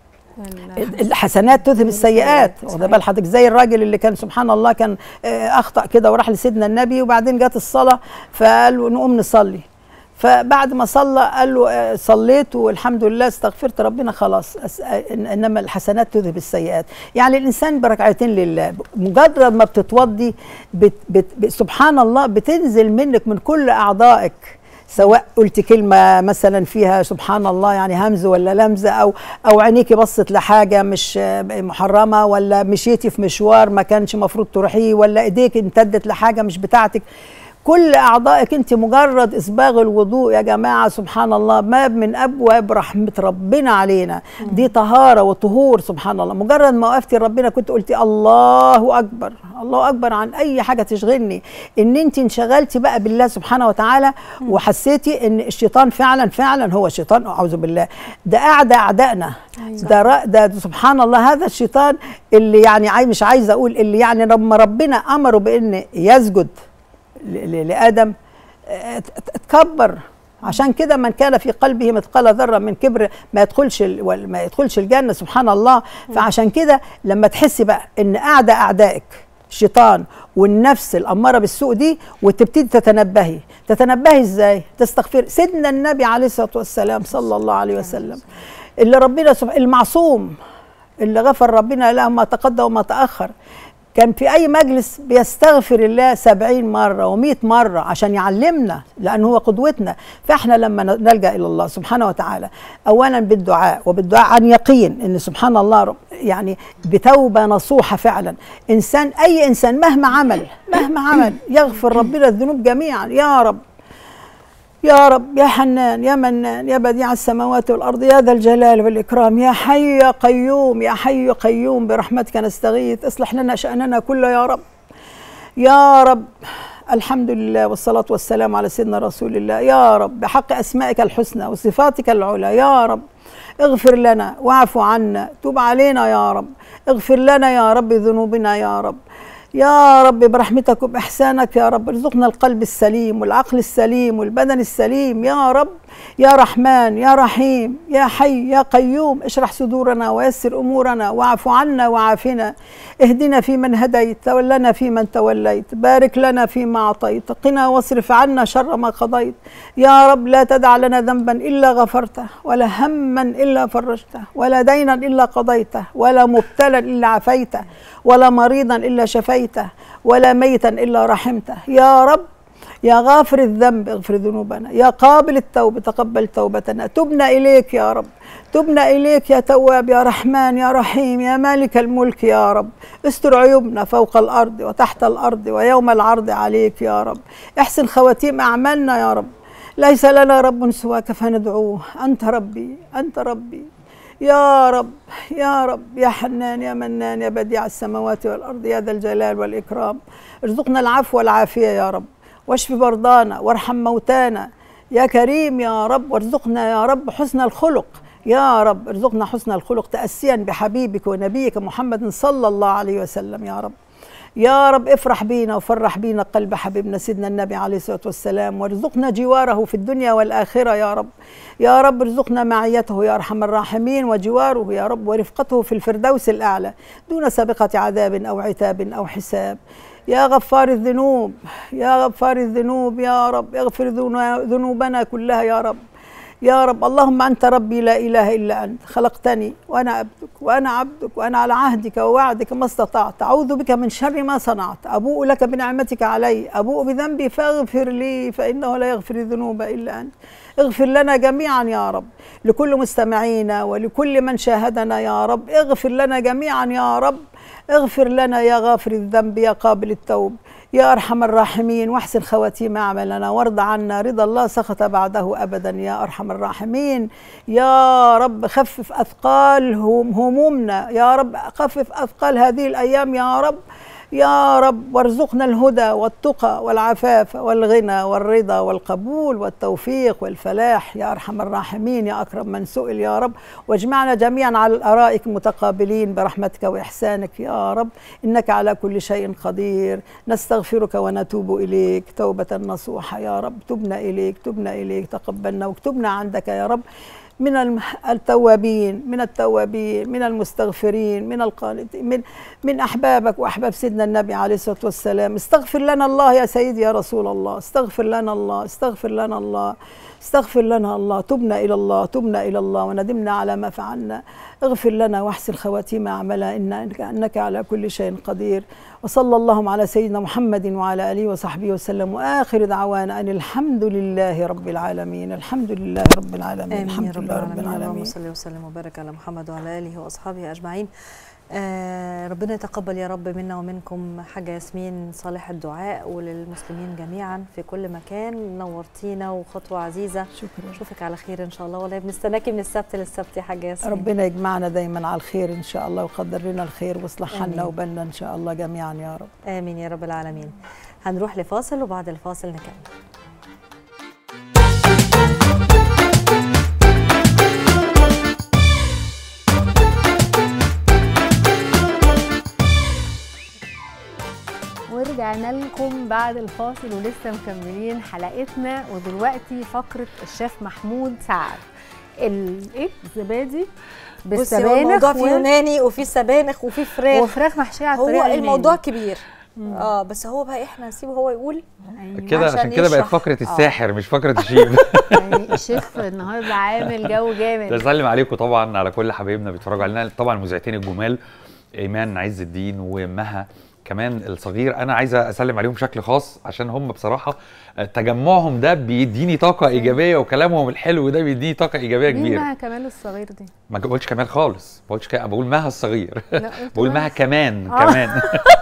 الحسنات تذهب السيئات واخد بال حضرتك زي الراجل اللي كان سبحان الله كان آه، اخطا كده وراح لسيدنا النبي وبعدين جت الصلاه فقال له نقوم نصلي فبعد ما صلى قال له آه، صليت والحمد لله استغفرت ربنا خلاص أس- آه، إن- انما الحسنات تذهب السيئات يعني الانسان بركعتين لله مجرد ما بتتوضي بت بت ب- سبحان الله بتنزل منك من كل اعضائك سواء قلت كلمة مثلا فيها سبحان الله يعني همز ولا لمزة أو أو عينيكي بصت لحاجة مش آه، محرمة ولا مشيتي في مشوار ما كانش مفروض تروحيه ولا إيديك امتدت لحاجة مش بتاعتك كل اعضائك انت مجرد اسباغ الوضوء يا جماعه سبحان الله باب من ابواب رحمه ربنا علينا دي طهاره وطهور سبحان الله مجرد ما وقفتي ربنا كنت قلتي الله اكبر الله اكبر عن اي حاجه تشغلني ان انت انشغلتي بقى بالله سبحانه وتعالى وحسيتي ان الشيطان فعلا فعلا هو شيطان اعوذ بالله ده اعدى اعدائنا ده ر- ده سبحان الله هذا الشيطان اللي يعني عاي مش عايزه اقول اللي يعني لما ربنا امره بان يسجد ل- ل- لادم اه، ات- ات- اتكبر عشان كده من كان في قلبه مثقال ذره من كبر ما يدخلش ال- وال- ما يدخلش الجنه سبحان الله فعشان كده لما تحسي بقى ان اعدى اعدائك الشيطان والنفس الاماره بالسوء دي وتبتدي تتنبهي تتنبهي ازاي تستغفر سيدنا النبي عليه الصلاه والسلام صلى الله عليه وسلم اللي ربنا سبحانه المعصوم اللي غفر ربنا له ما تقدم وما تأخر كان في أي مجلس بيستغفر الله سبعين مرة ومئة مرة عشان يعلمنا لأنه هو قدوتنا فإحنا لما نلجأ إلى الله سبحانه وتعالى أولا بالدعاء وبالدعاء عن يقين إن سبحان الله رب يعني بتوبة نصوحة فعلا إنسان أي إنسان مهما عمل مهما عمل يغفر ربنا الذنوب جميعا يا رب يا رب يا حنان يا منان يا بديع السماوات والارض يا ذا الجلال والاكرام يا حي يا قيوم يا حي يا قيوم برحمتك نستغيث اصلح لنا شاننا كله يا رب يا رب الحمد لله والصلاة والسلام على سيدنا رسول الله يا رب بحق أسمائك الحسنى وصفاتك العلى يا رب اغفر لنا واعف عنا توب علينا يا رب اغفر لنا يا رب ذنوبنا يا رب يا رب برحمتك وبإحسانك يا رب ارزقنا القلب السليم والعقل السليم والبدن السليم يا رب يا رحمن يا رحيم يا حي يا قيوم اشرح صدورنا ويسر امورنا واعف عنا وعافنا اهدنا فيمن هديت تولنا فيمن توليت بارك لنا فيما اعطيت قنا واصرف عنا شر ما قضيت يا رب لا تدع لنا ذنبا الا غفرته ولا هما الا فرجته ولا دينا الا قضيته ولا مبتلا الا عافيته ولا مريضا الا شفيته ولا ميتا الا رحمته يا رب يا غافر الذنب اغفر ذنوبنا يا قابل التوب تقبل توبتنا تبنا إليك يا رب تبنا إليك يا تواب يا رحمن يا رحيم يا مالك الملك يا رب استر عيوبنا فوق الأرض وتحت الأرض ويوم العرض عليك يا رب احسن خواتيم أعمالنا يا رب ليس لنا رب سواك فندعوه أنت ربي أنت ربي يا رب يا رب يا حنان يا منان يا بديع السماوات والأرض يا ذا الجلال والإكرام ارزقنا العفو والعافية يا رب واشف مرضانا وارحم موتانا يا كريم يا رب وارزقنا يا رب حسن الخلق يا رب ارزقنا حسن الخلق تأسيا بحبيبك ونبيك محمد صلى الله عليه وسلم يا رب يا رب افرح بينا وفرح بينا قلب حبيبنا سيدنا النبي عليه الصلاة والسلام وارزقنا جواره في الدنيا والآخرة يا رب يا رب ارزقنا معيته يا أرحم الراحمين وجواره يا رب ورفقته في الفردوس الأعلى دون سابقة عذاب أو عتاب أو حساب يا غفار الذنوب يا غفار الذنوب يا رب اغفر ذنو- ذنوبنا كلها يا رب يا رب اللهم أنت ربي لا إله إلا أنت خلقتني وأنا عبدك وأنا عبدك وأنا على عهدك ووعدك ما استطعت أعوذ بك من شر ما صنعت أبوء لك بنعمتك علي أبوء بذنبي فاغفر لي فإنه لا يغفر الذنوب إلا أنت اغفر لنا جميعا يا رب لكل مستمعينا ولكل من شاهدنا يا رب اغفر لنا جميعا يا رب اغفر لنا يا غافر الذنب يا قابل التوب يا ارحم الراحمين واحسن خواتيم اعمالنا وارض عنا رضا الله سخط بعده ابدا يا ارحم الراحمين يا رب خفف اثقال هم- همومنا يا رب خفف اثقال هذه الايام يا رب يا رب وارزقنا الهدى والتقى والعفاف والغنى والرضا والقبول والتوفيق والفلاح يا ارحم الراحمين يا اكرم من سئل يا رب واجمعنا جميعا على الارائك متقابلين برحمتك واحسانك يا رب انك على كل شيء قدير نستغفرك ونتوب اليك توبه نصوحه يا رب تبنا اليك تبنا اليك تقبلنا واكتبنا عندك يا رب من الم- التوابين من التوابين من المستغفرين من القانتين من من احبابك واحباب سيدنا النبي عليه الصلاه والسلام استغفر لنا الله يا سيدي يا رسول الله استغفر لنا الله استغفر لنا الله استغفر لنا الله تبنا الى الله تبنا الى الله وندمنا على ما فعلنا اغفر لنا واحسن خواتيم اعمالنا انك انك على كل شيء قدير وصلى اللهم على سيدنا محمد وعلى اله وصحبه وسلم واخر دعوانا ان الحمد لله رب العالمين الحمد لله رب العالمين امين يا الحمد رب لله رب العالمين اللهم العالمين صل وسلم وبارك على محمد وعلى اله واصحابه اجمعين آه ربنا يتقبل يا رب منا ومنكم حاجة ياسمين صالح الدعاء وللمسلمين جميعا في كل مكان نورتينا وخطوة عزيزة شكرا اشوفك على خير ان شاء الله والله بنستناكي من السبت للسبت يا حاجة ياسمين ربنا يجمعنا دايما على الخير ان شاء الله ويقدر لنا الخير ويصلح آمين. حالنا وبالنا ان شاء الله جميعا يا رب امين يا رب العالمين هنروح لفاصل وبعد الفاصل نكمل ورجعنا لكم بعد الفاصل ولسه مكملين حلقتنا ودلوقتي فقره الشيف محمود سعد ال- ايه الزبادي بصي هو الموضوع في وال- يوناني وفي سبانخ وفي فراخ وفراخ محشيه على الطريقة هو اليوناني. الموضوع كبير اه بس هو بقى احنا نسيبه هو يقول كده عشان كده بقت يشرح. فقره الساحر مش فقره الشيف يعني الشيف النهارده عامل جو جامد بسلم عليكم طبعا على كل حبايبنا بيتفرجوا علينا طبعا المذيعتين الجمال ايمان عز الدين ومها كمان الصغير انا عايزه اسلم عليهم بشكل خاص عشان هم بصراحه تجمعهم ده بيديني طاقه ايجابيه وكلامهم الحلو ده بيديني طاقه ايجابيه مين كبيره بقى كمال الصغير دي ما بقولش كمال خالص ما بقولش كمال بقول مها الصغير لا، قلت بقول مها. مها كمان آه. كمان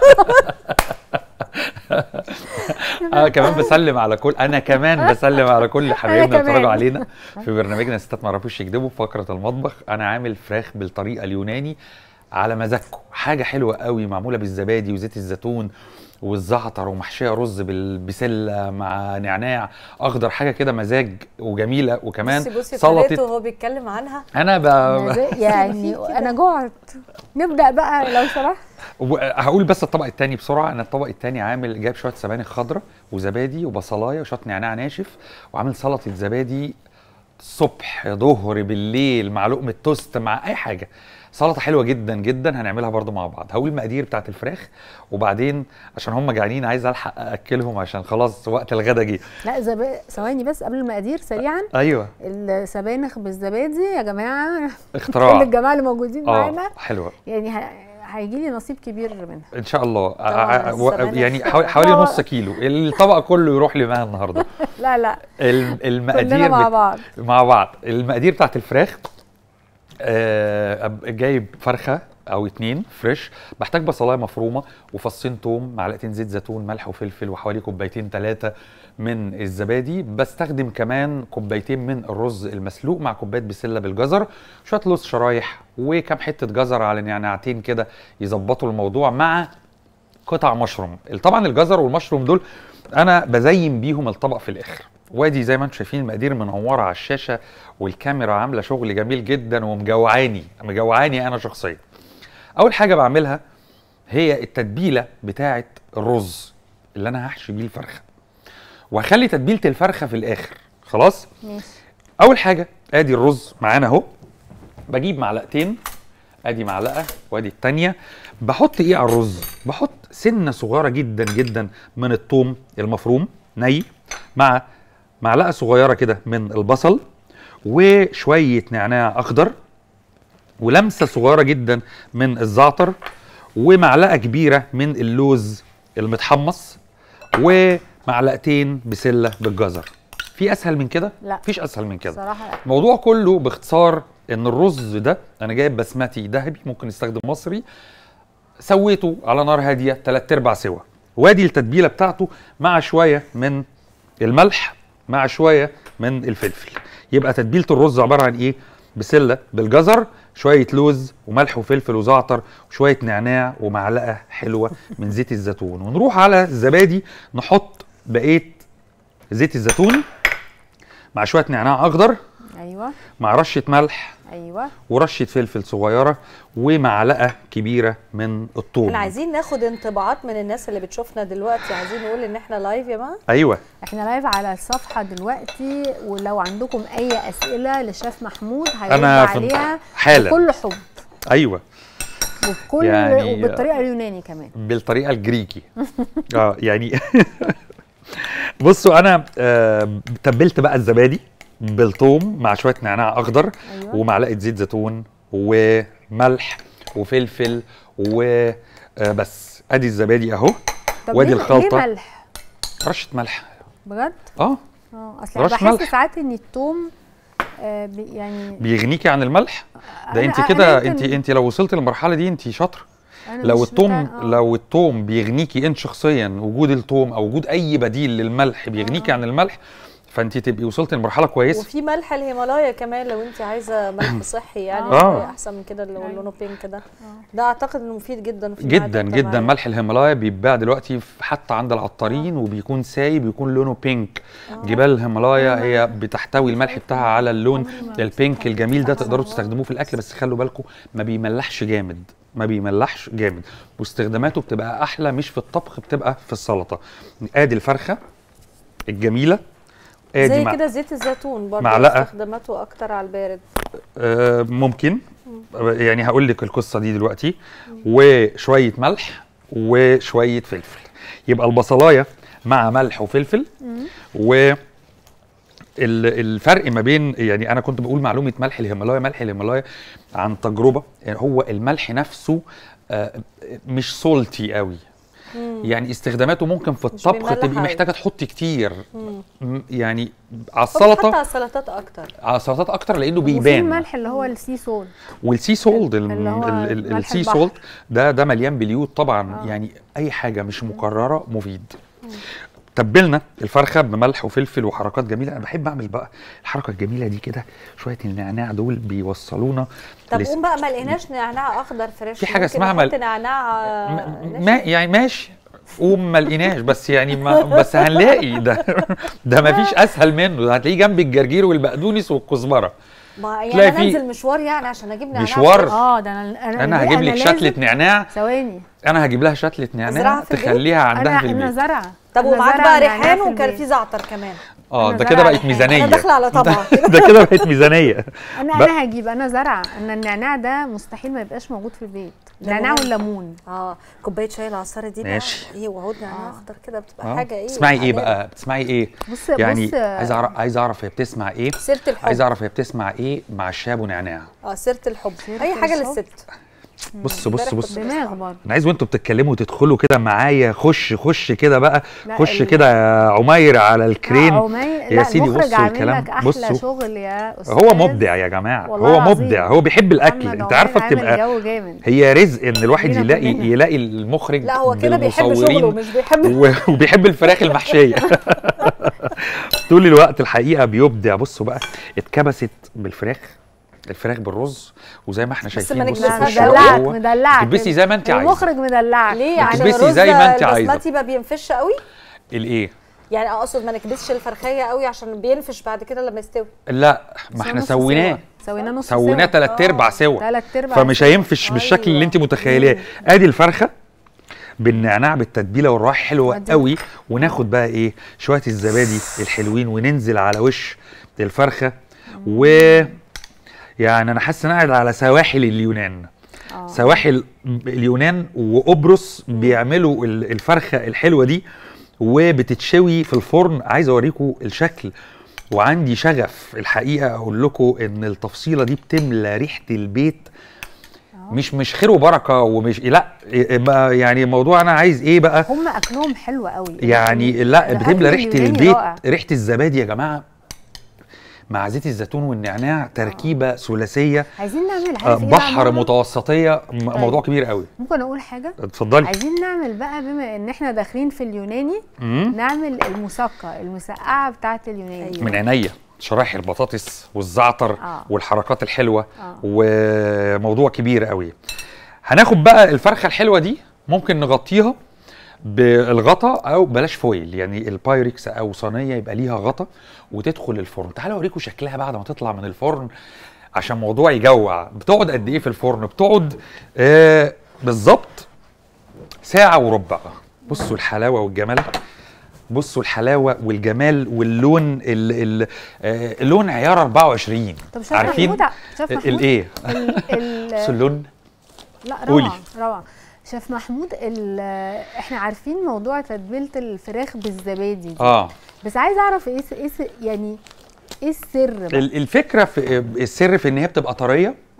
انا كمان بسلم على كل انا كمان بسلم على كل حبايبنا كمان. بيتفرجوا علينا في برنامجنا ستات ما يعرفوش يكذبوا في فقره المطبخ انا عامل فراخ بالطريقه اليوناني على مزاجكم حاجه حلوه قوي معموله بالزبادي وزيت الزيتون والزعتر ومحشيه رز بالبسله مع نعناع اخضر حاجه كده مزاج وجميله وكمان بصي بصي طريقته سلطه وهو بيتكلم عنها انا ب... يعني انا جوعت نبدا بقى لو سمحت هقول بس الطبق التاني بسرعه انا الطبق التاني عامل جايب شويه سبانخ خضراء وزبادي وبصلايه وشويه نعناع ناشف وعامل سلطه زبادي صبح ظهر بالليل مع لقمه توست مع اي حاجه سلطه حلوه جدا جدا هنعملها برضو مع بعض هقول المقادير بتاعت الفراخ وبعدين عشان هم جعانين عايز الحق اكلهم عشان خلاص وقت الغدا جه لا زب... ثواني بس قبل المقادير سريعا ايوه السبانخ بالزبادي يا جماعه اختراع. كل الجماعه اللي موجودين اه معانا حلوه يعني ه... هيجي لي نصيب كبير منها ان شاء الله طبعاً ع- و- السبانخ. يعني حوالي, حوالي طبعاً. نص كيلو الطبق كله يروح لمها النهارده لا لا الم- المقادير كلنا مع بت- بعض. مع بعض المقادير بتاعت الفراخ آه أب- جايب فرخه او اتنين فريش بحتاج بصلايه مفرومه وفصين توم معلقتين زيت زيتون ملح وفلفل وحوالي كوبايتين ثلاثه من الزبادي بستخدم كمان كوبايتين من الرز المسلوق مع كوبايه بسله بالجزر شويه لوز شرايح وكام حته جزر على نعناعتين كده يظبطوا الموضوع مع قطع مشروم طبعا الجزر والمشروم دول انا بزين بيهم الطبق في الاخر وادي زي ما انتم شايفين المقادير منوره على الشاشه والكاميرا عامله شغل جميل جدا ومجوعاني مجوعاني انا شخصيا اول حاجه بعملها هي التتبيله بتاعه الرز اللي انا هحشي بيه الفرخه وهخلي تتبيله الفرخه في الاخر خلاص ماشي اول حاجه ادي الرز معانا اهو بجيب معلقتين ادي معلقه وادي التانية بحط ايه على الرز بحط سنه صغيره جدا جدا من الثوم المفروم ني مع معلقه صغيره كده من البصل وشويه نعناع اخضر ولمسه صغيره جدا من الزعتر ومعلقه كبيره من اللوز المتحمص ومعلقتين بسله بالجزر في اسهل من كده لا. مفيش اسهل من كده صراحه لا الموضوع كله باختصار ان الرز ده انا جايب بسمتي ذهبي ممكن نستخدم مصري سويته على نار هاديه 3 ارباع سوا وادي التتبيله بتاعته مع شويه من الملح مع شويه من الفلفل يبقى تتبيله الرز عباره عن ايه بسله بالجزر شويه لوز وملح وفلفل وزعتر وشويه نعناع ومعلقه حلوه من زيت الزيتون ونروح على الزبادي نحط بقيه زيت الزيتون مع شويه نعناع اخضر ايوه مع رشه ملح ايوه ورشه فلفل صغيره ومعلقه كبيره من الثوم احنا عايزين ناخد انطباعات من الناس اللي بتشوفنا دلوقتي عايزين نقول ان احنا لايف يا جماعه ايوه احنا لايف على الصفحه دلوقتي ولو عندكم اي اسئله لشيف محمود هيرد أنا في- عليها حالاً. بكل حب ايوه وبكل يعني- وبالطريقه اليوناني كمان بالطريقه الجريكي اه يعني بصوا انا آه تبلت بقى الزبادي بالثوم مع شويه نعناع اخضر أيوة. ومعلقه زيت زيتون وملح وفلفل وبس ادي الزبادي اهو طب وادي ليه- الخلطه ليه ملح رشه ملح بجد اه اه اصل أنا رش بحس ملح. ساعات ان التوم آه بي- يعني بيغنيكي عن الملح ده أنا- انت أنا كده يمكن- انت انت لو وصلت للمرحله دي انت شاطره أنا لو مش التوم بتاع- آه. لو التوم بيغنيكي انت شخصيا وجود التوم او وجود اي بديل للملح بيغنيكي عن الملح فانت تبقي وصلت لمرحله كويسه وفي ملح الهيمالايا كمان لو انت عايزه ملح صحي يعني آه. احسن من كده اللي هو لونه بينك ده ده اعتقد انه مفيد جدا في جدا معدة جدا الطبيعية. ملح الهيمالايا بيتباع دلوقتي في- حتى عند العطارين وبيكون سايب بيكون لونه بينك جبال الهيمالايا هي بتحتوي الملح بتاعها على اللون البينك الجميل ده تقدروا تستخدموه في الاكل بس خلوا بالكم ما بيملحش جامد ما بيملحش جامد واستخداماته بتبقى احلى مش في الطبخ بتبقى في السلطه ادي الفرخه الجميله ادي زي مع- كده زيت الزيتون برضه معلقة. استخداماته اكتر على البارد آه، ممكن يعني هقول لك القصه دي دلوقتي وشويه ملح وشويه فلفل يبقى البصلايه مع ملح وفلفل و ال- الفرق ما بين يعني انا كنت بقول معلومه ملح الهيمالايا ملح الهيمالايا عن تجربه يعني هو الملح نفسه آه، مش سولتي قوي يعني استخداماته ممكن في الطبخ بيملح تبقي أوي. محتاجه تحطي كتير مم. م- يعني على حتى السلطه على السلطات اكتر على السلطات اكتر لانه وفي بيبان الملح اللي هو السي سول والسي سولد ال- اللي هو ال- ال- ملح السي البحر. سولد ده ده مليان باليود طبعا آه. يعني اي حاجه مش مكرره مفيد تبلنا الفرخه بملح وفلفل وحركات جميله انا بحب اعمل بقى الحركه الجميله دي كده شويه النعناع دول بيوصلونا طب لس- قوم بقى ما لقيناش نعناع اخضر فريش في حاجة ممكن اسمها نحط مل- نعناع آه، ما يعني ماشي قوم ما لقيناش بس يعني ما بس هنلاقي ده ده ما فيش اسهل منه ده هتلاقيه جنب الجرجير والبقدونس والكزبره ما تلاقي يعني انا في- انزل مشوار يعني عشان اجيب نعناع مشوار؟ فريش. اه ده انا انا هجيب لك لازم- شتله نعناع ثواني انا هجيب لها شتله أزرعها نعناع في البيت؟ تخليها عندها انا في انا البيت زرعه طب أنا ومعاك زرعة بقى نعناع ريحان في وكان البيت. في زعتر كمان اه أنا ده كده زرعة بقت ريحان. ميزانيه أنا داخلة على طبق. ده كده بقت ميزانيه انا بقى- انا هجيب انا زرعه ان النعناع ده مستحيل ما يبقاش موجود في البيت النعناع مهم. والليمون اه كوبايه شاي العصاره دي ماشي. بقى ايه وعود نعناع اخضر كده بتبقى آه. حاجه ايه تسمعي ايه علامة. بقى بتسمعي ايه بص يعني بص عايز اعرف عايز اعرف هي بتسمع ايه سيره الحب عايز اعرف هي بتسمع ايه مع الشاب ونعناع اه سيره الحب اي حاجه الحب. للست بص بص امبارح بص كنت دماغ برضه انا عايز وانتوا بتتكلموا تدخلوا كده معايا خش خش كده بقى لا، خش ال- كده يا عمير على الكرين عمي... يا لا سيدي المخرج بصوا عامل الكلام لك احلى بصوا شغل يا استاذ هو مبدع يا جماعه والله هو العظيم. مبدع هو بيحب الاكل محمد انت عمير عارفه عامل بتبقى جو جامد هي رزق ان الواحد بينك يلاقي وبينها. يلاقي المخرج لا هو كده بيحب بالمصورين شغله مش بيحب و- وبيحب الفراخ المحشيه طول الوقت الحقيقه بيبدع بصوا بقى اتكبست بالفراخ الفراخ بالرز وزي ما احنا بس شايفين ما بصوا نكبسهاش خش مدلعك جوه. مدلعك تلبسي زي ما انت عايزه المخرج مدلعك ليه يعني تلبسي الرز زي ما انت عايزة. البسمتي ما بينفش قوي الايه يعني اقصد ما نكبسش الفرخيه قوي عشان بينفش بعد كده لما يستوي لا ما بس هو احنا نص سويناه سويناه نص سويناه سوا. تلات ارباع سوا تلات ارباع فمش سوا. هينفش بالشكل اللي انت متخيلاه ادي الفرخه بالنعناع بالتتبيله والروايح حلوه ودي. قوي وناخد بقى ايه شويه الزبادي الحلوين وننزل على وش الفرخه و يعني انا حاسس ان انا قاعد على سواحل اليونان آه. سواحل اليونان وقبرص بيعملوا ال- الفرخه الحلوه دي وبتتشوي في الفرن عايز اوريكم الشكل وعندي شغف الحقيقه اقول لكم ان التفصيله دي بتملى ريحه البيت مش مش خير وبركه ومش لا إيه بقى يعني موضوع انا عايز ايه بقى هم اكلهم حلو قوي يعني لا الأكل بتملى ريحه اليوناني البيت رائع. ريحه الزبادي يا جماعه مع زيت الزيتون والنعناع تركيبه ثلاثيه عايزين نعمل آه، عارف ايه بحر بقى؟ متوسطيه م- طيب. موضوع كبير قوي ممكن اقول حاجه اتفضلي عايزين نعمل بقى بما ان احنا داخلين في اليوناني مم. نعمل المسقه المسقعه بتاعه اليوناني من عينيا شرايح البطاطس والزعتر آه. والحركات الحلوه آه. وموضوع كبير قوي هناخد بقى الفرخه الحلوه دي ممكن نغطيها بالغطا او بلاش فويل يعني البايركس او صينيه يبقى ليها غطا وتدخل الفرن تعالوا اوريكم شكلها بعد ما تطلع من الفرن عشان موضوع يجوع بتقعد قد ايه في الفرن بتقعد آه بالظبط ساعه وربع بصوا الحلاوه والجمال بصوا الحلاوه والجمال واللون ال ال آه اللون عيار 24 طب شايف عارفين محمود ع- شايف محمود الايه ال- ال- بصوا اللون لا قولي. روعه روعه شيف محمود ال- احنا عارفين موضوع تتبيله الفراخ بالزبادي دي اه بس عايز اعرف ايه س- ايه س- يعني ايه السر بقى؟ ال- الفكره في السر في ان هي بتبقى طريه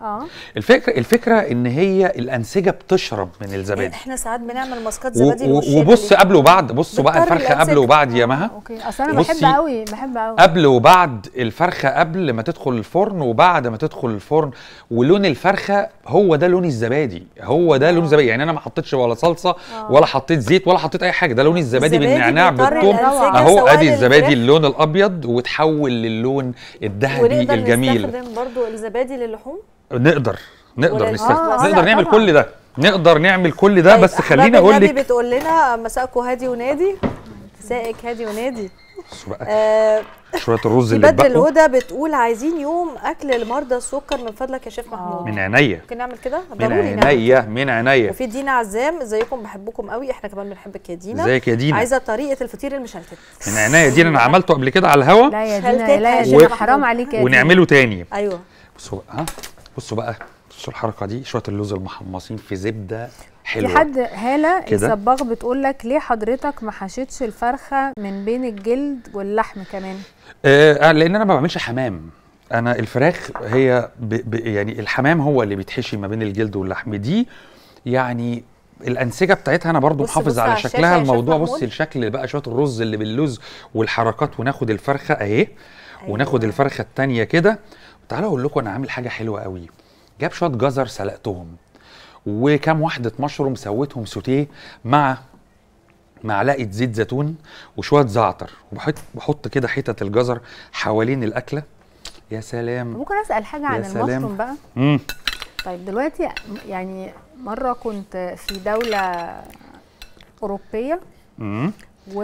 اه الفكره الفكره ان هي الانسجه بتشرب من الزبادي احنا ساعات بنعمل ماسكات و- زبادي و- لوشنا وبص دي. قبل وبعد بصوا بقى بتطري الفرخه قبل الأنسجة. وبعد يا مها اوكي اصل انا بحب بصي، قوي بحب قوي قبل وبعد الفرخه قبل ما تدخل الفرن وبعد ما تدخل الفرن ولون الفرخه هو ده لون الزبادي هو ده لون الزبادي يعني انا ما حطيتش ولا صلصه ولا حطيت زيت ولا حطيت اي حاجه ده لون الزبادي الزبادي بالنعناع بيطري بالثوم الأنسجة اهو سواء ادي الزبادي للفراخ اللون الابيض وتحول للون الذهبي ونقدر الجميل نستخدم برضو الزبادي للحوم نقدر نقدر ولا- نستخدم آه، آه، نقدر لا نعمل طبعاً. كل ده نقدر نعمل كل ده طيب، بس أحباب خليني اقول النبي لك بتقول لنا مساءكم هادي ونادي مساءك هادي ونادي بصوا بقى آه شويه الرز في اللي بدر اتبقوا الهدى بتقول عايزين يوم اكل لمرضى السكر من فضلك يا شيف محمود من عينيا ممكن نعمل كده من ضروري نعمل عينيا من عينيا وفي دينا عزام ازيكم بحبكم قوي احنا كمان بنحبك يا دينا ازيك يا دينا؟ عايزه طريقه الفطير المشلتت من عينيا دي انا عملته قبل كده على الهوا لا يا شلتت دينا لا يا عشان دينا و- حرام عليك يا دينا ونعمله تاني ايوه بصوا بقى ها بصوا بقى بصوا الحركه دي شويه اللوز المحمصين في زبده في حلوه حد هاله كده. الصباغ بتقول لك ليه حضرتك ما حشيتش الفرخه من بين الجلد واللحم كمان آه لان انا ما بعملش حمام انا الفراخ هي ب ب يعني الحمام هو اللي بيتحشي ما بين الجلد واللحم دي يعني الانسجه بتاعتها انا برضو بص- محافظ بص على على الشاشة شكلها يا شيف الموضوع محمود. بصي الشكل بقى شويه الرز اللي باللوز والحركات وناخد الفرخه اهي وناخد الفرخه التانية كده تعالوا اقول لكم انا عامل حاجه حلوه قوي جاب شويه جزر سلقتهم وكام واحده مشروم سويتهم سوتيه مع معلقه زيت زيتون وشويه زعتر وبحط بحط كده حتت الجزر حوالين الاكله يا سلام ممكن اسال حاجه عن يا سلام. المشروم بقى امم طيب دلوقتي يعني مره كنت في دوله اوروبيه امم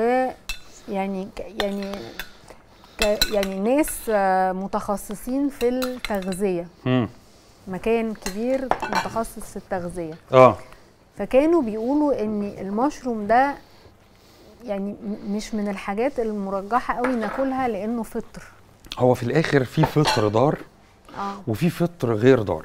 ويعني ك- يعني ك- يعني ناس آه، متخصصين في التغذيه امم مكان كبير متخصص في التغذيه اه فكانوا بيقولوا ان المشروم ده يعني م- مش من الحاجات المرجحه قوي ناكلها لانه فطر هو في الاخر في فطر دار اه وفي فطر غير دار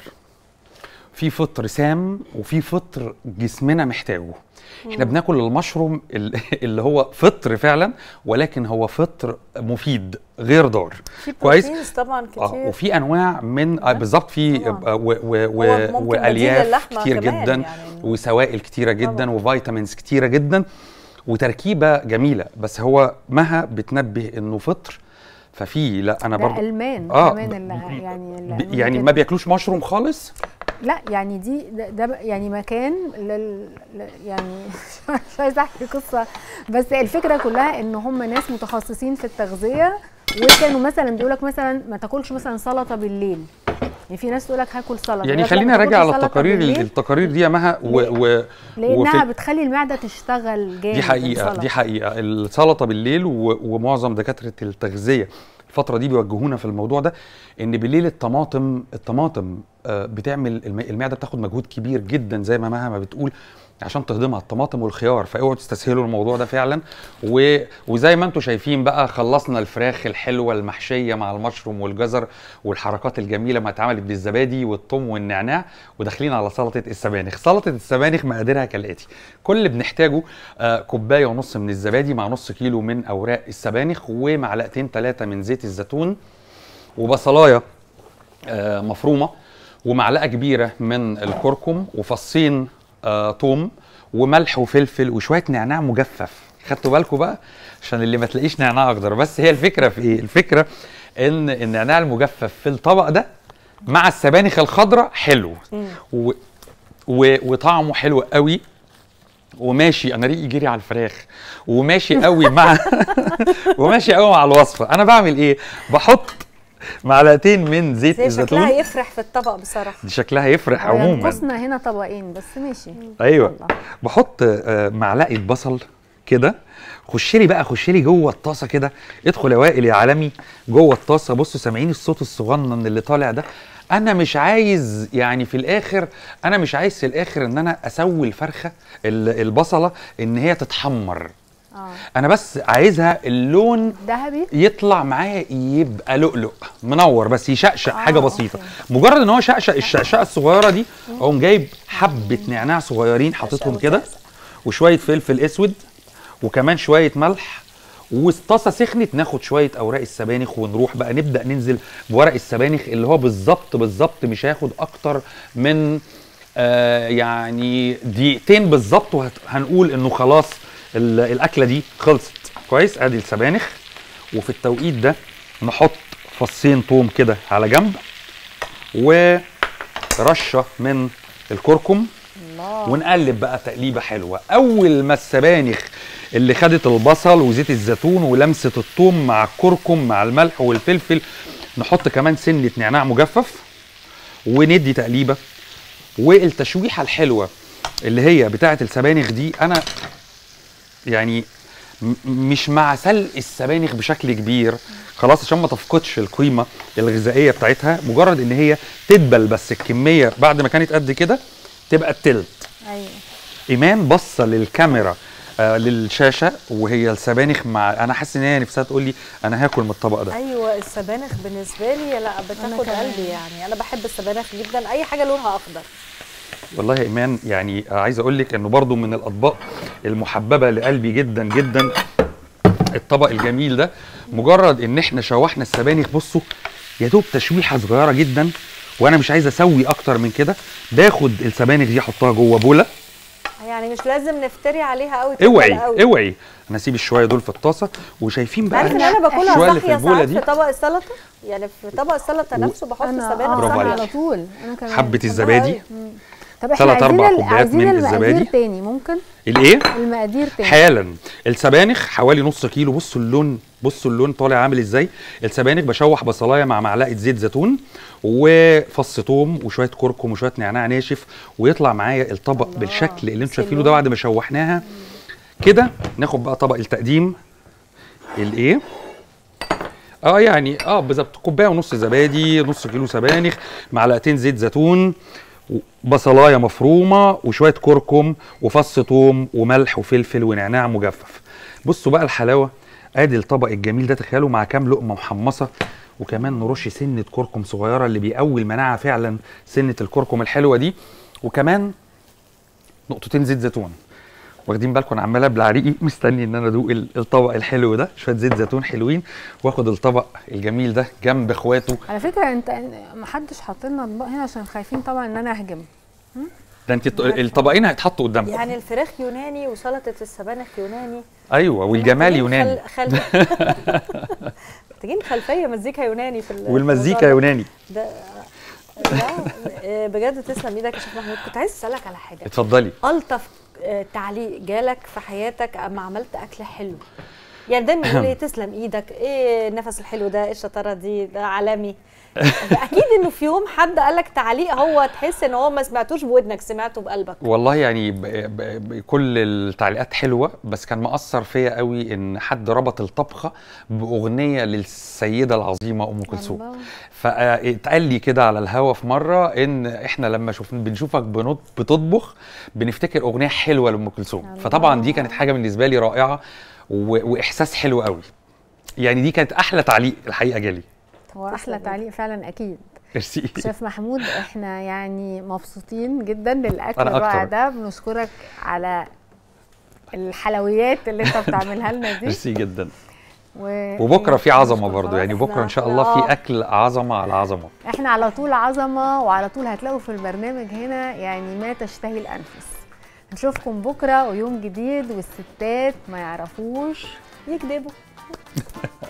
في فطر سام وفي فطر جسمنا محتاجه احنا مم. بناكل المشروم ال- اللي هو فطر فعلا ولكن هو فطر مفيد غير ضار في كويس بروتينز طبعا كتير اه وفي انواع من آه بالظبط في آه، و و و هو ممكن بديل والياف للحمة كتير كمان جدا يعني. وسوائل كتيره جدا وفيتامينز كتيره جدا وتركيبه جميله بس هو مها بتنبه انه فطر ففي لا انا ده برضو المان آه، كمان اللي يعني اللي ب- قالوا يعني كده. ما بياكلوش مشروم خالص لا يعني دي ده, ده بقى- يعني مكان لل ل- يعني مش عايزه احكي قصه بس الفكره كلها ان هم ناس متخصصين في التغذيه وكانوا مثلا بيقول لك مثلا ما تاكلش مثلا سلطه بالليل يعني في ناس تقول لك هاكل سلطه يعني يقول لك لا، خلينا ما نراجع تاكلش على سلطة التقارير بالليل التقارير دي يا مها و, و لانها وفي- بتخلي المعده تشتغل جامد دي حقيقه السلطة. دي حقيقه السلطه بالليل و... ومعظم دكاتره التغذيه الفتره دي بيوجهونا في الموضوع ده ان بالليل الطماطم الطماطم آه، بتعمل الم- المعده بتاخد مجهود كبير جدا زي ما مها ما بتقول عشان تهضمها الطماطم والخيار فاوعوا تستسهلوا الموضوع ده فعلا و... وزي ما انتم شايفين بقى خلصنا الفراخ الحلوه المحشيه مع المشروم والجزر والحركات الجميله ما اتعملت بالزبادي والثوم والنعناع وداخلين على سلطه السبانخ سلطه السبانخ مقاديرها كالاتي كل اللي بنحتاجه آه، كوبايه ونص من الزبادي مع نص كيلو من اوراق السبانخ ومعلقتين ثلاثه من زيت الزيتون وبصلايه آه، مفرومه ومعلقه كبيره من الكركم وفصين آه، توم وملح وفلفل وشويه نعناع مجفف خدتوا بالكم بقى عشان اللي ما تلاقيش نعناع اخضر بس هي الفكره في ايه الفكره ان النعناع المجفف في الطبق ده مع السبانخ الخضراء حلو و... و... وطعمه حلو قوي وماشي انا ريقي جري على الفراخ وماشي قوي مع وماشي قوي مع الوصفه انا بعمل ايه بحط معلقتين من زيت زي الزيتون شكلها يفرح في الطبق بصراحه دي شكلها يفرح هو عموما ينقصنا هنا طبقين بس ماشي ايوه بحط آه، معلقه بصل كده خش لي بقى خش لي جوه الطاسه كده ادخل يا وائل يا عالمي جوه الطاسه بصوا سامعين الصوت الصغنن اللي طالع ده انا مش عايز يعني في الاخر انا مش عايز في الاخر ان انا اسوي الفرخه ال- البصله ان هي تتحمر اه انا بس عايزها اللون ذهبي يطلع معايا يبقى لؤلؤ منور بس يشقشق حاجه بسيطه مجرد ان هو شقشق الشقشقه الصغيره دي اقوم جايب حبه نعناع صغيرين حاططهم كده وشويه فلفل اسود وكمان شويه ملح والطاسه سخنت ناخد شويه اوراق السبانخ ونروح بقى نبدا ننزل بورق السبانخ اللي هو بالظبط بالظبط مش هياخد اكتر من آه يعني دقيقتين بالظبط وهنقول انه خلاص ال- الاكله دي خلصت كويس ادي السبانخ وفي التوقيت ده نحط فصين توم كده على جنب ورشه من الكركم الله ونقلب بقى تقليبه حلوه اول ما السبانخ اللي خدت البصل وزيت الزيتون ولمسه الثوم مع الكركم مع الملح والفلفل نحط كمان سنه نعناع مجفف وندي تقليبه والتشويحه الحلوه اللي هي بتاعه السبانخ دي انا يعني م- مش مع سلق السبانخ بشكل كبير خلاص عشان ما تفقدش القيمه الغذائيه بتاعتها مجرد ان هي تدبل بس الكميه بعد ما كانت قد كده تبقى التلت ايوه ايمان باصه للكاميرا آه للشاشه وهي السبانخ مع انا حاسس ان هي نفسها تقول لي انا هاكل من الطبق ده ايوه السبانخ بالنسبه لي لا بتاخد كمان. قلبي يعني انا بحب السبانخ جدا اي حاجه لونها اخضر والله يا ايمان يعني عايز اقول لك انه برضو من الاطباق المحببه لقلبي جدا جدا الطبق الجميل ده مجرد ان احنا شوحنا السبانخ بصوا يا دوب تشويحه صغيره جدا وانا مش عايز اسوي اكتر من كده باخد السبانخ دي احطها جوه بوله يعني مش لازم نفتري عليها قوي اوعي اوعي انا اسيب الشويه دول في الطاسه وشايفين بقى عارف ان انا الشويه باكلها اللي في صاحيه البوله ساعات دي في طبق السلطه يعني في طبق السلطه و- نفسه بحط انا السبانخ آه، برافو صح عليك. على طول انا كمان حبه الزبادي طب احنا تلات عايزين أربع ال- كوبايات عايزين من المقادير الزبادي. تاني ممكن الايه المقادير تاني حالا السبانخ حوالي نص كيلو بصوا اللون بصوا اللون طالع عامل ازاي السبانخ بشوح بصلايه مع معلقه زيت زيتون وفص ثوم وشويه كركم وشويه نعناع ناشف ويطلع معايا الطبق بالشكل اللي انتوا شايفينه ده بعد ما شوحناها كده ناخد بقى طبق التقديم الايه اه يعني اه بالظبط كوبايه ونص زبادي نص كيلو سبانخ معلقتين زيت زيتون و- بصلايه مفرومه وشويه كركم وفص ثوم وملح وفلفل ونعناع مجفف بصوا بقى الحلاوه ادي الطبق الجميل ده تخيلوا مع كام لقمه محمصه وكمان نرش سنه كركم صغيره اللي بيقوي المناعه فعلا سنه الكركم الحلوه دي وكمان نقطتين زيت زيتون واخدين بالكم انا عمال ابلع ريقي مستني ان انا ادوق ال- الطبق الحلو ده شويه زيت زيتون حلوين واخد الطبق الجميل ده جنب اخواته على فكره انت ما حدش حاط لنا اطباق هنا عشان خايفين طبعا ان انا اهجم ده انت الط- الطبقين هيتحطوا قدامكم يعني الفراخ يوناني وسلطه السبانخ يوناني ايوه والجمال يوناني خل... خل... محتاجين خلفيه مزيكا يوناني في ال- والمزيكا الموضوع ده. يوناني ده لا آه، بجد تسلم ايدك يا شيخ محمود كنت عايز اسالك على حاجه اتفضلي الطف آه، تعليق جالك في حياتك اما عملت اكل حلو يعني دايما يقول ايه تسلم ايدك ايه النفس الحلو ده ايه الشطاره دي ده عالمي اكيد انه في يوم حد قال لك تعليق هو تحس ان هو ما سمعتوش بودنك سمعته بقلبك والله يعني ب ب ب كل التعليقات حلوه بس كان مأثر فيا قوي ان حد ربط الطبخه باغنيه للسيده العظيمه ام كلثوم فاتقال لي كده على الهوا في مره ان احنا لما شوف بنشوفك بنط- بتطبخ بنفتكر اغنيه حلوه لام كلثوم فطبعا دي كانت حاجه بالنسبه لي رائعه و- واحساس حلو قوي يعني دي كانت احلى تعليق الحقيقه جالي هو احلى تعليق فعلا اكيد ميرسي شيف محمود احنا يعني مبسوطين جدا للاكل أنا الرائع أكتر. ده بنشكرك على الحلويات اللي انت بتعملها لنا دي ميرسي جدا و... وبكره في عظمه برضو يعني خلاص بكره ان شاء بقى. الله آه. في اكل عظمه على عظمه احنا على طول عظمه وعلى طول هتلاقوا في البرنامج هنا يعني ما تشتهي الانفس نشوفكم بكره ويوم جديد والستات ما يعرفوش يكذبوا